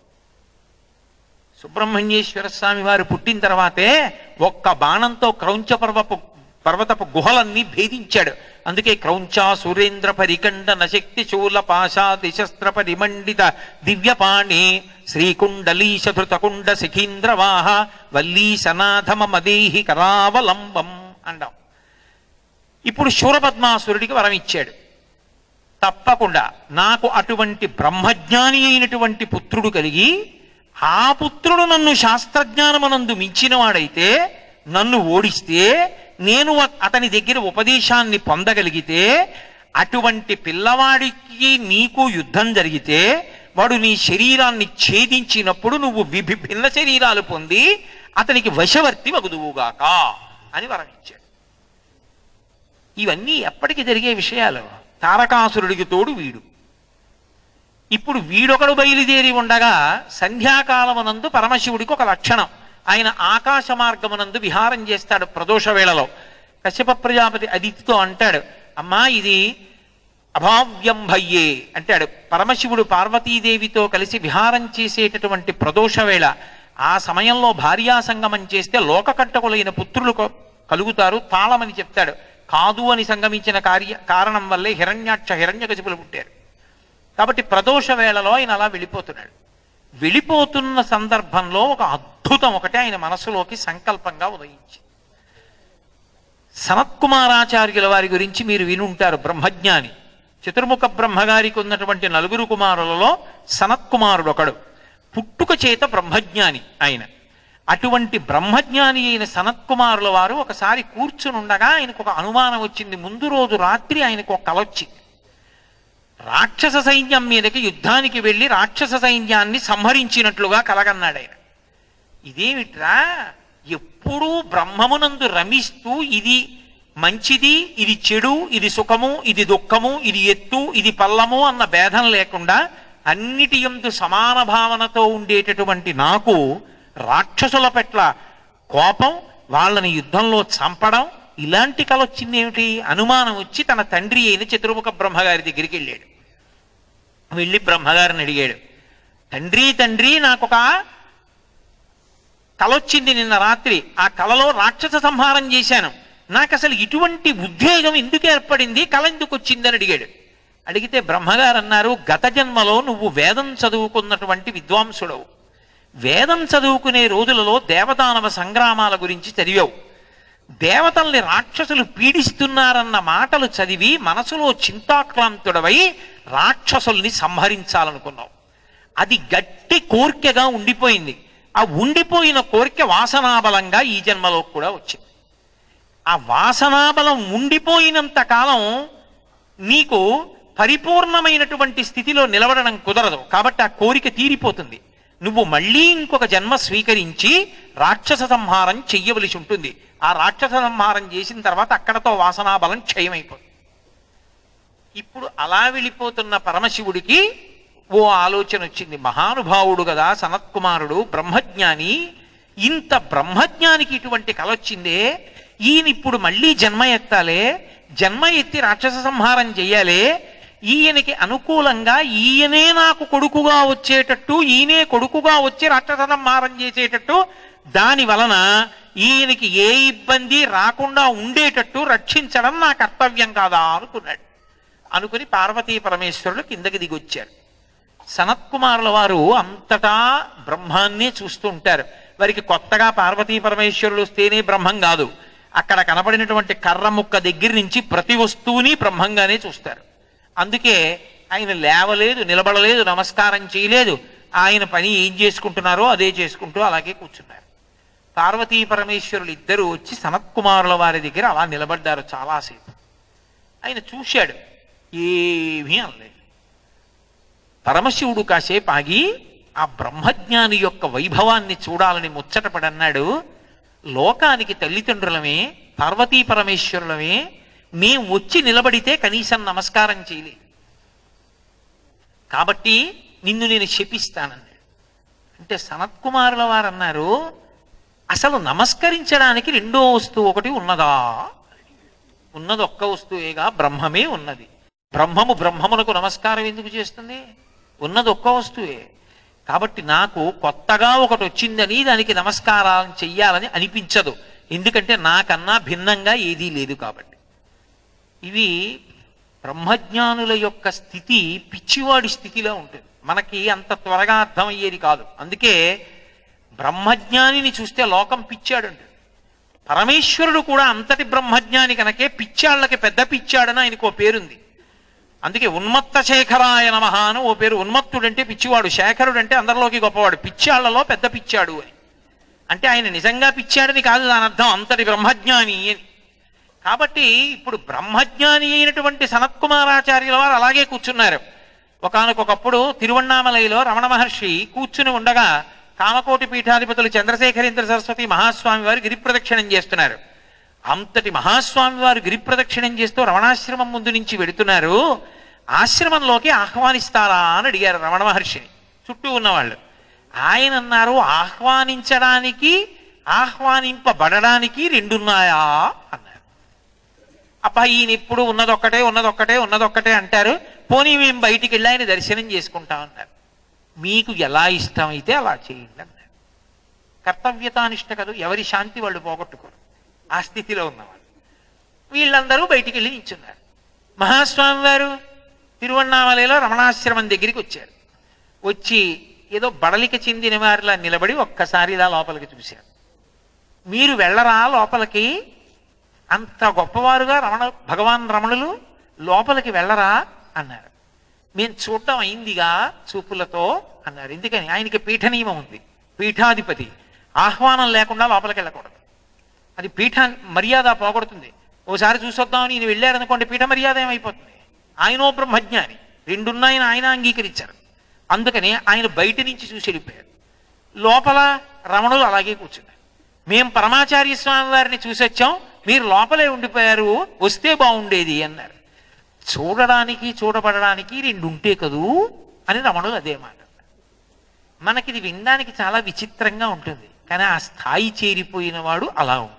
సుబ్రహ్మణ్యేశ్వర స్వామి వారు పుట్టిన తర్వాతే ఒక్క బాణంతో క్రౌంచ పర్వపు పర్వతపు గుహలన్నీ భేదించాడు అందుకే క్రౌంచ సురేంద్ర పరికండ నశక్తి శూల పాశా దిశస్త్ర పరిమండిత దివ్యపాణి శ్రీకుండలీశధృతకుండ శిఖీంద్రవాహ వల్లీశనాథమ మదేహి కరావలంబం అంటాం ఇప్పుడు శూరపద్మాసురుడికి వరం ఇచ్చాడు తప్పకుండా నాకు అటువంటి బ్రహ్మజ్ఞాని అయినటువంటి పుత్రుడు కలిగి ఆ పుత్రుడు నన్ను శాస్త్రజ్ఞానమనందు మించినవాడైతే నన్ను ఓడిస్తే నేను అ- అతని దగ్గర ఉపదేశాన్ని పొందగలిగితే అటువంటి పిల్లవాడికి నీకు యుద్ధం జరిగితే వాడు నీ శరీరాన్ని ఛేదించినప్పుడు నువ్వు విభి భిన్న శరీరాలు పొంది అతనికి వశవర్తి వగుదువుగాక అని వరం ఇచ్చాడు ఇవన్నీ ఎప్పటికి జరిగే విషయాలు తారకాసురుడికి తోడు వీడు ఇప్పుడు వీడొకడు బయలుదేరి ఉండగా సంధ్యాకాలమునందు పరమశివుడికి ఒక లక్షణం ఆయన ఆకాశ మార్గమునందు విహారం చేస్తాడు ప్రదోష వేళలో కశ్యప ప్రజాపతి అదితితో అంటాడు అమ్మా ఇది అభావ్యం భయ్యే అంటాడు పరమశివుడు పార్వతీదేవితో కలిసి విహారం చేసేటటువంటి ప్రదోష వేళ ఆ సమయంలో భార్యా సంగమం చేస్తే లోకకంటకులైన పుత్రులు కొ- కలుగుతారు తాళమని చెప్తాడు కాదు అని సంగమించిన కార్య కారణం వల్లే హిరణ్యాక్ష హిరణ్యకశిపులు పుట్టారు కాబట్టి ప్రదోష వేళలో ఆయన అలా వెళ్ళిపోతున్నాడు వెళ్ళిపోతున్న సందర్భంలో ఒక అద్భుతం ఒకటి ఆయన మనసులోకి సంకల్పంగా ఉదయించి సనత్కుమారాచార్యుల వారి గురించి మీరు వినుంటారు బ్రహ్మజ్ఞాని చతుర్ముఖ బ్రహ్మగారికి ఉన్నటువంటి నలుగురు కుమారులలో సనత్కుమారుడు ఒకడు పుట్టుక చేత బ్రహ్మజ్ఞాని ఆయన అటువంటి బ్రహ్మజ్ఞాని అయిన సనత్కుమారుల వారు ఒకసారి కూర్చుని ఉండగా ఆయనకు ఒక అనుమానం వచ్చింది ముందు రోజు రాత్రి ఆయనకు ఒక కల వచ్చింది రాక్షస సైన్యం మీదకి యుద్ధానికి వెళ్ళి రాక్షస సైన్యాన్ని సంహరించినట్లుగా కలగన్నాడు ఆయన ఇదేమిట్రా ఎప్పుడూ బ్రహ్మమునందు రమిస్తూ ఇది మంచిది ఇది చెడు ఇది సుఖము ఇది దుఃఖము ఇది ఎత్తు ఇది పల్లము అన్న భేదం లేకుండా అన్నిటి ఎందు సమాన భావనతో ఉండేటటువంటి నాకు రాక్షసుల పట్ల కోపం వాళ్ళని యుద్ధంలో చంపడం ఇలాంటి కల వచ్చింది ఏమిటి అనుమానం వచ్చి తన తండ్రి అయిన చతుర్ముఖ బ్రహ్మగారి దగ్గరికి వెళ్ళాడు వెళ్ళి బ్రహ్మగారిని అడిగాడు తండ్రి తండ్రి నాకొక కలొచ్చింది నిన్న రాత్రి ఆ కలలో రాక్షస సంహారం చేశాను నాకు అసలు ఇటువంటి ఉద్వేగం ఎందుకు ఏర్పడింది కళ ఎందుకు వచ్చిందని అడిగాడు అడిగితే బ్రహ్మగారు అన్నారు గత జన్మలో నువ్వు వేదం చదువుకున్నటువంటి విద్వాంసుడవు వేదం చదువుకునే రోజులలో దేవదానవ సంగ్రామాల గురించి చదివావు దేవతల్ని రాక్షసులు పీడిస్తున్నారన్న మాటలు చదివి మనసులో చింతాక్రాంతుడవై రాక్షసుల్ని సంహరించాలనుకున్నావు అది గట్టి కోరికగా ఉండిపోయింది ఆ ఉండిపోయిన కోరిక వాసనాబలంగా ఈ జన్మలో కూడా వచ్చింది ఆ వాసనాబలం ఉండిపోయినంత కాలం నీకు పరిపూర్ణమైనటువంటి స్థితిలో నిలబడడం కుదరదు కాబట్టి ఆ కోరిక తీరిపోతుంది నువ్వు మళ్ళీ ఇంకొక జన్మ స్వీకరించి రాక్షస సంహారం చెయ్యవలసి ఉంటుంది ఆ రాక్షస సంహారం చేసిన తర్వాత అక్కడతో వాసనాబలం క్షయమైపోతుంది ఇప్పుడు అలా వెళ్ళిపోతున్న పరమశివుడికి ఓ ఆలోచన వచ్చింది మహానుభావుడు కదా సనత్కుమారుడు బ్రహ్మజ్ఞాని ఇంత బ్రహ్మజ్ఞానికి ఇటువంటి కల వచ్చిందే ఈయన ఇప్పుడు మళ్ళీ జన్మ ఎత్తాలే జన్మ ఎత్తి రాక్షస సంహారం చెయ్యాలే ఈయనకి అనుకూలంగా ఈయనే నాకు కొడుకుగా వచ్చేటట్టు ఈయనే కొడుకుగా వచ్చి రాక్షస సంహారం చేసేటట్టు దాని వలన ఈయనకి ఏ ఇబ్బంది రాకుండా ఉండేటట్టు రక్షించడం నా కర్తవ్యం కాదా అనుకున్నాడు అనుకుని పార్వతీ పరమేశ్వరులు కిందకి దిగొచ్చారు సనత్కుమారుల వారు అంతటా బ్రహ్మాన్నే చూస్తూ ఉంటారు వారికి కొత్తగా పార్వతీ పరమేశ్వరులు వస్తేనే బ్రహ్మం కాదు అక్కడ కనపడినటువంటి కర్ర ముక్క దగ్గర నుంచి ప్రతి వస్తువుని బ్రహ్మంగానే చూస్తారు అందుకే ఆయన లేవలేదు నిలబడలేదు నమస్కారం చేయలేదు ఆయన పని ఏం చేసుకుంటున్నారో అదే చేసుకుంటూ అలాగే కూర్చున్నారు పార్వతీ పరమేశ్వరులు ఇద్దరు వచ్చి సనత్కుమారుల వారి దగ్గర అలా నిలబడ్డారు చాలాసేపు ఆయన చూశాడు ఏమీ అనలేదు పరమశివుడు కాసేపు ఆగి ఆ బ్రహ్మజ్ఞాని యొక్క వైభవాన్ని చూడాలని ముచ్చటపడన్నాడు లోకానికి తల్లిదండ్రులమే పార్వతీ పరమేశ్వరులమే మేం వచ్చి నిలబడితే కనీసం నమస్కారం చేయలే కాబట్టి నిన్ను నేను శపిస్తానన్నాడు అంటే సనత్కుమారుల వారు అన్నారు అసలు నమస్కరించడానికి రెండో వస్తువు ఒకటి ఉన్నదా ఉన్నది ఒక్క వస్తువేగా బ్రహ్మమే ఉన్నది బ్రహ్మము బ్రహ్మమునకు నమస్కారం ఎందుకు చేస్తుంది ఉన్నది ఒక్క వస్తువే కాబట్టి నాకు కొత్తగా ఒకటి వచ్చిందని దానికి నమస్కారం చెయ్యాలని అనిపించదు ఎందుకంటే నాకన్నా భిన్నంగా ఏదీ లేదు కాబట్టి ఇవి బ్రహ్మజ్ఞానుల యొక్క స్థితి పిచ్చివాడి స్థితిలో ఉంటుంది మనకి అంత త్వరగా అర్థమయ్యేది కాదు అందుకే బ్రహ్మజ్ఞానిని చూస్తే లోకం పిచ్చాడంటుంది పరమేశ్వరుడు కూడా అంతటి బ్రహ్మజ్ఞాని కనుకే పిచ్చాళ్ళకి పెద్ద పిచ్చాడని ఆయనకు ఓ పేరుంది అందుకే ఉన్మత్త శేఖరాయ నమః అని ఓ పేరు ఉన్మత్తుడంటే పిచ్చివాడు శేఖరుడు అంటే అందరిలోకి గొప్పవాడు పిచ్చాళ్లలో పెద్ద పిచ్చాడు అని అంటే ఆయన నిజంగా పిచ్చాడని కాదు దాని అర్థం అంతటి బ్రహ్మజ్ఞాని అని కాబట్టి ఇప్పుడు బ్రహ్మజ్ఞాని అయినటువంటి సనత్కుమారాచార్యుల వారు అలాగే కూర్చున్నారు ఒకానొకప్పుడు తిరువണ്ണామలైలో రమణ మహర్షి కూర్చుని ఉండగా కామకోటి పీఠాధిపతులు చంద్రశేఖరేంద్ర సరస్వతి మహాస్వామి వారు గిరి ప్రదక్షిణం చేస్తున్నారు అంతటి మహాస్వామి వారు గిరి ప్రదక్షిణం చేస్తూ రమణాశ్రమం ముందు నుంచి వెడుతున్నారు ఆశ్రమంలోకి ఆహ్వానిస్తారా అని అడిగారు రమణ మహర్షిని చుట్టూ ఉన్నవాళ్ళు ఆయన అన్నారు ఆహ్వానించడానికి ఆహ్వానింపబడడానికి రెండున్నాయా అన్నారు అబ్బా ఈయన ఎప్పుడు ఉన్నదొక్కటే ఉన్నదొక్కటే ఉన్నదొక్కటే అంటారు పోనీ మేము బయటికి వెళ్ళి ఆయన దర్శనం చేసుకుంటామన్నారు మీకు ఎలా ఇష్టమైతే అలా చేయండి అన్నారు కర్తవ్యతానిష్ట కదూ ఎవరి శాంతి వాళ్ళు పోగొట్టుకోరు ఆ స్థితిలో ఉన్నవాళ్ళు వీళ్ళందరూ బయటికి వెళ్ళి నించున్నారు మహాస్వామి వారు తిరువണ്ണామలలో రమణాశ్రమం దగ్గరికి వచ్చారు వచ్చి ఏదో బడలిక చెందిన వారిలా నిలబడి ఒక్కసారి ఇలా లోపలికి చూశారు మీరు వెళ్ళరా లోపలికి అంత గొప్పవారుగా రమణ భగవాన్ రమణులు లోపలికి వెళ్ళరా అన్నారు మేము చూడటం అయిందిగా చూపులతో అన్నారు ఎందుకని ఆయనకి పీఠ నియమం ఉంది పీఠాధిపతి ఆహ్వానం లేకుండా లోపలికి వెళ్ళకూడదు అది పీఠ మర్యాద పోగొడుతుంది ఓసారి చూసొద్దామని ఈయన వెళ్ళారనుకోండి పీఠ మర్యాద ఏమైపోతుంది ఆయనో బ్రహ్మజ్ఞాని రెండున్నాయని ఆయన అంగీకరించారు అందుకని ఆయన బయట నుంచి చూసి వెళ్ళిపోయారు లోపల రమణులు అలాగే కూర్చున్నారు మేం పరమాచార్య స్వామి వారిని చూసి వచ్చాం మీరు లోపలే ఉండిపోయారు వస్తే బాగుండేది అన్నారు చూడడానికి చూడబడడానికి రెండు ఉంటే కదూ అని రమణులు అదే మాట మనకిది వినడానికి చాలా విచిత్రంగా ఉంటుంది కానీ ఆ స్థాయి చేరిపోయిన వాడు అలా ఉంటాడు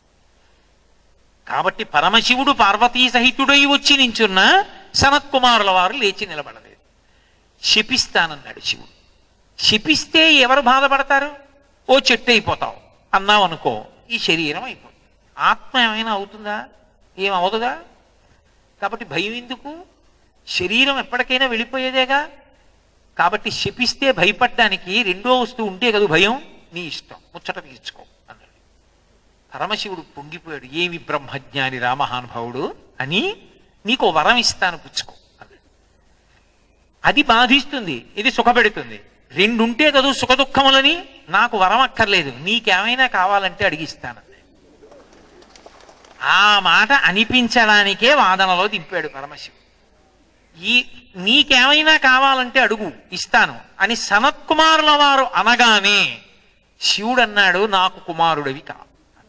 కాబట్టి పరమశివుడు పార్వతీ సహితుడై వచ్చి నించున్న సనత్కుమారుల వారు లేచి నిలబడలేదు శపిస్తానన్నాడు శివుడు శపిస్తే ఎవరు బాధపడతారు ఓ చెట్టు అయిపోతావు అన్నావు అనుకో ఈ శరీరం అయిపోతుంది ఆత్మ ఏమైనా అవుతుందా ఏమవుతుందా కాబట్టి భయం ఎందుకు శరీరం ఎప్పటికైనా వెళ్ళిపోయేదేగా కాబట్టి శపిస్తే భయపడ్డానికి రెండో వస్తువు ఉంటే కదా భయం నీ ఇష్టం ముచ్చట తీర్చుకో అన్నాడు పరమశివుడు పొంగిపోయాడు ఏమి బ్రహ్మజ్ఞాని రామహానుభావుడు అని నీకు ఓ వరం ఇస్తాను పుచ్చుకో అన్నాడు అది బాధిస్తుంది ఇది సుఖపెడుతుంది రెండుంటే కదూ సుఖ దుఃఖములని నాకు వరం అక్కర్లేదు నీకేమైనా కావాలంటే అడిగిస్తానంది ఆ మాట అనిపించడానికే వాదనలో దింపాడు పరమశివుడు ఈ నీకేమైనా కావాలంటే అడుగు ఇస్తాను అని సనత్కుమారుల వారు అనగానే శివుడు అన్నాడు నాకు కుమారుడివి కా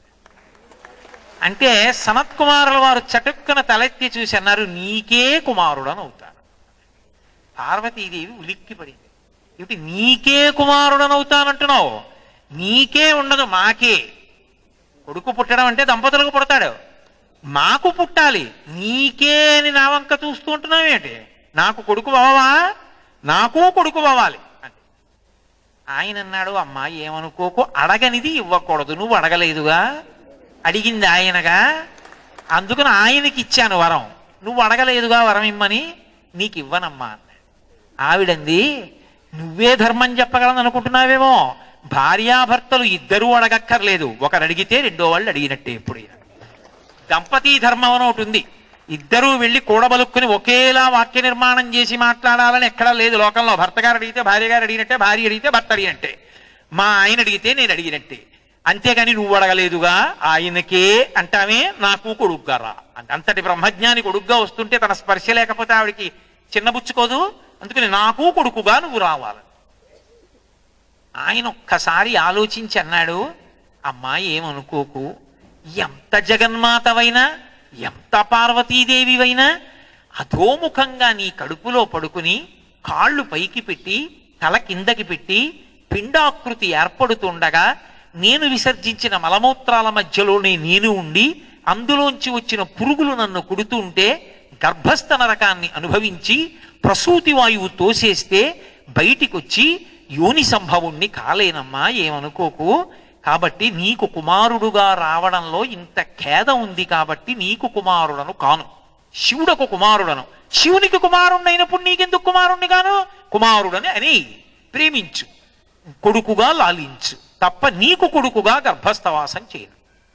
అంటే సనత్కుమారుల వారు చటుక్కున తలెత్తి చూసి అన్నారు నీకే కుమారుడని అవుతాను పార్వతీదేవి ఉలిక్కి పడింది ఏమిటి నీకే కుమారుడని అవుతానంటున్నావు నీకే ఉండదు మాకే కొడుకు పుట్టడం అంటే దంపతులకు పుడతాడు మాకు పుట్టాలి నీకే అని నా వంక చూస్తూ ఉంటున్నావేంటి నాకు కొడుకు అవ్వవా నాకు కొడుకు అవ్వాలి అని ఆయన అన్నాడు అమ్మా ఏమనుకోకు అడగనిది ఇవ్వకూడదు నువ్వు అడగలేదుగా అడిగింది ఆయనగా అందుకని ఆయనకి ఇచ్చాను వరం నువ్వు అడగలేదుగా వరం ఇమ్మని నీకు ఇవ్వనమ్మా అన్నాడు ఆవిడంది నువ్వే ధర్మం చెప్పగలను అనుకుంటున్నావేమో భార్యాభర్తలు ఇద్దరూ అడగక్కర్లేదు ఒకరు అడిగితే రెండో వాళ్ళు అడిగినట్టే ఎప్పుడైనా దంపతీ ధర్మం అని ఒకటి ఉంది ఇద్దరూ వెళ్ళి కూడబలుక్కుని ఒకేలా వాక్య నిర్మాణం చేసి మాట్లాడాలని ఎక్కడా లేదు లోకంలో భర్త గారు అడిగితే భార్య గారు అడిగినట్టే భార్య అడిగితే భర్త అడిగినట్టే మా ఆయన అడిగితే నేను అడిగినట్టే అంతేగాని నువ్వు అడగలేదుగా ఆయనకే అంటామే నాకు కొడుగ్గా రా అంటే అంతటి బ్రహ్మజ్ఞాని కొడుగ్గా వస్తుంటే తన స్పర్శ లేకపోతే ఆవిడికి చిన్నబుచ్చుకోదు అందుకని నాకు కొడుకుగా నువ్వు రావాలి ఆయన ఒక్కసారి ఆలోచించి అన్నాడు అమ్మా ఏమనుకోకు ఎంత జగన్మాతవైనా ఎంత పార్వతీదేవివైనా అధోముఖంగా నీ కడుపులో పడుకుని కాళ్ళు పైకి పెట్టి తల కిందకి పెట్టి పిండాకృతి ఏర్పడుతుండగా నేను విసర్జించిన మలమూత్రాల మధ్యలోనే నేను ఉండి అందులోంచి వచ్చిన పురుగులు నన్ను కుడుతుంటే గర్భస్థ నరకాన్ని అనుభవించి ప్రసూతి వాయువు తోసేస్తే బయటికొచ్చి యోని సంభవుణ్ణి కాలేనమ్మా ఏమనుకోకు కాబట్టి నీకు కుమారుడుగా రావడంలో ఇంత ఖేద ఉంది కాబట్టి నీకు కుమారుడను కాను శివుడకు కుమారుడను శివునికి కుమారుణ్ణైనప్పుడు నీకెందుకు కుమారుణ్ణి గాను కుమారుడని అని ప్రేమించు కొడుకుగా లాలించు తప్ప నీకు కొడుకుగా గర్భస్థవాసం చేయను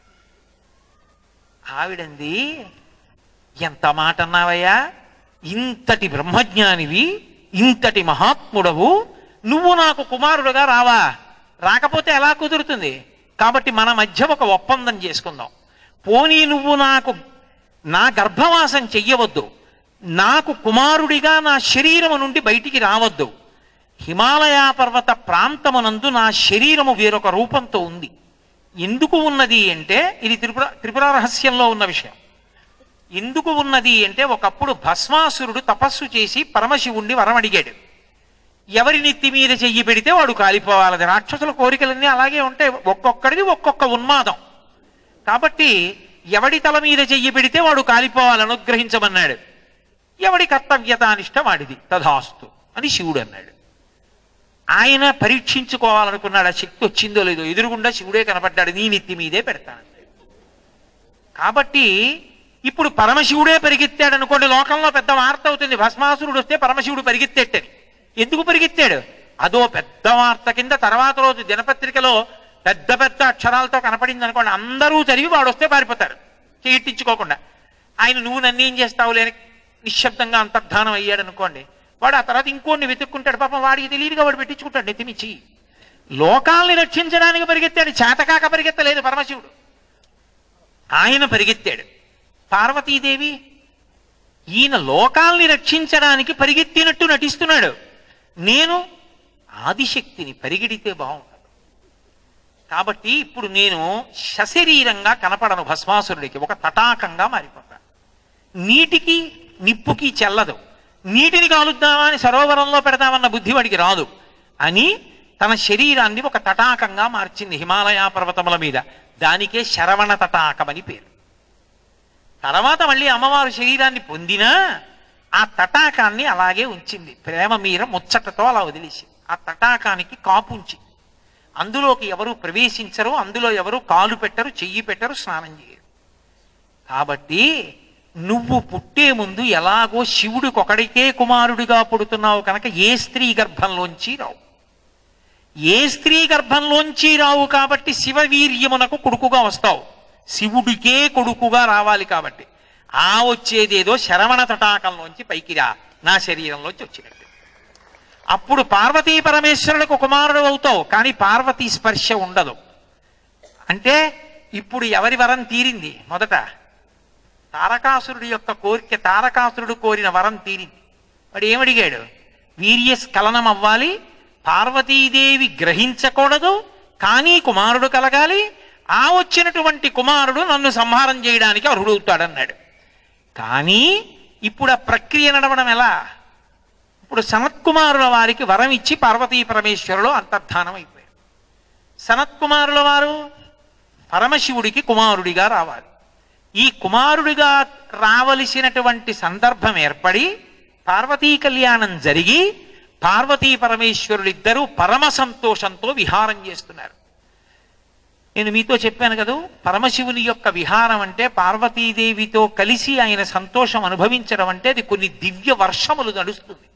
ఆవిడంది ఎంత మాట అన్నావయ్యా ఇంతటి బ్రహ్మజ్ఞానివి ఇంతటి మహాత్ముడవు నువ్వు నాకు కుమారుడుగా రావా రాకపోతే ఎలా కుదురుతుంది కాబట్టి మన మధ్య ఒక ఒప్పందం చేసుకుందాం పోనీ నువ్వు నాకు నా గర్భవాసం చెయ్యవద్దు నాకు కుమారుడిగా నా శరీరము నుండి బయటికి రావద్దు హిమాలయ పర్వత ప్రాంతమునందు నా శరీరము వేరొక రూపంతో ఉంది ఎందుకు ఉన్నది అంటే ఇది త్రిపుర త్రిపుర రహస్యంలో ఉన్న విషయం ఎందుకు ఉన్నది అంటే ఒకప్పుడు భస్మాసురుడు తపస్సు చేసి పరమశివుణ్ణి వరం అడిగాడు ఎవరి నెత్తి మీద చెయ్యి పెడితే వాడు కాలిపోవాలి రాక్షసుల కోరికలన్నీ అలాగే ఉంటాయి ఒక్కొక్కడిది ఒక్కొక్క ఉన్మాదం కాబట్టి ఎవడి తల మీద చెయ్యి పెడితే వాడు కాలిపోవాలి అనుగ్రహించమన్నాడు ఎవడి కర్తవ్యతానిష్ట వాడిది తథాస్తు అని శివుడు అన్నాడు ఆయన పరీక్షించుకోవాలనుకున్నాడు ఆ శక్తి వచ్చిందో లేదో ఎదురుగుండా శివుడే కనపడ్డాడు నీ నెత్తి మీదే పెడతాను కాబట్టి ఇప్పుడు పరమశివుడే పరిగెత్తాడు అనుకోండి లోకంలో పెద్ద వార్త అవుతుంది భస్మాసురుడు వస్తే పరమశివుడు పరిగెత్తేటని ఎందుకు పరిగెత్తాడు అదో పెద్ద వార్త కింద తర్వాత రోజు దినపత్రికలో పెద్ద పెద్ద అక్షరాలతో కనపడింది అనుకోండి అందరూ చదివి వాడు వస్తే పారిపోతారు చేయించుకోకుండా ఆయన నువ్వు నన్ను ఏం చేస్తావు లేని నిశ్శబ్దంగా అంతర్ధానం అయ్యాడు అనుకోండి వాడు ఆ తర్వాత ఇంకోడిని వెతుక్కుంటాడు పాపం వాడికి తెలియదుగా వాడు పెట్టించుకుంటాడు నెత్తిమిచ్చి లోకాల్ని రక్షించడానికి పరిగెత్తాడు చేతకాక పరిగెత్తలేదు పరమశివుడు ఆయన పరిగెత్తాడు పార్వతీదేవి ఈయన లోకాల్ని రక్షించడానికి పరిగెత్తినట్టు నటిస్తున్నాడు నేను ఆదిశక్తిని పరిగెడితే బాగుండదు కాబట్టి ఇప్పుడు నేను సశరీరంగా కనపడను భస్మాసురుడికి ఒక తటాకంగా మారిపోతాను నీటికి నిప్పుకి చెల్లదు నీటిని కాలుద్దామా అని సరోవరంలో పెడదామన్న బుద్ధి వాడికి రాదు అని తన శరీరాన్ని ఒక తటాకంగా మార్చింది హిమాలయ పర్వతముల మీద దానికే శరవణ తటాకమని పేరు తర్వాత మళ్ళీ అమ్మవారు శరీరాన్ని పొందినా ఆ తటాకాన్ని అలాగే ఉంచింది ప్రేమ మీర ముచ్చటతో అలా వదిలేసి ఆ తటాకానికి కాపు ఉంచింది అందులోకి ఎవరు ప్రవేశించరు అందులో ఎవరు కాలు పెట్టరు చెయ్యి పెట్టరు స్నానం చేయరు కాబట్టి నువ్వు పుట్టే ముందు ఎలాగో శివుడికి ఒకడికే కుమారుడిగా పుడుతున్నావు కనుక ఏ స్త్రీ గర్భంలోంచి రావు ఏ స్త్రీ గర్భంలోంచి రావు కాబట్టి శివవీర్యమునకు కొడుకుగా వస్తావు శివుడికే కొడుకుగా రావాలి కాబట్టి ఆ వచ్చేదేదో శరవణ తటాకంలోంచి పైకి రా నా శరీరంలోంచి వచ్చినట్టు అప్పుడు పార్వతీ పరమేశ్వరులకు కుమారుడు అవుతావు కానీ పార్వతీ స్పర్శ ఉండదు అంటే ఇప్పుడు ఎవరి వరం తీరింది మొదట తారకాసురుడి యొక్క కోరిక తారకాసురుడు కోరిన వరం తీరింది వాడు ఏమడిగాడు వీర్యస్ఖలనం అవ్వాలి పార్వతీదేవి గ్రహించకూడదు కానీ కుమారుడు కలగాలి ఆ వచ్చినటువంటి కుమారుడు నన్ను సంహారం చేయడానికి అర్హుడవుతాడన్నాడు కానీ ఇప్పుడు ఆ ప్రక్రియ నడవడం ఎలా ఇప్పుడు సనత్కుమారుల వారికి వరం ఇచ్చి పార్వతీ పరమేశ్వరులు అంతర్ధానం అయిపోయారు సనత్కుమారుల వారు పరమశివుడికి కుమారుడిగా రావాలి ఈ కుమారుడిగా రావలసినటువంటి సందర్భం ఏర్పడి పార్వతీ కళ్యాణం జరిగి పార్వతీ పరమేశ్వరులిద్దరూ పరమ సంతోషంతో విహారం చేస్తున్నారు నేను మీతో చెప్పాను కదా పరమశివుని యొక్క విహారం అంటే పార్వతీదేవితో కలిసి ఆయన సంతోషం అనుభవించడం అంటే అది కొన్ని దివ్య వర్షములు నడుస్తుంది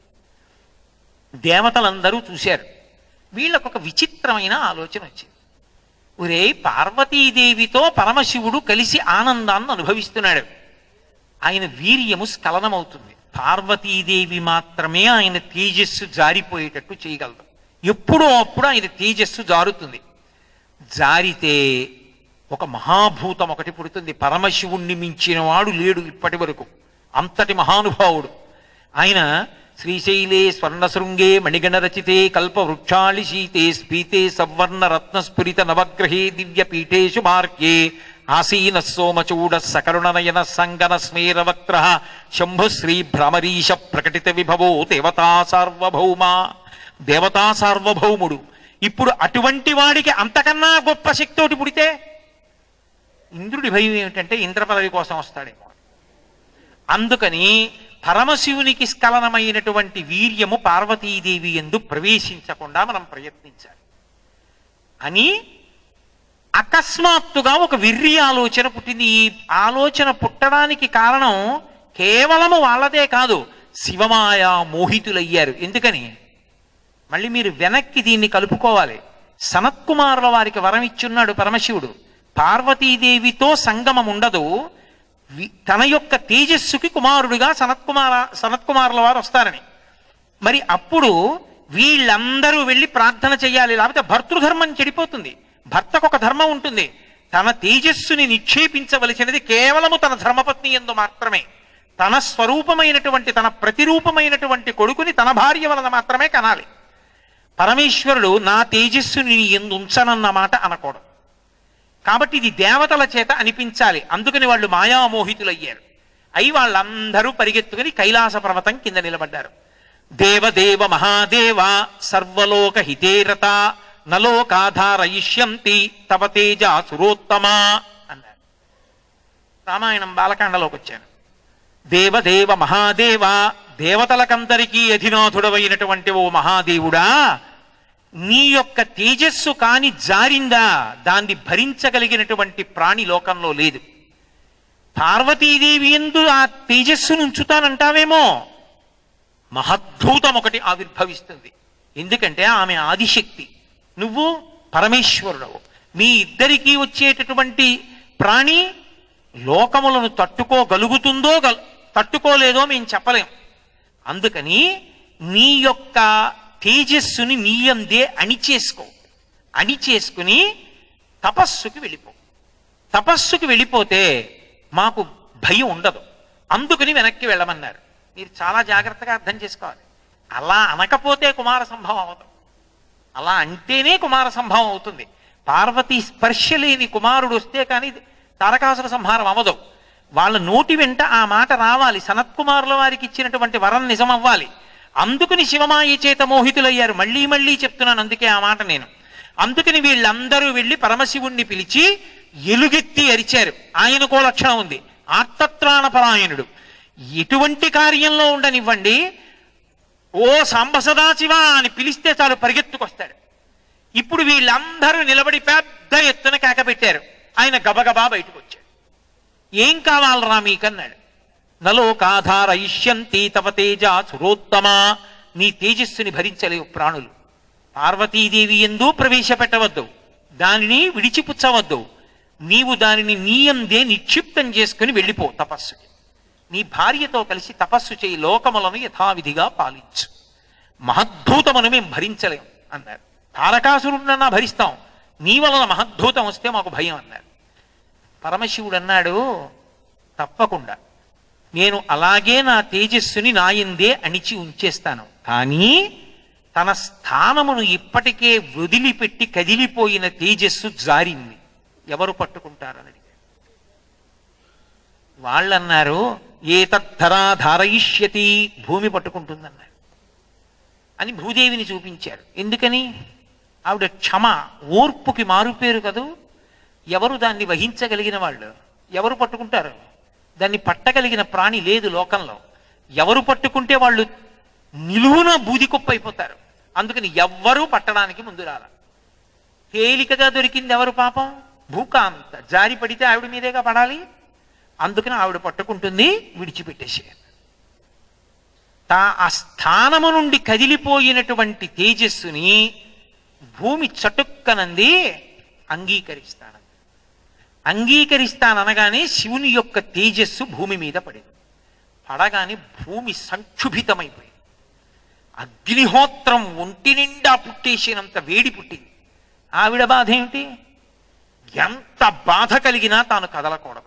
దేవతలందరూ చూశారు వీళ్ళకు ఒక విచిత్రమైన ఆలోచన వచ్చింది ఒరే పార్వతీదేవితో పరమశివుడు కలిసి ఆనందాన్ని అనుభవిస్తున్నాడు ఆయన వీర్యము స్ఖలనమవుతుంది పార్వతీదేవి మాత్రమే ఆయన తేజస్సు జారిపోయేటట్టు చేయగలదు ఎప్పుడో అప్పుడు ఆయన తేజస్సు జారుతుంది జారితే ఒక మహాభూతం ఒకటి పుడుతుంది పరమశివుణ్ణి మించిన వాడు లేడు ఇప్పటి వరకు అంతటి మహానుభావుడు ఆయన శ్రీశైలే స్వర్ణశృంగే మణిగణరచితే కల్పవృక్షాళి శీతే స్ఫీతే సవర్ణ రత్నస్ఫురిత నవగ్రహే దివ్యపీఠేషు మార్గే ఆసీన సోమచూడ సకరుణనయన సంగన స్మేరవక్త్ర శంభుశ్రీ భ్రమరీశ ప్రకటిత విభవో దేవతా సార్వభౌమ దేవతా సార్వభౌముడు ఇప్పుడు అటువంటి వాడికి అంతకన్నా గొప్ప శక్తోటి పుడితే ఇంద్రుడి భయం ఏమిటంటే ఇంద్ర పదవి కోసం వస్తాడేమో అందుకని పరమశివునికి స్ఖలనమైనటువంటి వీర్యము పార్వతీదేవి ఎందు ప్రవేశించకుండా మనం ప్రయత్నించాలి అని అకస్మాత్తుగా ఒక విర్రి ఆలోచన పుట్టింది ఈ ఆలోచన పుట్టడానికి కారణం కేవలము వాళ్ళదే కాదు శివమాయ మోహితులయ్యారు ఎందుకని మళ్ళీ మీరు వెనక్కి దీన్ని కలుపుకోవాలి సనత్కుమారుల వారికి వరం ఇచ్చున్నాడు పరమశివుడు పార్వతీదేవితో సంగమం ఉండదు వి- తన యొక్క తేజస్సుకి కుమారుడిగా సనత్కుమార సనత్కుమారుల వారు వస్తారని మరి అప్పుడు వీళ్ళందరూ వెళ్ళి ప్రార్థన చేయాలి లేకపోతే భర్తృధర్మం చెడిపోతుంది భర్తకు ఒక ధర్మం ఉంటుంది తన తేజస్సుని నిక్షేపించవలసినది కేవలము తన ధర్మపత్ని ఎందు మాత్రమే తన స్వరూపమైనటువంటి తన ప్రతిరూపమైనటువంటి కొడుకుని తన భార్య వలన మాత్రమే కనాలి పరమేశ్వరుడు నా తేజస్సుని నీ ఎందు ఉంచనన్న మాట అనకూడదు కాబట్టి ఇది దేవతల చేత అనిపించాలి అందుకని వాళ్ళు మాయామోహితులయ్యారు అయి వాళ్ళందరూ పరిగెత్తుకుని కైలాస పర్వతం కింద నిలబడ్డారు దేవదేవ మహాదేవ సర్వలోక హితేరత నలోకాధారయిష్యంతి తవ తేజ సురోత్తమా అన్నారు రామాయణం బాలకాండలోకి వచ్చాను దేవదేవ మహాదేవ దేవతలకందరికీ అధినాథుడవైనటువంటి ఓ మహాదేవుడా నీ యొక్క తేజస్సు కాని జారిందా దాన్ని భరించగలిగినటువంటి ప్రాణి లోకంలో లేదు పార్వతీదేవి ఎందు ఆ తేజస్సును ఉంచుతానంటావేమో మహద్భూతం ఒకటి ఆవిర్భవిస్తుంది ఎందుకంటే ఆమె ఆదిశక్తి నువ్వు పరమేశ్వరుడవు మీ ఇద్దరికీ వచ్చేటటువంటి ప్రాణి లోకములను తట్టుకోగలుగుతుందో గల్ తట్టుకోలేదో మేము చెప్పలేం అందుకని నీ యొక్క తేజస్సుని నీయందే అణిచేసుకో అణిచేసుకుని తపస్సుకి వెళ్ళిపో తపస్సుకి వెళ్ళిపోతే మాకు భయం ఉండదు అందుకని వెనక్కి వెళ్ళమన్నారు మీరు చాలా జాగ్రత్తగా అర్థం చేసుకోవాలి అలా అనకపోతే కుమార సంభవం అవదు అలా అంటేనే కుమార సంభవం అవుతుంది పార్వతీ స్పర్శ లేని కుమారుడు వస్తే కానీ తారకాసుర సంహారం అవదు వాళ్ళ నోటి వెంట ఆ మాట రావాలి సనత్కుమారుల వారికి ఇచ్చినటువంటి వరం నిజం అవ్వాలి అందుకని శివమాయ చేత మోహితులయ్యారు మళ్ళీ మళ్ళీ చెప్తున్నాను అందుకే ఆ మాట నేను అందుకని వీళ్ళందరూ వెళ్ళి పరమశివుణ్ణి పిలిచి ఎలుగెత్తి అరిచారు ఆయనకో లక్షణం ఉంది ఆర్తత్రాణపరాయణుడు ఎటువంటి కార్యంలో ఉండనివ్వండి ఓ సాంబ సదాశివ అని పిలిస్తే చాలు పరిగెత్తుకొస్తాడు ఇప్పుడు వీళ్ళందరూ నిలబడి పెద్ద ఎత్తున కేక పెట్టారు ఆయన గబగబా బయటకు వచ్చాడు ఏం కావాలరా మీకన్నాడు నలోకాధార ఇష్యంతి తవ తేజ సురోత్తమా నీ తేజస్సుని భరించలేవు ప్రాణులు పార్వతీదేవి ఎందు ప్రవేశపెట్టవద్దు దానిని విడిచిపుచ్చవద్దు నీవు దానిని నీయందే నిక్షిప్తం చేసుకుని వెళ్ళిపో తపస్సుకి నీ భార్యతో కలిసి తపస్సు చేయి లోకములను యథావిధిగా పాలించు మహద్భూతమును మేము భరించలేం అన్నారు తారకాసురుడినన్నా భరిస్తాం నీ వలన మహద్భూతం వస్తే మాకు భయం అన్నారు పరమశివుడు అన్నాడు తప్పకుండా నేను అలాగే నా తేజస్సుని నాయందే అణిచి ఉంచేస్తాను కానీ తన స్థానమును ఇప్పటికే వదిలిపెట్టి కదిలిపోయిన తేజస్సు జారింది ఎవరు పట్టుకుంటారని అడిగాడు వాళ్ళన్నారు ఏ తద్ధరా ధారయిష్యతి భూమి పట్టుకుంటుందన్నారు అని భూదేవిని చూపించారు ఎందుకని ఆవిడ క్షమ ఓర్పుకి మారుపేరు కదూ ఎవరు దాన్ని వహించగలిగిన వాళ్ళు ఎవరు పట్టుకుంటారు దాన్ని పట్టగలిగిన ప్రాణి లేదు లోకంలో ఎవరు పట్టుకుంటే వాళ్ళు నిలువున బూదికొప్ప అయిపోతారు అందుకని ఎవ్వరూ పట్టడానికి ముందు రాల తేలికగా దొరికింది ఎవరు పాపం భూకాంత జారి పడితే ఆవిడ మీదేగా పడాలి అందుకని ఆవిడ పట్టుకుంటుంది విడిచిపెట్టేసేయాలి తా ఆ స్థానము నుండి కదిలిపోయినటువంటి తేజస్సుని భూమి చటుక్కనంది అంగీకరిస్తాను అంగీకరిస్తాననగానే శివుని యొక్క తేజస్సు భూమి మీద పడింది పడగానే భూమి సంక్షుభితమైపోయింది అగ్నిహోత్రం ఒంటి నిండా పుట్టేసినంత వేడి పుట్టింది ఆవిడ బాధ ఏమిటి ఎంత బాధ కలిగినా తాను కదలకూడదు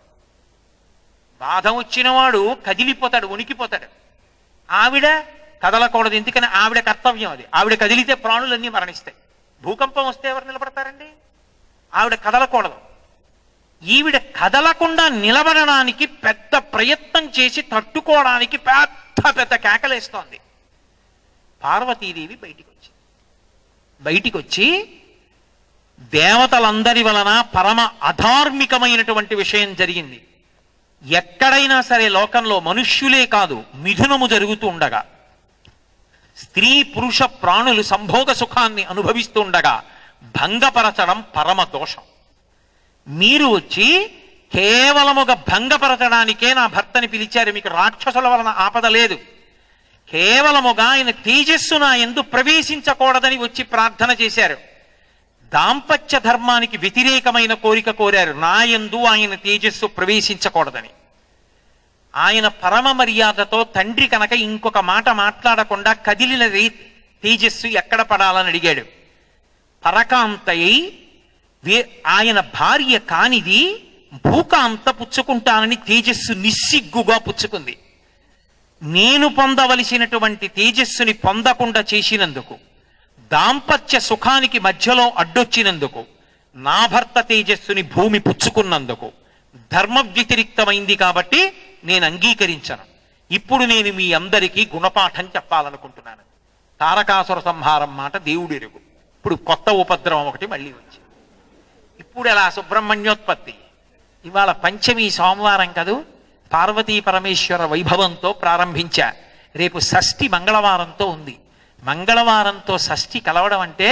బాధ వచ్చినవాడు కదిలిపోతాడు ఉనికిపోతాడు ఆవిడ కదలకూడదు ఎందుకని ఆవిడ కర్తవ్యం అది ఆవిడ కదిలితే ప్రాణులన్నీ మరణిస్తాయి భూకంపం వస్తే ఎవరు నిలబడతారండి ఆవిడ కదలకూడదు ఈవిడ కదలకుండా నిలబడడానికి పెద్ద ప్రయత్నం చేసి తట్టుకోవడానికి పెద్ద పెద్ద కేకలేస్తోంది పార్వతీదేవి బయటికి వచ్చింది బయటికి వచ్చి దేవతలందరి వలన పరమ అధార్మికమైనటువంటి విషయం జరిగింది ఎక్కడైనా సరే లోకంలో మనుష్యులే కాదు మిథునము జరుగుతూ ఉండగా స్త్రీ పురుష ప్రాణులు సంభోగ సుఖాన్ని అనుభవిస్తూ ఉండగా భంగపరచడం పరమ దోషం మీరు వచ్చి కేవలముగా భంగపరచడానికే నా భర్తని పిలిచారు మీకు రాక్షసుల వలన ఆపద లేదు కేవలముగా ఆయన తేజస్సు నా ఎందు ప్రవేశించకూడదని వచ్చి ప్రార్థన చేశారు దాంపత్య ధర్మానికి వ్యతిరేకమైన కోరిక కోరారు నా యందు ఆయన తేజస్సు ప్రవేశించకూడదని ఆయన పరమ మర్యాదతో తండ్రి కనుక ఇంకొక మాట మాట్లాడకుండా కదిలిన రీ తేజస్సు ఎక్కడ పడాలని అడిగాడు పరకాంతయ్యి వే ఆయన భార్య కానిది భూకాంత పుచ్చుకుంటానని తేజస్సు నిస్సిగ్గుగా పుచ్చుకుంది నేను పొందవలసినటువంటి తేజస్సుని పొందకుండా చేసినందుకు దాంపత్య సుఖానికి మధ్యలో అడ్డొచ్చినందుకు నా భర్త తేజస్సుని భూమి పుచ్చుకున్నందుకు ధర్మ వ్యతిరిక్తమైంది కాబట్టి నేను అంగీకరించను ఇప్పుడు నేను మీ అందరికీ గుణపాఠం చెప్పాలనుకుంటున్నాను తారకాసుర సంహారం మాట దేవుడెరుగు ఇప్పుడు కొత్త ఉపద్రవం ఒకటి మళ్ళీ వచ్చింది ఇప్పుడు ఎలా సుబ్రహ్మణ్యోత్పత్తి ఇవాళ పంచమి సోమవారం కదూ పార్వతీ పరమేశ్వర వైభవంతో ప్రారంభించా రేపు షష్ఠి మంగళవారంతో ఉంది మంగళవారంతో షష్ఠి కలవడం అంటే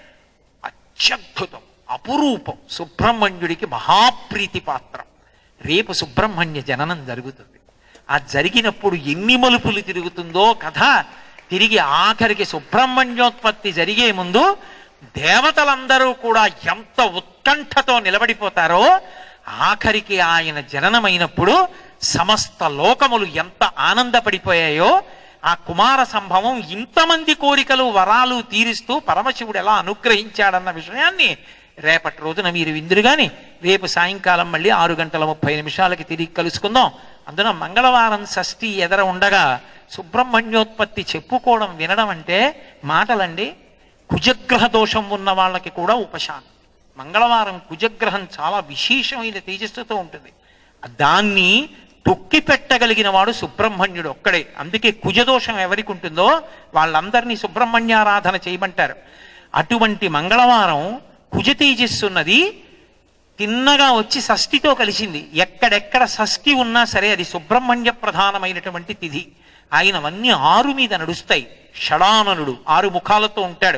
అత్యద్భుతం అపురూపం సుబ్రహ్మణ్యుడికి మహాప్రీతి పాత్రం రేపు సుబ్రహ్మణ్య జననం జరుగుతుంది ఆ జరిగినప్పుడు ఎన్ని మలుపులు తిరుగుతుందో కథ తిరిగి ఆఖరికి సుబ్రహ్మణ్యోత్పత్తి జరిగే ముందు దేవతలందరూ కూడా ఎంత ఉత్కంఠతో నిలబడిపోతారో ఆఖరికి ఆయన జననమైనప్పుడు సమస్త లోకములు ఎంత ఆనందపడిపోయాయో ఆ కుమార సంభవం ఇంతమంది కోరికలు వరాలు తీరుస్తూ పరమశివుడు ఎలా అనుగ్రహించాడన్న విషయాన్ని రేపటి రోజున మీరు విందురు గాని రేపు సాయంకాలం మళ్ళీ ఆరు గంటల ముప్పై నిమిషాలకి తిరిగి కలుసుకుందాం అందున మంగళవారం షష్ఠి ఎదర ఉండగా సుబ్రహ్మణ్యోత్పత్తి చెప్పుకోవడం వినడం అంటే మాటలండి కుజగ్రహ దోషం ఉన్న వాళ్ళకి కూడా ఉపశాంతి మంగళవారం కుజగ్రహం చాలా విశేషమైన తేజస్సుతో ఉంటుంది దాన్ని తొక్కి పెట్టగలిగిన వాడు సుబ్రహ్మణ్యుడు ఒక్కడే అందుకే కుజదోషం ఎవరికి ఉంటుందో వాళ్ళందరినీ సుబ్రహ్మణ్యారాధన చేయమంటారు అటువంటి మంగళవారం కుజ తేజస్సున్నది తిన్నగా వచ్చి షష్ఠితో కలిసింది ఎక్కడెక్కడ షష్ఠి ఉన్నా సరే అది సుబ్రహ్మణ్య ప్రధానమైనటువంటి తిథి ఆయనవన్నీ ఆరు మీద నడుస్తాయి షడాననుడు ఆరు ముఖాలతో ఉంటాడు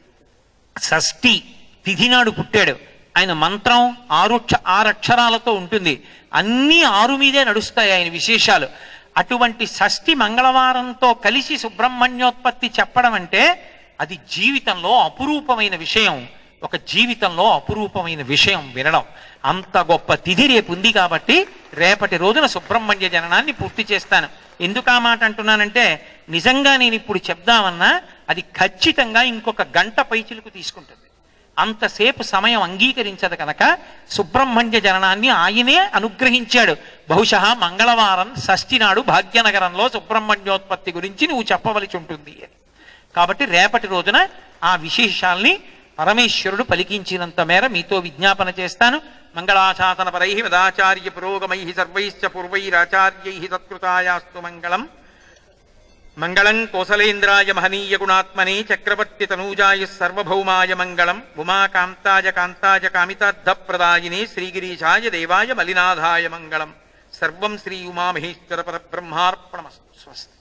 షష్ఠి తిథి నాడు పుట్టాడు ఆయన మంత్రం ఆరు అక్ష- ఆరు అక్షరాలతో ఉంటుంది అన్నీ ఆరు మీదే నడుస్తాయి ఆయన విశేషాలు అటువంటి షష్ఠి మంగళవారంతో కలిసి సుబ్రహ్మణ్యోత్పత్తి చెప్పడం అంటే అది జీవితంలో అపురూపమైన విషయం ఒక జీవితంలో అపురూపమైన విషయం వినడం అంత గొప్ప తిథి రేపు ఉంది కాబట్టి రేపటి రోజున సుబ్రహ్మణ్య జననాన్ని పూర్తి చేస్తాను ఎందుకు ఆ మాట అంటున్నానంటే నిజంగా నేను ఇప్పుడు చెప్దామన్నా అది ఖచ్చితంగా ఇంకొక గంట పైచిలకు తీసుకుంటుంది అంతసేపు సమయం అంగీకరించదు కనుక సుబ్రహ్మణ్య జననాన్ని ఆయనే అనుగ్రహించాడు బహుశా మంగళవారం షష్ఠి నాడు భాగ్యనగరంలో సుబ్రహ్మణ్యోత్పత్తి గురించి నువ్వు చెప్పవలసి ఉంటుంది అని కాబట్టి రేపటి రోజున ఆ విశేషాల్ని పరమేశ్వరుడు పలికించినంత మేర మీతో విజ్ఞాపన చేస్తాను మంగళాశాసన పరై వదాచార్య పురోగమై సర్వైశ్చ పూర్వైరాచార్యై సత్కృతాయాస్తు మంగళం మంగళం కోసలేంద్రాయ మహనీయ గుణాత్మనే చక్రవర్తి తనూజాయ సర్వభౌమాయ మంగళం ఉమాకాంతాయ కాంతాయ కామితార్థప్రదాయినే శ్రీగిరీశాయ దేవాయ మలినాథాయ మంగళం సర్వం శ్రీ ఉమామహేశ్వర పరబ్రహ్మార్పణమస్తు స్వస్తి